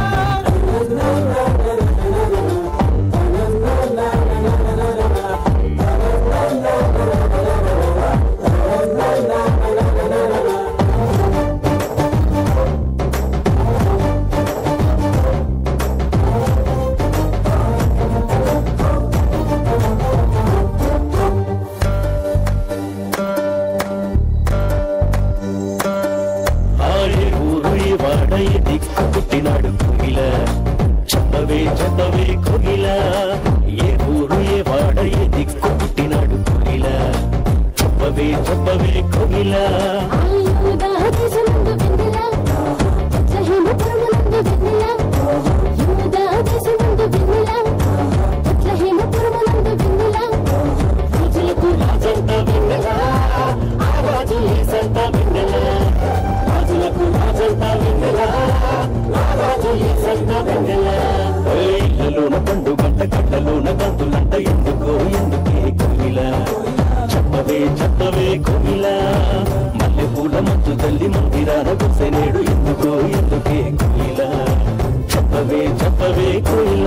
ఆడే ఊరు ఈ వాడ ఈ దిక్కు పుట్టినాడు కోగిల చెప్పవే చెప్పవే కోగిల ఏ ఊరు ఏ వాడ ఏ దిక్కు పుట్టినాడు కోగిల చెప్పవే చెప్పవే కోగిల ఆయుధ దేశమందు వెన్నెల ఉత్సహిమ పురములందు వెన్నెల యూద దేశమందు వెన్నెల ఉత్సహిమ పురములందు వెన్నెల రాజులకు రాజంత వెన్నెల ఆ రాజు ఏసంత వెన్నెల రాజులకు రాజంత వెన్నెల ఆ రాజు ఏసంత వెన్నెల ఇళ్ళలోన పండుగంట కట్టలోన గంతులంట ఎందుకో ఎందుకే కోయిల చెప్పవే చెప్పవే కోయిల మల్లె పూల మంచు తల్లి మందిరాన గుసెనేడు ఎందుకో ఎందుకే కోయిల చెప్పవే చెప్పవే కోయిల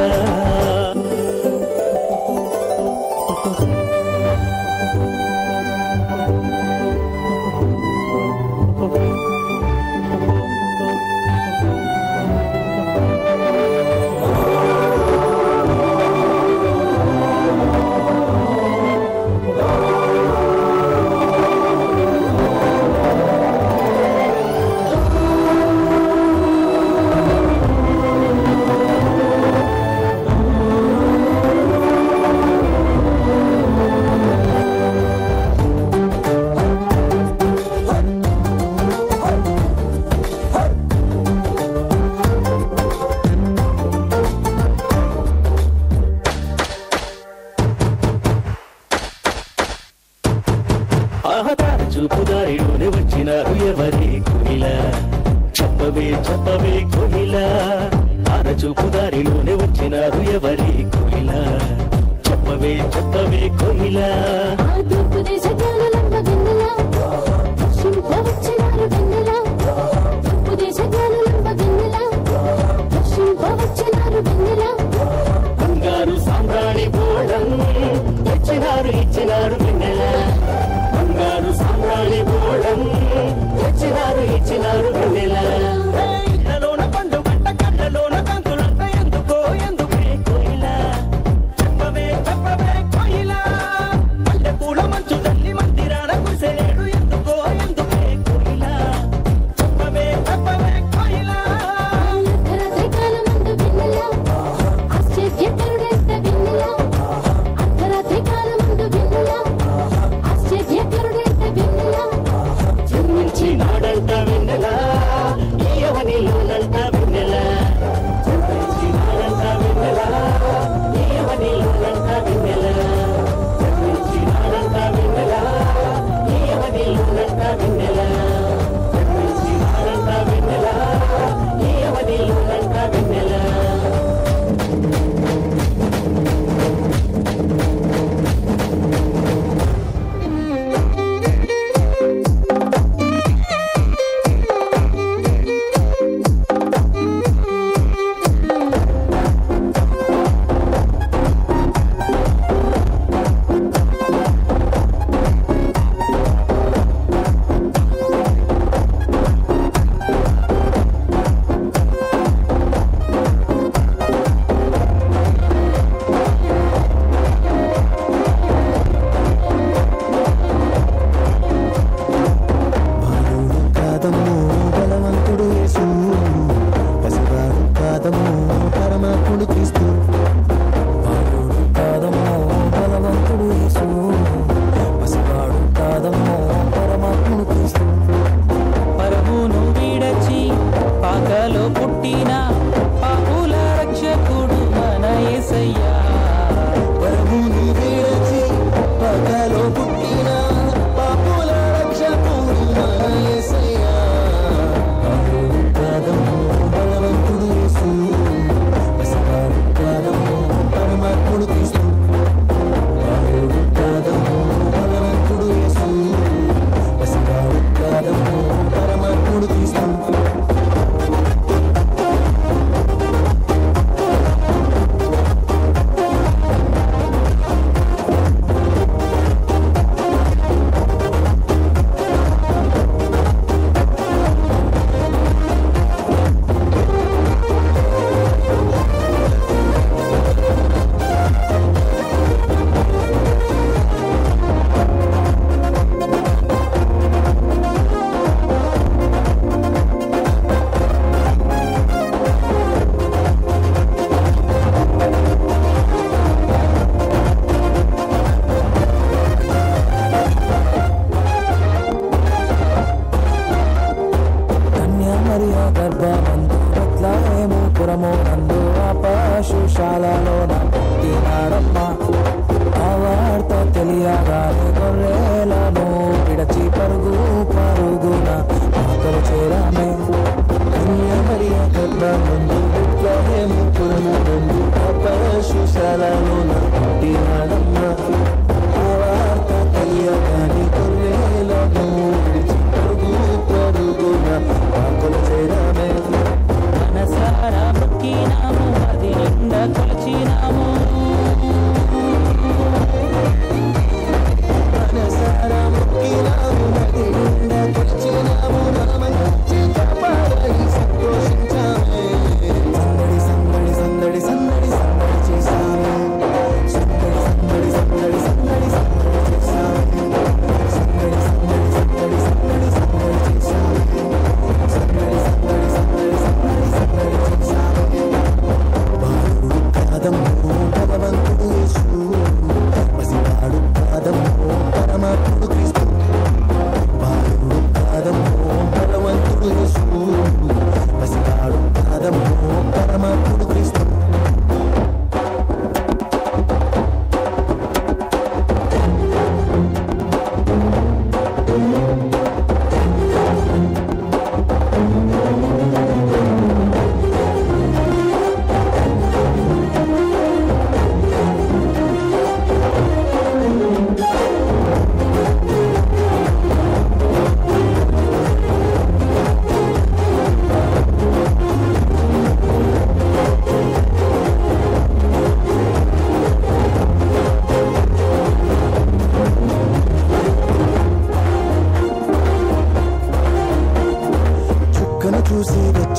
ఆ ఆహతార చూపు దారిలోనే వచ్చినారు ఎవరి కోయిల చెప్పవే చెప్పవే కోయిల ఆర చూపు దారిలోనే వచ్చినారు ఎవరి కోయిల చెప్పవే చెప్పవే కోయిల ఆ తూర్పు దేశ జ్ఞానులంబ వెన్నెల దక్షిణ వచ్చినారు వెన్నెల తూర్పు దేశ జ్ఞానులంబ వెన్నెల దక్షిణ వచ్చినారు వెన్నెల బంగారు సామ్రాణి బోళం ఇచ్చినారు ఇచ్చినారు వెన్నెల బంగారు సామ్రాణి బోళం ఇచ్చినారు ఇచ్చినారు వెన్నెల ఇళ్ళలోన పండు గంట కళ్ళలోన కంకులంట ఎందుకో ఎందుకే కోయిల చెప్పవే చెప్పవే కోయిల పల్లె పూల మంచు తల్లి మందిరాన కురిసేడు ఎందుకో ఎందుకే కోయిల చెప్పవే చెప్పవే కోయిల అర్ధరాత్రి కాలమందు వెన్నెల ఆశ్చర్యకరుడెంత వెన్నెల అర్ధరాత్రి కాలమందు వెన్నెల ఆశ్చర్యకరుడెంత వెన్నెల జన్మించి నాడంట వెన్నెల ఈయవనిలోనంట వెన్నెల జన్మించి నాడంట వెన్నెల ఈయవనిలోనంట వెన్నెల జన్మించి నాడంట వెన్నెల ఈయవనిలోనంట వెన్నెల జన్మించి నాడంట వెన్నెల ఈయవనిలోనంట వెన్నెల బాలుడు కాదమ్మో బలవంతుడు యేసు పసివాడు కాదమ్మో పరమాత్ముడు క్రీస్తు బాలుడు కాదమ్మో బలవంతుడు యేసు పసివాడు కాదమ్మో పరమాత్ముడు క్రీస్తు పరమును విడచి పాకలో పుట్టిన పాపుల రక్షకుడు మన యేసయ్యా పరముని విడచి పగలో పుట్టిన పాపుల రక్షకుడు మన యేసయ్యా బాలుడు కాదమ్మో బలవంతుడు యేసు పసివాడు కాదమ్మో పరమాత్ముడు క్రీస్తు బాలుడు కాదమ్మో బలవంతుడు యేసు పసివాడు కాదమ్మో పరమాత్ముడు క్రీస్తు కన్యా మరియా గర్భమందు బెత్లహేము పురము నందు ఆ పశుశాలలోన పుట్టినాడమ్మ ఆ వార్త తెలియగానే గొర్రెలను విడచి పరుగు పరుగున ఆకలి చేరామే కన్యా మరియా గర్భమందు బెత్లహేము పురము నందు ఆ పశుశాలలోన పుట్టినాడమ్మ ఆ వార్త తెలియగానే గొర్రెలను విడిచి పరుగు పరుగున ఆకలి చేరామే మనసారా మొక్కినాము అది నిండా కొలిచినాము మనసారా మొక్కినాము, నది నిండా కొలిచినాము, నామంచి కాపాడై సంతోషించామే. సందడి సందడి సందడి సందడి సందడి చేశాము సందడి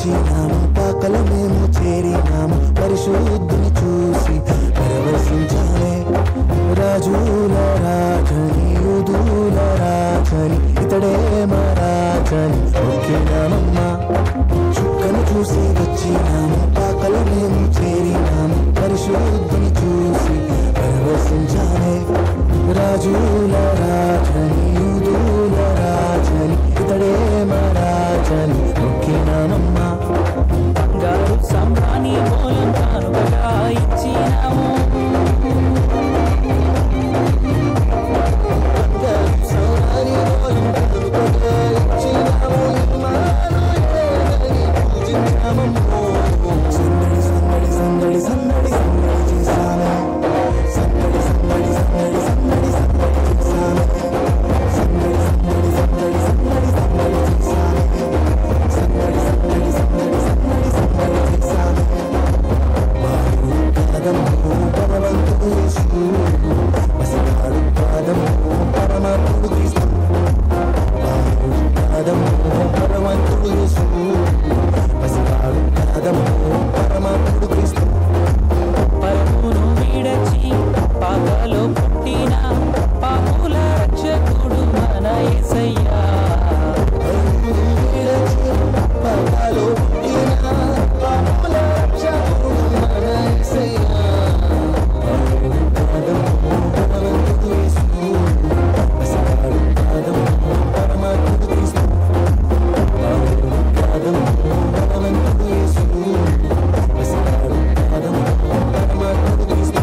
వచ్చినాము పాకల మేము చేరినాము పరిశుద్ధుని చూసి పరవశించాలే రాజుల రాజని యూదుల రాజని ఇతడే మా రాజని ఒకేనామమ్మా చుక్కను చూసి వచ్చినాము పాకల మేము చేరినాము పరిశుద్ధుని చూసి పరవశించాలే రాజుల రాజని యూదుల రాజని ఇతడే మా రాజని ఒకేనామమ్మా బంగారు సంభాని మూలం కానుకగా ఇచ్చినాము సౌరాని రోయం కలుపగా ఇచ్చినాము ఇమ్మానుయేలని పూజించామమ్మో. సందడి సందడి సందడి సందడి సందడి చేశామే సందడి సందడి సందడి సందడి సందడి చేశామే సందడి సందడి సందడి సందడి సందడి చేశామే సందడి సందడి సందడి సందడి సందడి చేశామే వారు పాదము పరవంతుడు యేసు పసివాడు పాదము పరమాత్ముడు క్రీస్తు వారు పాదము పరవంతుడు యేసు పసివాడు పాదము పరమాత్ముడు క్రీస్తు పరమును విడచి పాకలో పుట్టిన పాపుల రక్షకుడు మన యేసయ్యా విరచి పరలో పుట్టిన పాపుల రక్షకుడు మన యేసయ్యా. వారు పాదము పరవంతుడు యేసు పసివాడు పాదము పరమాత్ముడు క్రీస్తు వారు పాదము పరవంతుడు యేసు పసివాడు పాదము పరమాత్ముడు క్రీస్తు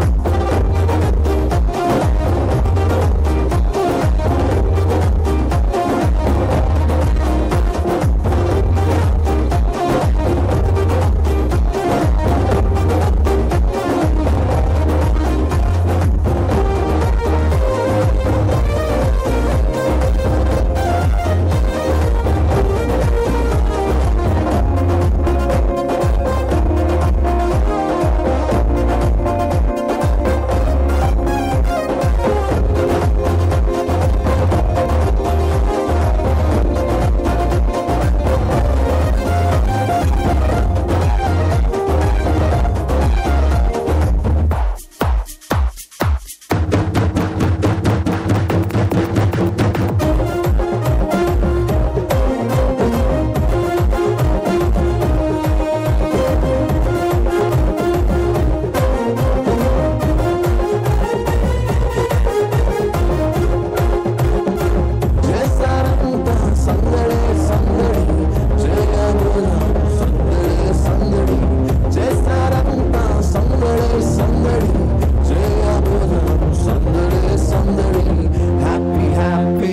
చేశారంతా సందడే సందడి జయముల సందడే సందడి చేశారంతా సందడే సందడి జయముల సందడే సందడి happy happy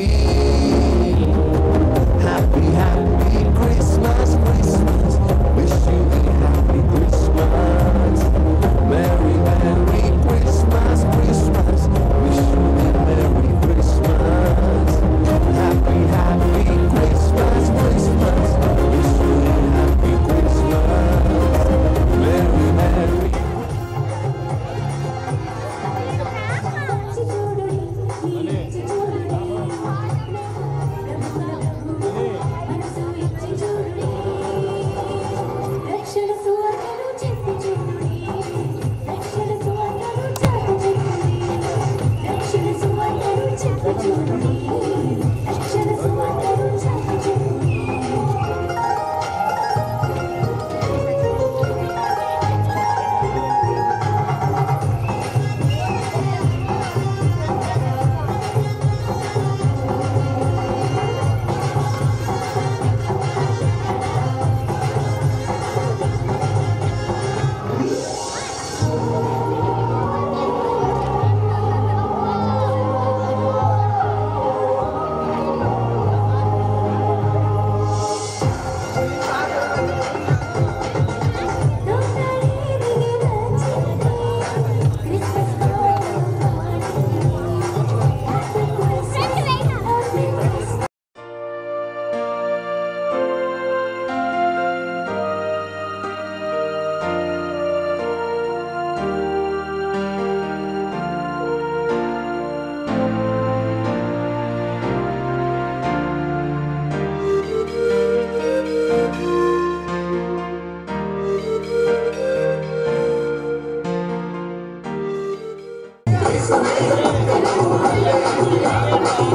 happy happy Christmas Christmas wish you a happy Christmas merry merry Christmas Christmas wish you a merry Christmas Happy, happy Christmas, Christmas. Wish you a happy Christmas. Merry, merry. రక్షణ సువార్తను చెప్పి చూడండి రక్షణ సువార్తను చెప్పి చూడండి రక్షణ సువార్తను చెప్పి చూడండి రక్షణ సువార్తను చెప్పి చూడండి Happy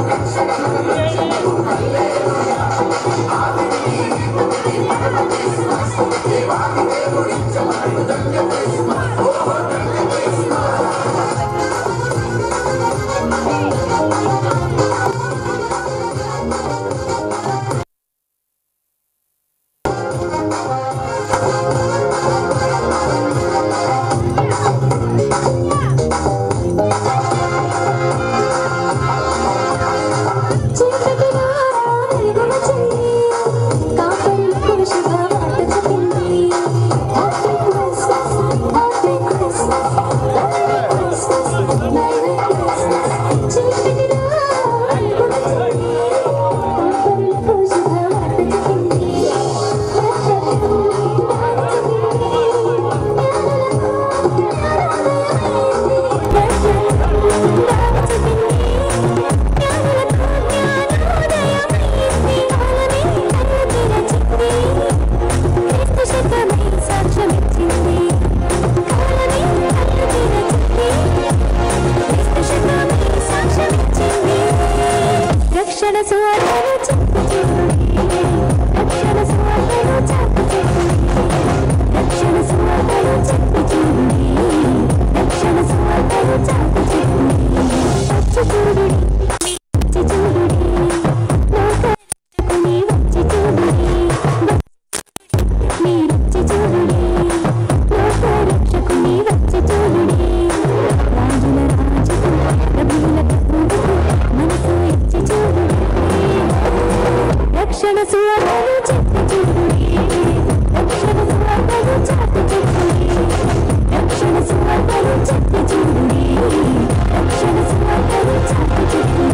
రక్షణ సువార్తను చెప్పుచుండి రక్షణ సువార్తను చెప్పుచుండి రక్షణ సువార్తను చెప్పుచుండి రక్షణ సువార్తను చెప్పుచుండి వచ్చి చూడుడి వచ్చి చూడుడి లోకరక్షకుని వచ్చి చూడుడి మీరొచ్చి చూడుడి లోకరక్షకుని వచ్చి చూడుడి రాజుల రాజుకు ప్రభువుల ప్రభువుకు మనసు ఇచ్చి చూడుడి రక్షణ సువార్తను చెప్పి చూడుడి రక్షణ సువార్తను చెప్పి చూడుడి రక్షణ సువార్తను చెప్పి చూడుడి రక్షణ సువార్తను చెప్పి చూడుడి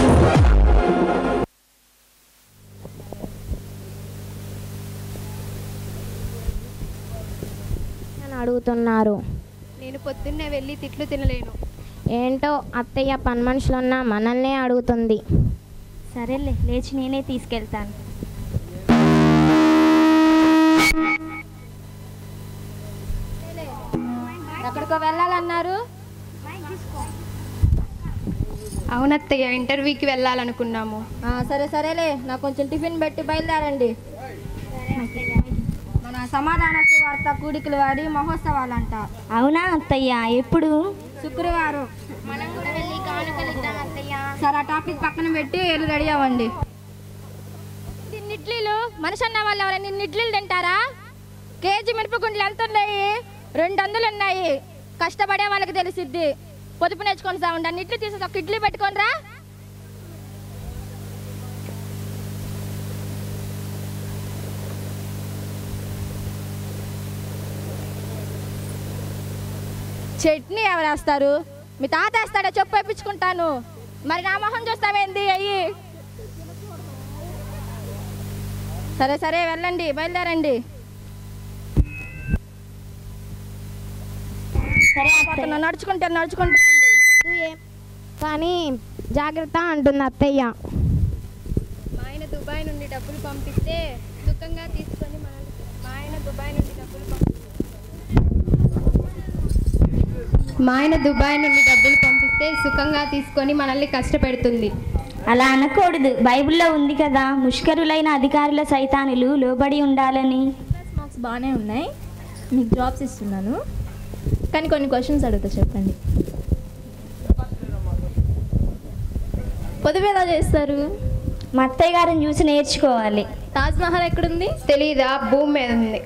అని అడుగుతున్నారు నేను పొద్దున్నే వెళ్ళి తిట్లు తినలేను ఏంటో అత్తయ్య పని మనుషులున్న మనల్నే అడుగుతుంది సరేలే లేచి నేనే తీసుకెళ్తాను ఎక్కడికో వెళ్ళాలన్నారు అవునత్తయ్య ఇంటర్వ్యూకి వెళ్ళాలనుకున్నాము సరే సరేలే నాకు కొంచెం టిఫిన్ పెట్టి బయలుదేరండి మన సమాధాన వార్త కూడికలు వాడి మహోత్సవాలంట అవునా అత్తయ్య ఎప్పుడు శుక్రవారం మనం కూడా వెళ్ళి కానుకలు ఇద్దాం అత్తయ్య సరే ఆ టాపిక్ పక్కన పెట్టి వెళ్ళి రెడీ అవ్వండి ఇడ్లీలు మనిషి అన్న వాళ్ళు ఎవరైనా ఇన్ని ఇడ్లీలు తింటారా కేజీ మిరపగుండ్లు ఎంత ఉన్నాయి రెండు వందలు ఉన్నాయి కష్టపడే వాళ్ళకి తెలిసిద్ది పొదుపు నేర్చుకొని సాగుండి అన్ని ఇడ్లీ తీసేసి ఒక ఇడ్లీ పెట్టుకొని రా చట్నీ ఎవరు వేస్తారు మీ తాత వేస్తాడో చెప్పు వేయించుకుంటాను మరి నా మొహం చూస్తావేంది అయ్యి సరే సరే వెళ్ళండి బయలుదేరండి సరే పోతున్నా, నడుచుకుంటే నడుచుకుంటా కానీ జాగ్రత్త అంటుంది అత్తయ్య మా ఆయన దుబాయ్ నుండి డబ్బులు పంపిస్తే సుఖంగా తీసుకొని మన మా ఆయన దుబాయ్ నుండి డబ్బులు మా ఆయన దుబాయ్ నుండి డబ్బులు పంపిస్తే సుఖంగా తీసుకొని మనల్ని కష్టపెడుతుంది అలా అనకూడదు బైబిల్లో ఉంది కదా ముష్కరులైన అధికారుల సైతానులు లోబడి ఉండాలని మార్క్స్ బాగానే ఉన్నాయి మీకు జాబ్స్ ఇస్తున్నాను కానీ కొన్ని క్వశ్చన్స్ అడుగుతా చెప్పండి పొదుపు ఎలా చేస్తారు మా అత్తయ్య గారిని చూసి నేర్చుకోవాలి తాజ్ మహల్ ఎక్కడుంది తెలీదా భూమి మీద ఉంది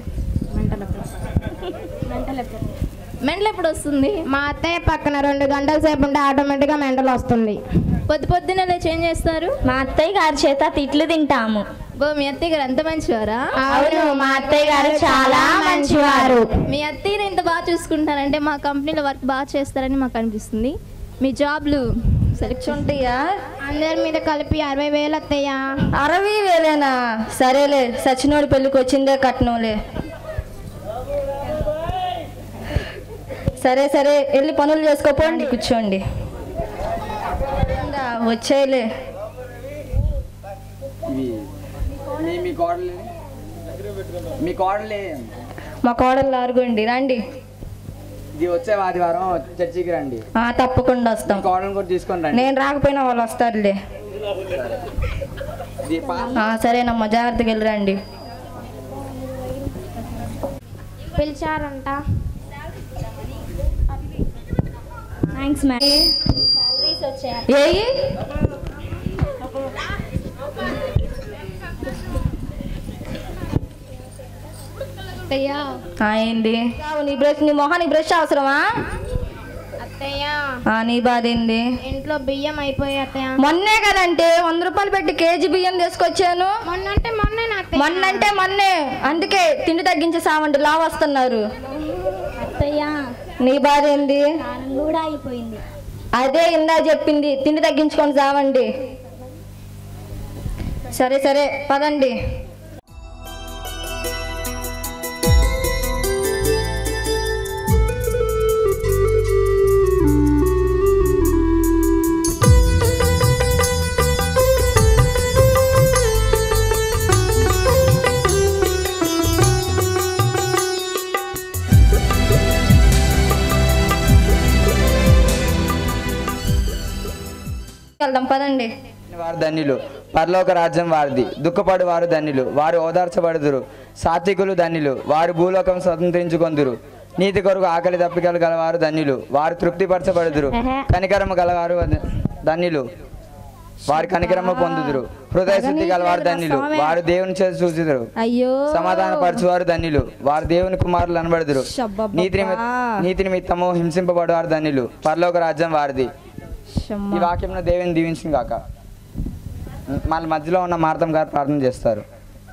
మెంటల్ ఎప్పుడు వస్తుంది మా అత్తయ్య పక్కన రెండు గంటల సేపు ఉంటే ఆటోమేటిక్గా మెంటల్ వస్తుంది పొద్దు పొద్దున్నే లేచి ఏం చేస్తారు మా అత్తయ్య గారి చేత తిట్లు తింటాము బో మీ అత్తయ్య గారు ఎంత మంచివారా అవును మా అత్తయ్య గారు చాలా మంచివారు మీ అత్తయ్యని ఎంత బాగా చూసుకుంటారంటే మా కంపెనీలో వర్క్ బాగా చేస్తారని మాకు అనిపిస్తుంది మీ జాబ్లు సెలెక్షన్ ఉంటాయా అందరి మీద కలిపి అరవై వేలు అత్తయ్య అరవై వేలేనా సరేలే సచినోడి పెళ్ళికి వచ్చిందే కట్నంలే సరే సరే వెళ్ళి పనులు చేసుకోపోండి కూర్చోండి ఇందా, వచ్చేయలే ఇవి మీ మీ కోడలు మీ కోడలే మా కోడలు ఆరుగోండి రండి ఇది వచ్చే ఆదివారం చర్చికి రండి ఆ, తప్పకుండా వస్తాం మీ కోడలను కూడా తీసుకొని రండి నేను రాకపోయినా వాళ్ళు వస్తారులే ఇది పాస్ ఆ, సరేనమ్మా జాగ్రత్తగా వెళ్ళిరండి పిలిచారంట థ్యాంక్స్ మేడం ఏయి అత్తయ్య ఆ, ఏంది నీ బ్రష్ నీ మొహానికి బ్రష్ అవసరమా అత్తయ్య ఆ, నీ బాధ ఏంది ఇంట్లో బియ్యం అయిపోయాయి అత్తయ్య మొన్నే కదంటే వంద రూపాయలు పెట్టి కేజీ బియ్యం తీసుకొచ్చాను మొన్న అంటే మొన్నే అత్తయ్య మొన్న అంటే మొన్నే అందుకే తిండి తగ్గించే సావంటి లావు వస్తున్నారు అత్తయ్య నీ బాధ ఏంది స్నానం కూడా అయిపోయింది అదే ఇందా చెప్పింది తిండి తగ్గించుకొని సావండి సరే సరే పదండి వెళ్దాం పదండి వారు ధన్యులు పరలోక రాజ్యం వారిది దుఃఖపడు వారు ధన్యులు వారు ఓదార్చబడుదురు సాత్వికులు ధన్యులు వారు భూలోకం స్వతంత్రించుకొందురు నీతి కొరకు ఆకలి దప్పికలు గలవారు ధన్యులు వారు తృప్తిపరచబడుదురు కనికరము గలవారు ధ- ధన్యులు వారు కనికరము పొందుదురు హృదయ శుద్ధి గలవారు ధన్యులు వారు దేవుని చేసి చూచుదురు అయ్యో సమాధాన పరచువారు ధన్యులు వారు దేవుని కుమారులు అనబడుదురు శబ్బబ్బబ్బా. నీతి నిమి- నీతి నిమిత్తము హింసింపబడేవారు ధన్యులు పరలోక రాజ్యం వారిది శమ్మా. ఈ వాక్యంలో దేవుని దీవించింది కాక మన మధ్యలో ఉన్న మార్తం గారు ప్రార్థన చేస్తారు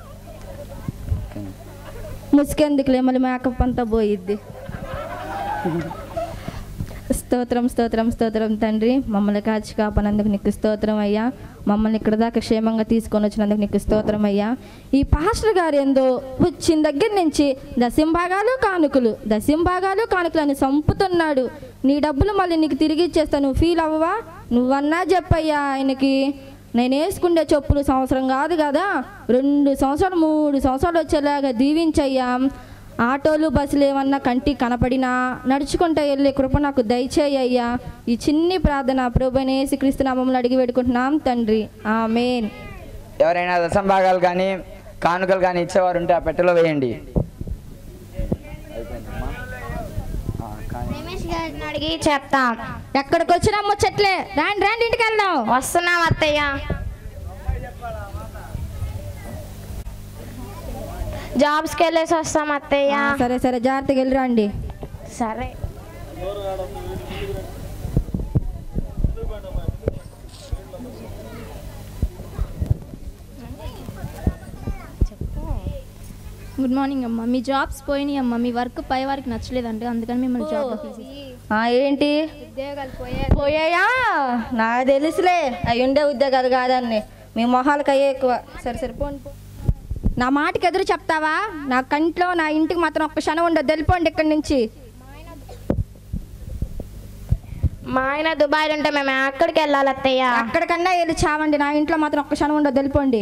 ముసుకెందుకులే మళ్ళీ మేకప్ అంతా పోయిద్ది స్తోత్రం స్తోత్రం స్తోత్రం తండ్రి మమ్మల్ని కాచి కాపనందుకు నీకు స్తోత్రం అయ్యా మమ్మల్ని ఇక్కడ దాకా క్షేమంగా తీసుకొని వచ్చినందుకు నీకు స్తోత్రం అయ్యా ఈ పాస్టర్ గారు ఏందో వచ్చిన దగ్గర నుంచి దశంభాగాలు కానుకలు దశంభాగాలు కానుకలు అని సంపుతున్నాడు నీ డబ్బులు మళ్ళీ నీకు తిరిగి ఇచ్చేస్తా నువ్వు ఫీల్ అవ్వవా నువ్వన్నా చెప్పయ్యా ఆయనకి నేను వేసుకుండే చెప్పులు సంవత్సరం కాదు కదా రెండు సంవత్సరాలు మూడు సంవత్సరాలు వచ్చేలాగా దీవించయ్యా ఆటోలు బస్సులు ఏమన్నా కంటికి కనపడినా నడుచుకుంటూ వెళ్ళే కృప నాకు దయచేయ్యా ఈ చిన్ని ప్రార్థన ప్రభునేసి క్రీస్తు నామంలో అడిగి పెట్టుకుంటున్నాం తండ్రి ఆమెన్ ఎవరైనా దశంభాగాలు కానీ కానుకలు కానీ ఇచ్చేవారు ఉంటే ఆ పెట్టెలో వేయండి రమేష్ గారిని అడిగి చెప్తాం ఎక్కడికి వచ్చినా ముచ్చట్లే రాండి రాండి ఇంటికి వెళ్దాం వస్తున్నాం అత్తయ్య జాబ్స్కి వెళ్ళేసి వస్తాం అత్తయ్య ఆ, సరే సరే జాగ్రత్తగా వెళ్ళి రండి సరే గుడ్ మార్నింగ్ అమ్మా మీ జాబ్స్ పోయినాయి అమ్మా మీ వర్క్ పై వారికి నచ్చలేదంటే అందుకని మిమ్మల్ని జాబ్ ఆ, ఏంటి ఉద్యోగాలు పోయా పోయాయా నాకు తెలుసులే అవి ఉండే ఉద్యోగాలు కాదండి మీ మొహాలకు అయ్యే ఎక్కువ సరే సరే పోండి పో. నా మాటకి ఎదురు చెప్తావా నా కంట్లో నా ఇంటికి మాత్రం ఒక్క క్షణం ఉండదు వెళ్ళిపోండి ఇక్కడి నుంచి మా ఆయన దుబాయ్లో ఉంటే మేము అక్కడికి వెళ్ళాలి అత్తయ్య అక్కడికన్నా వెళ్ళి చావండి నా ఇంట్లో మాత్రం ఒక్క క్షణం ఉండదు వెళ్ళిపోండి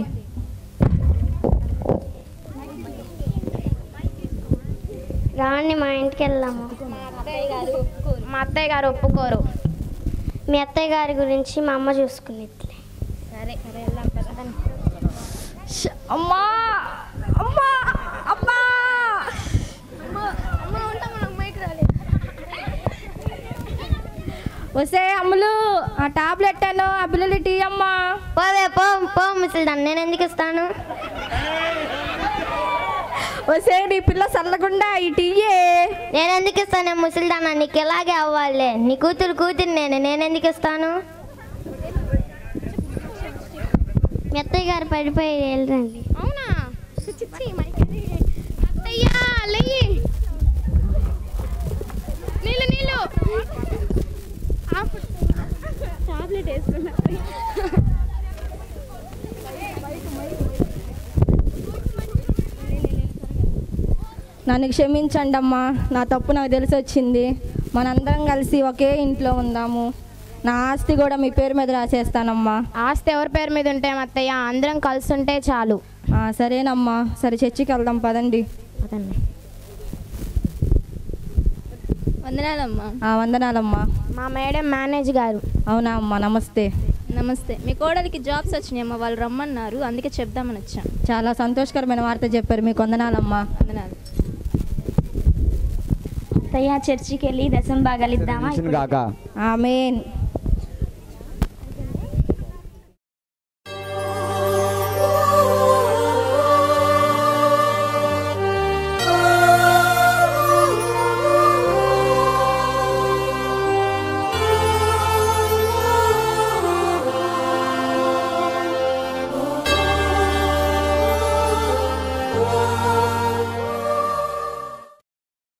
రాండి మా ఇంటికి వెళ్దాము మా అత్తయ్య గారు ఒప్పుకోరు మీ అత్తయ్య గారి గురించి మా అమ్మ చూసుకునేట్లే సరే సరే వెళ్దాం పదండి. అమ్మా అమ్మా అమ్మా వసే అమ్ములు ఆ టాబ్లెట్ అను ఆ పిల్లలు టీ అమ్మా పోవే పో పో ముసలిదాన్ని నేను ఎందుకు ఇస్తాను వసే నీ పిల్ల సల్లగుండా ఈ టీయే నేను ఎందుకు ఇస్తాను ముసలిదాన్న నీకు ఎలాగే అవ్వాలి నీ కూతురు కూతురు నేను నేను ఎందుకు ఇస్తాను మీ అత్తయ్య గారు పడిపోయి వెళ్ళండి అవునా అత్తయ్యా లెయ్యి నీళ్ళు నీళ్ళు టాబ్లెట్ వేసుకున్నా నన్ను క్షమించండి అమ్మా నా తప్పు నాకు తెలిసి వచ్చింది మనందరం కలిసి ఒకే ఇంట్లో ఉందాము నా ఆస్తి కూడా మీ పేరు మీద రాసేస్తానమ్మా ఆస్తి ఎవరి పేరు మీద ఉంటే అత్తయ్య అందరం కలిసి ఉంటే చాలు ఆ, సరేనమ్మా సరే చర్చికి వెళ్దాం పదండి అదండి వందనాలమ్మా ఆ, వందనాలమ్మా మా మేడం మేనేజ్ గారు అవునా అమ్మా నమస్తే నమస్తే మీ కోడలికి జాబ్స్ వచ్చినాయమ్మా వాళ్ళు రమ్మన్నారు అందుకే చెప్దామని వచ్చాం చాలా సంతోషకరమైన వార్త చెప్పారు మీకు వందనాలమ్మా వందనాలు అత్తయ్య చర్చికి వెళ్ళి దశం బాగలిద్దామా గాక ఆమెన్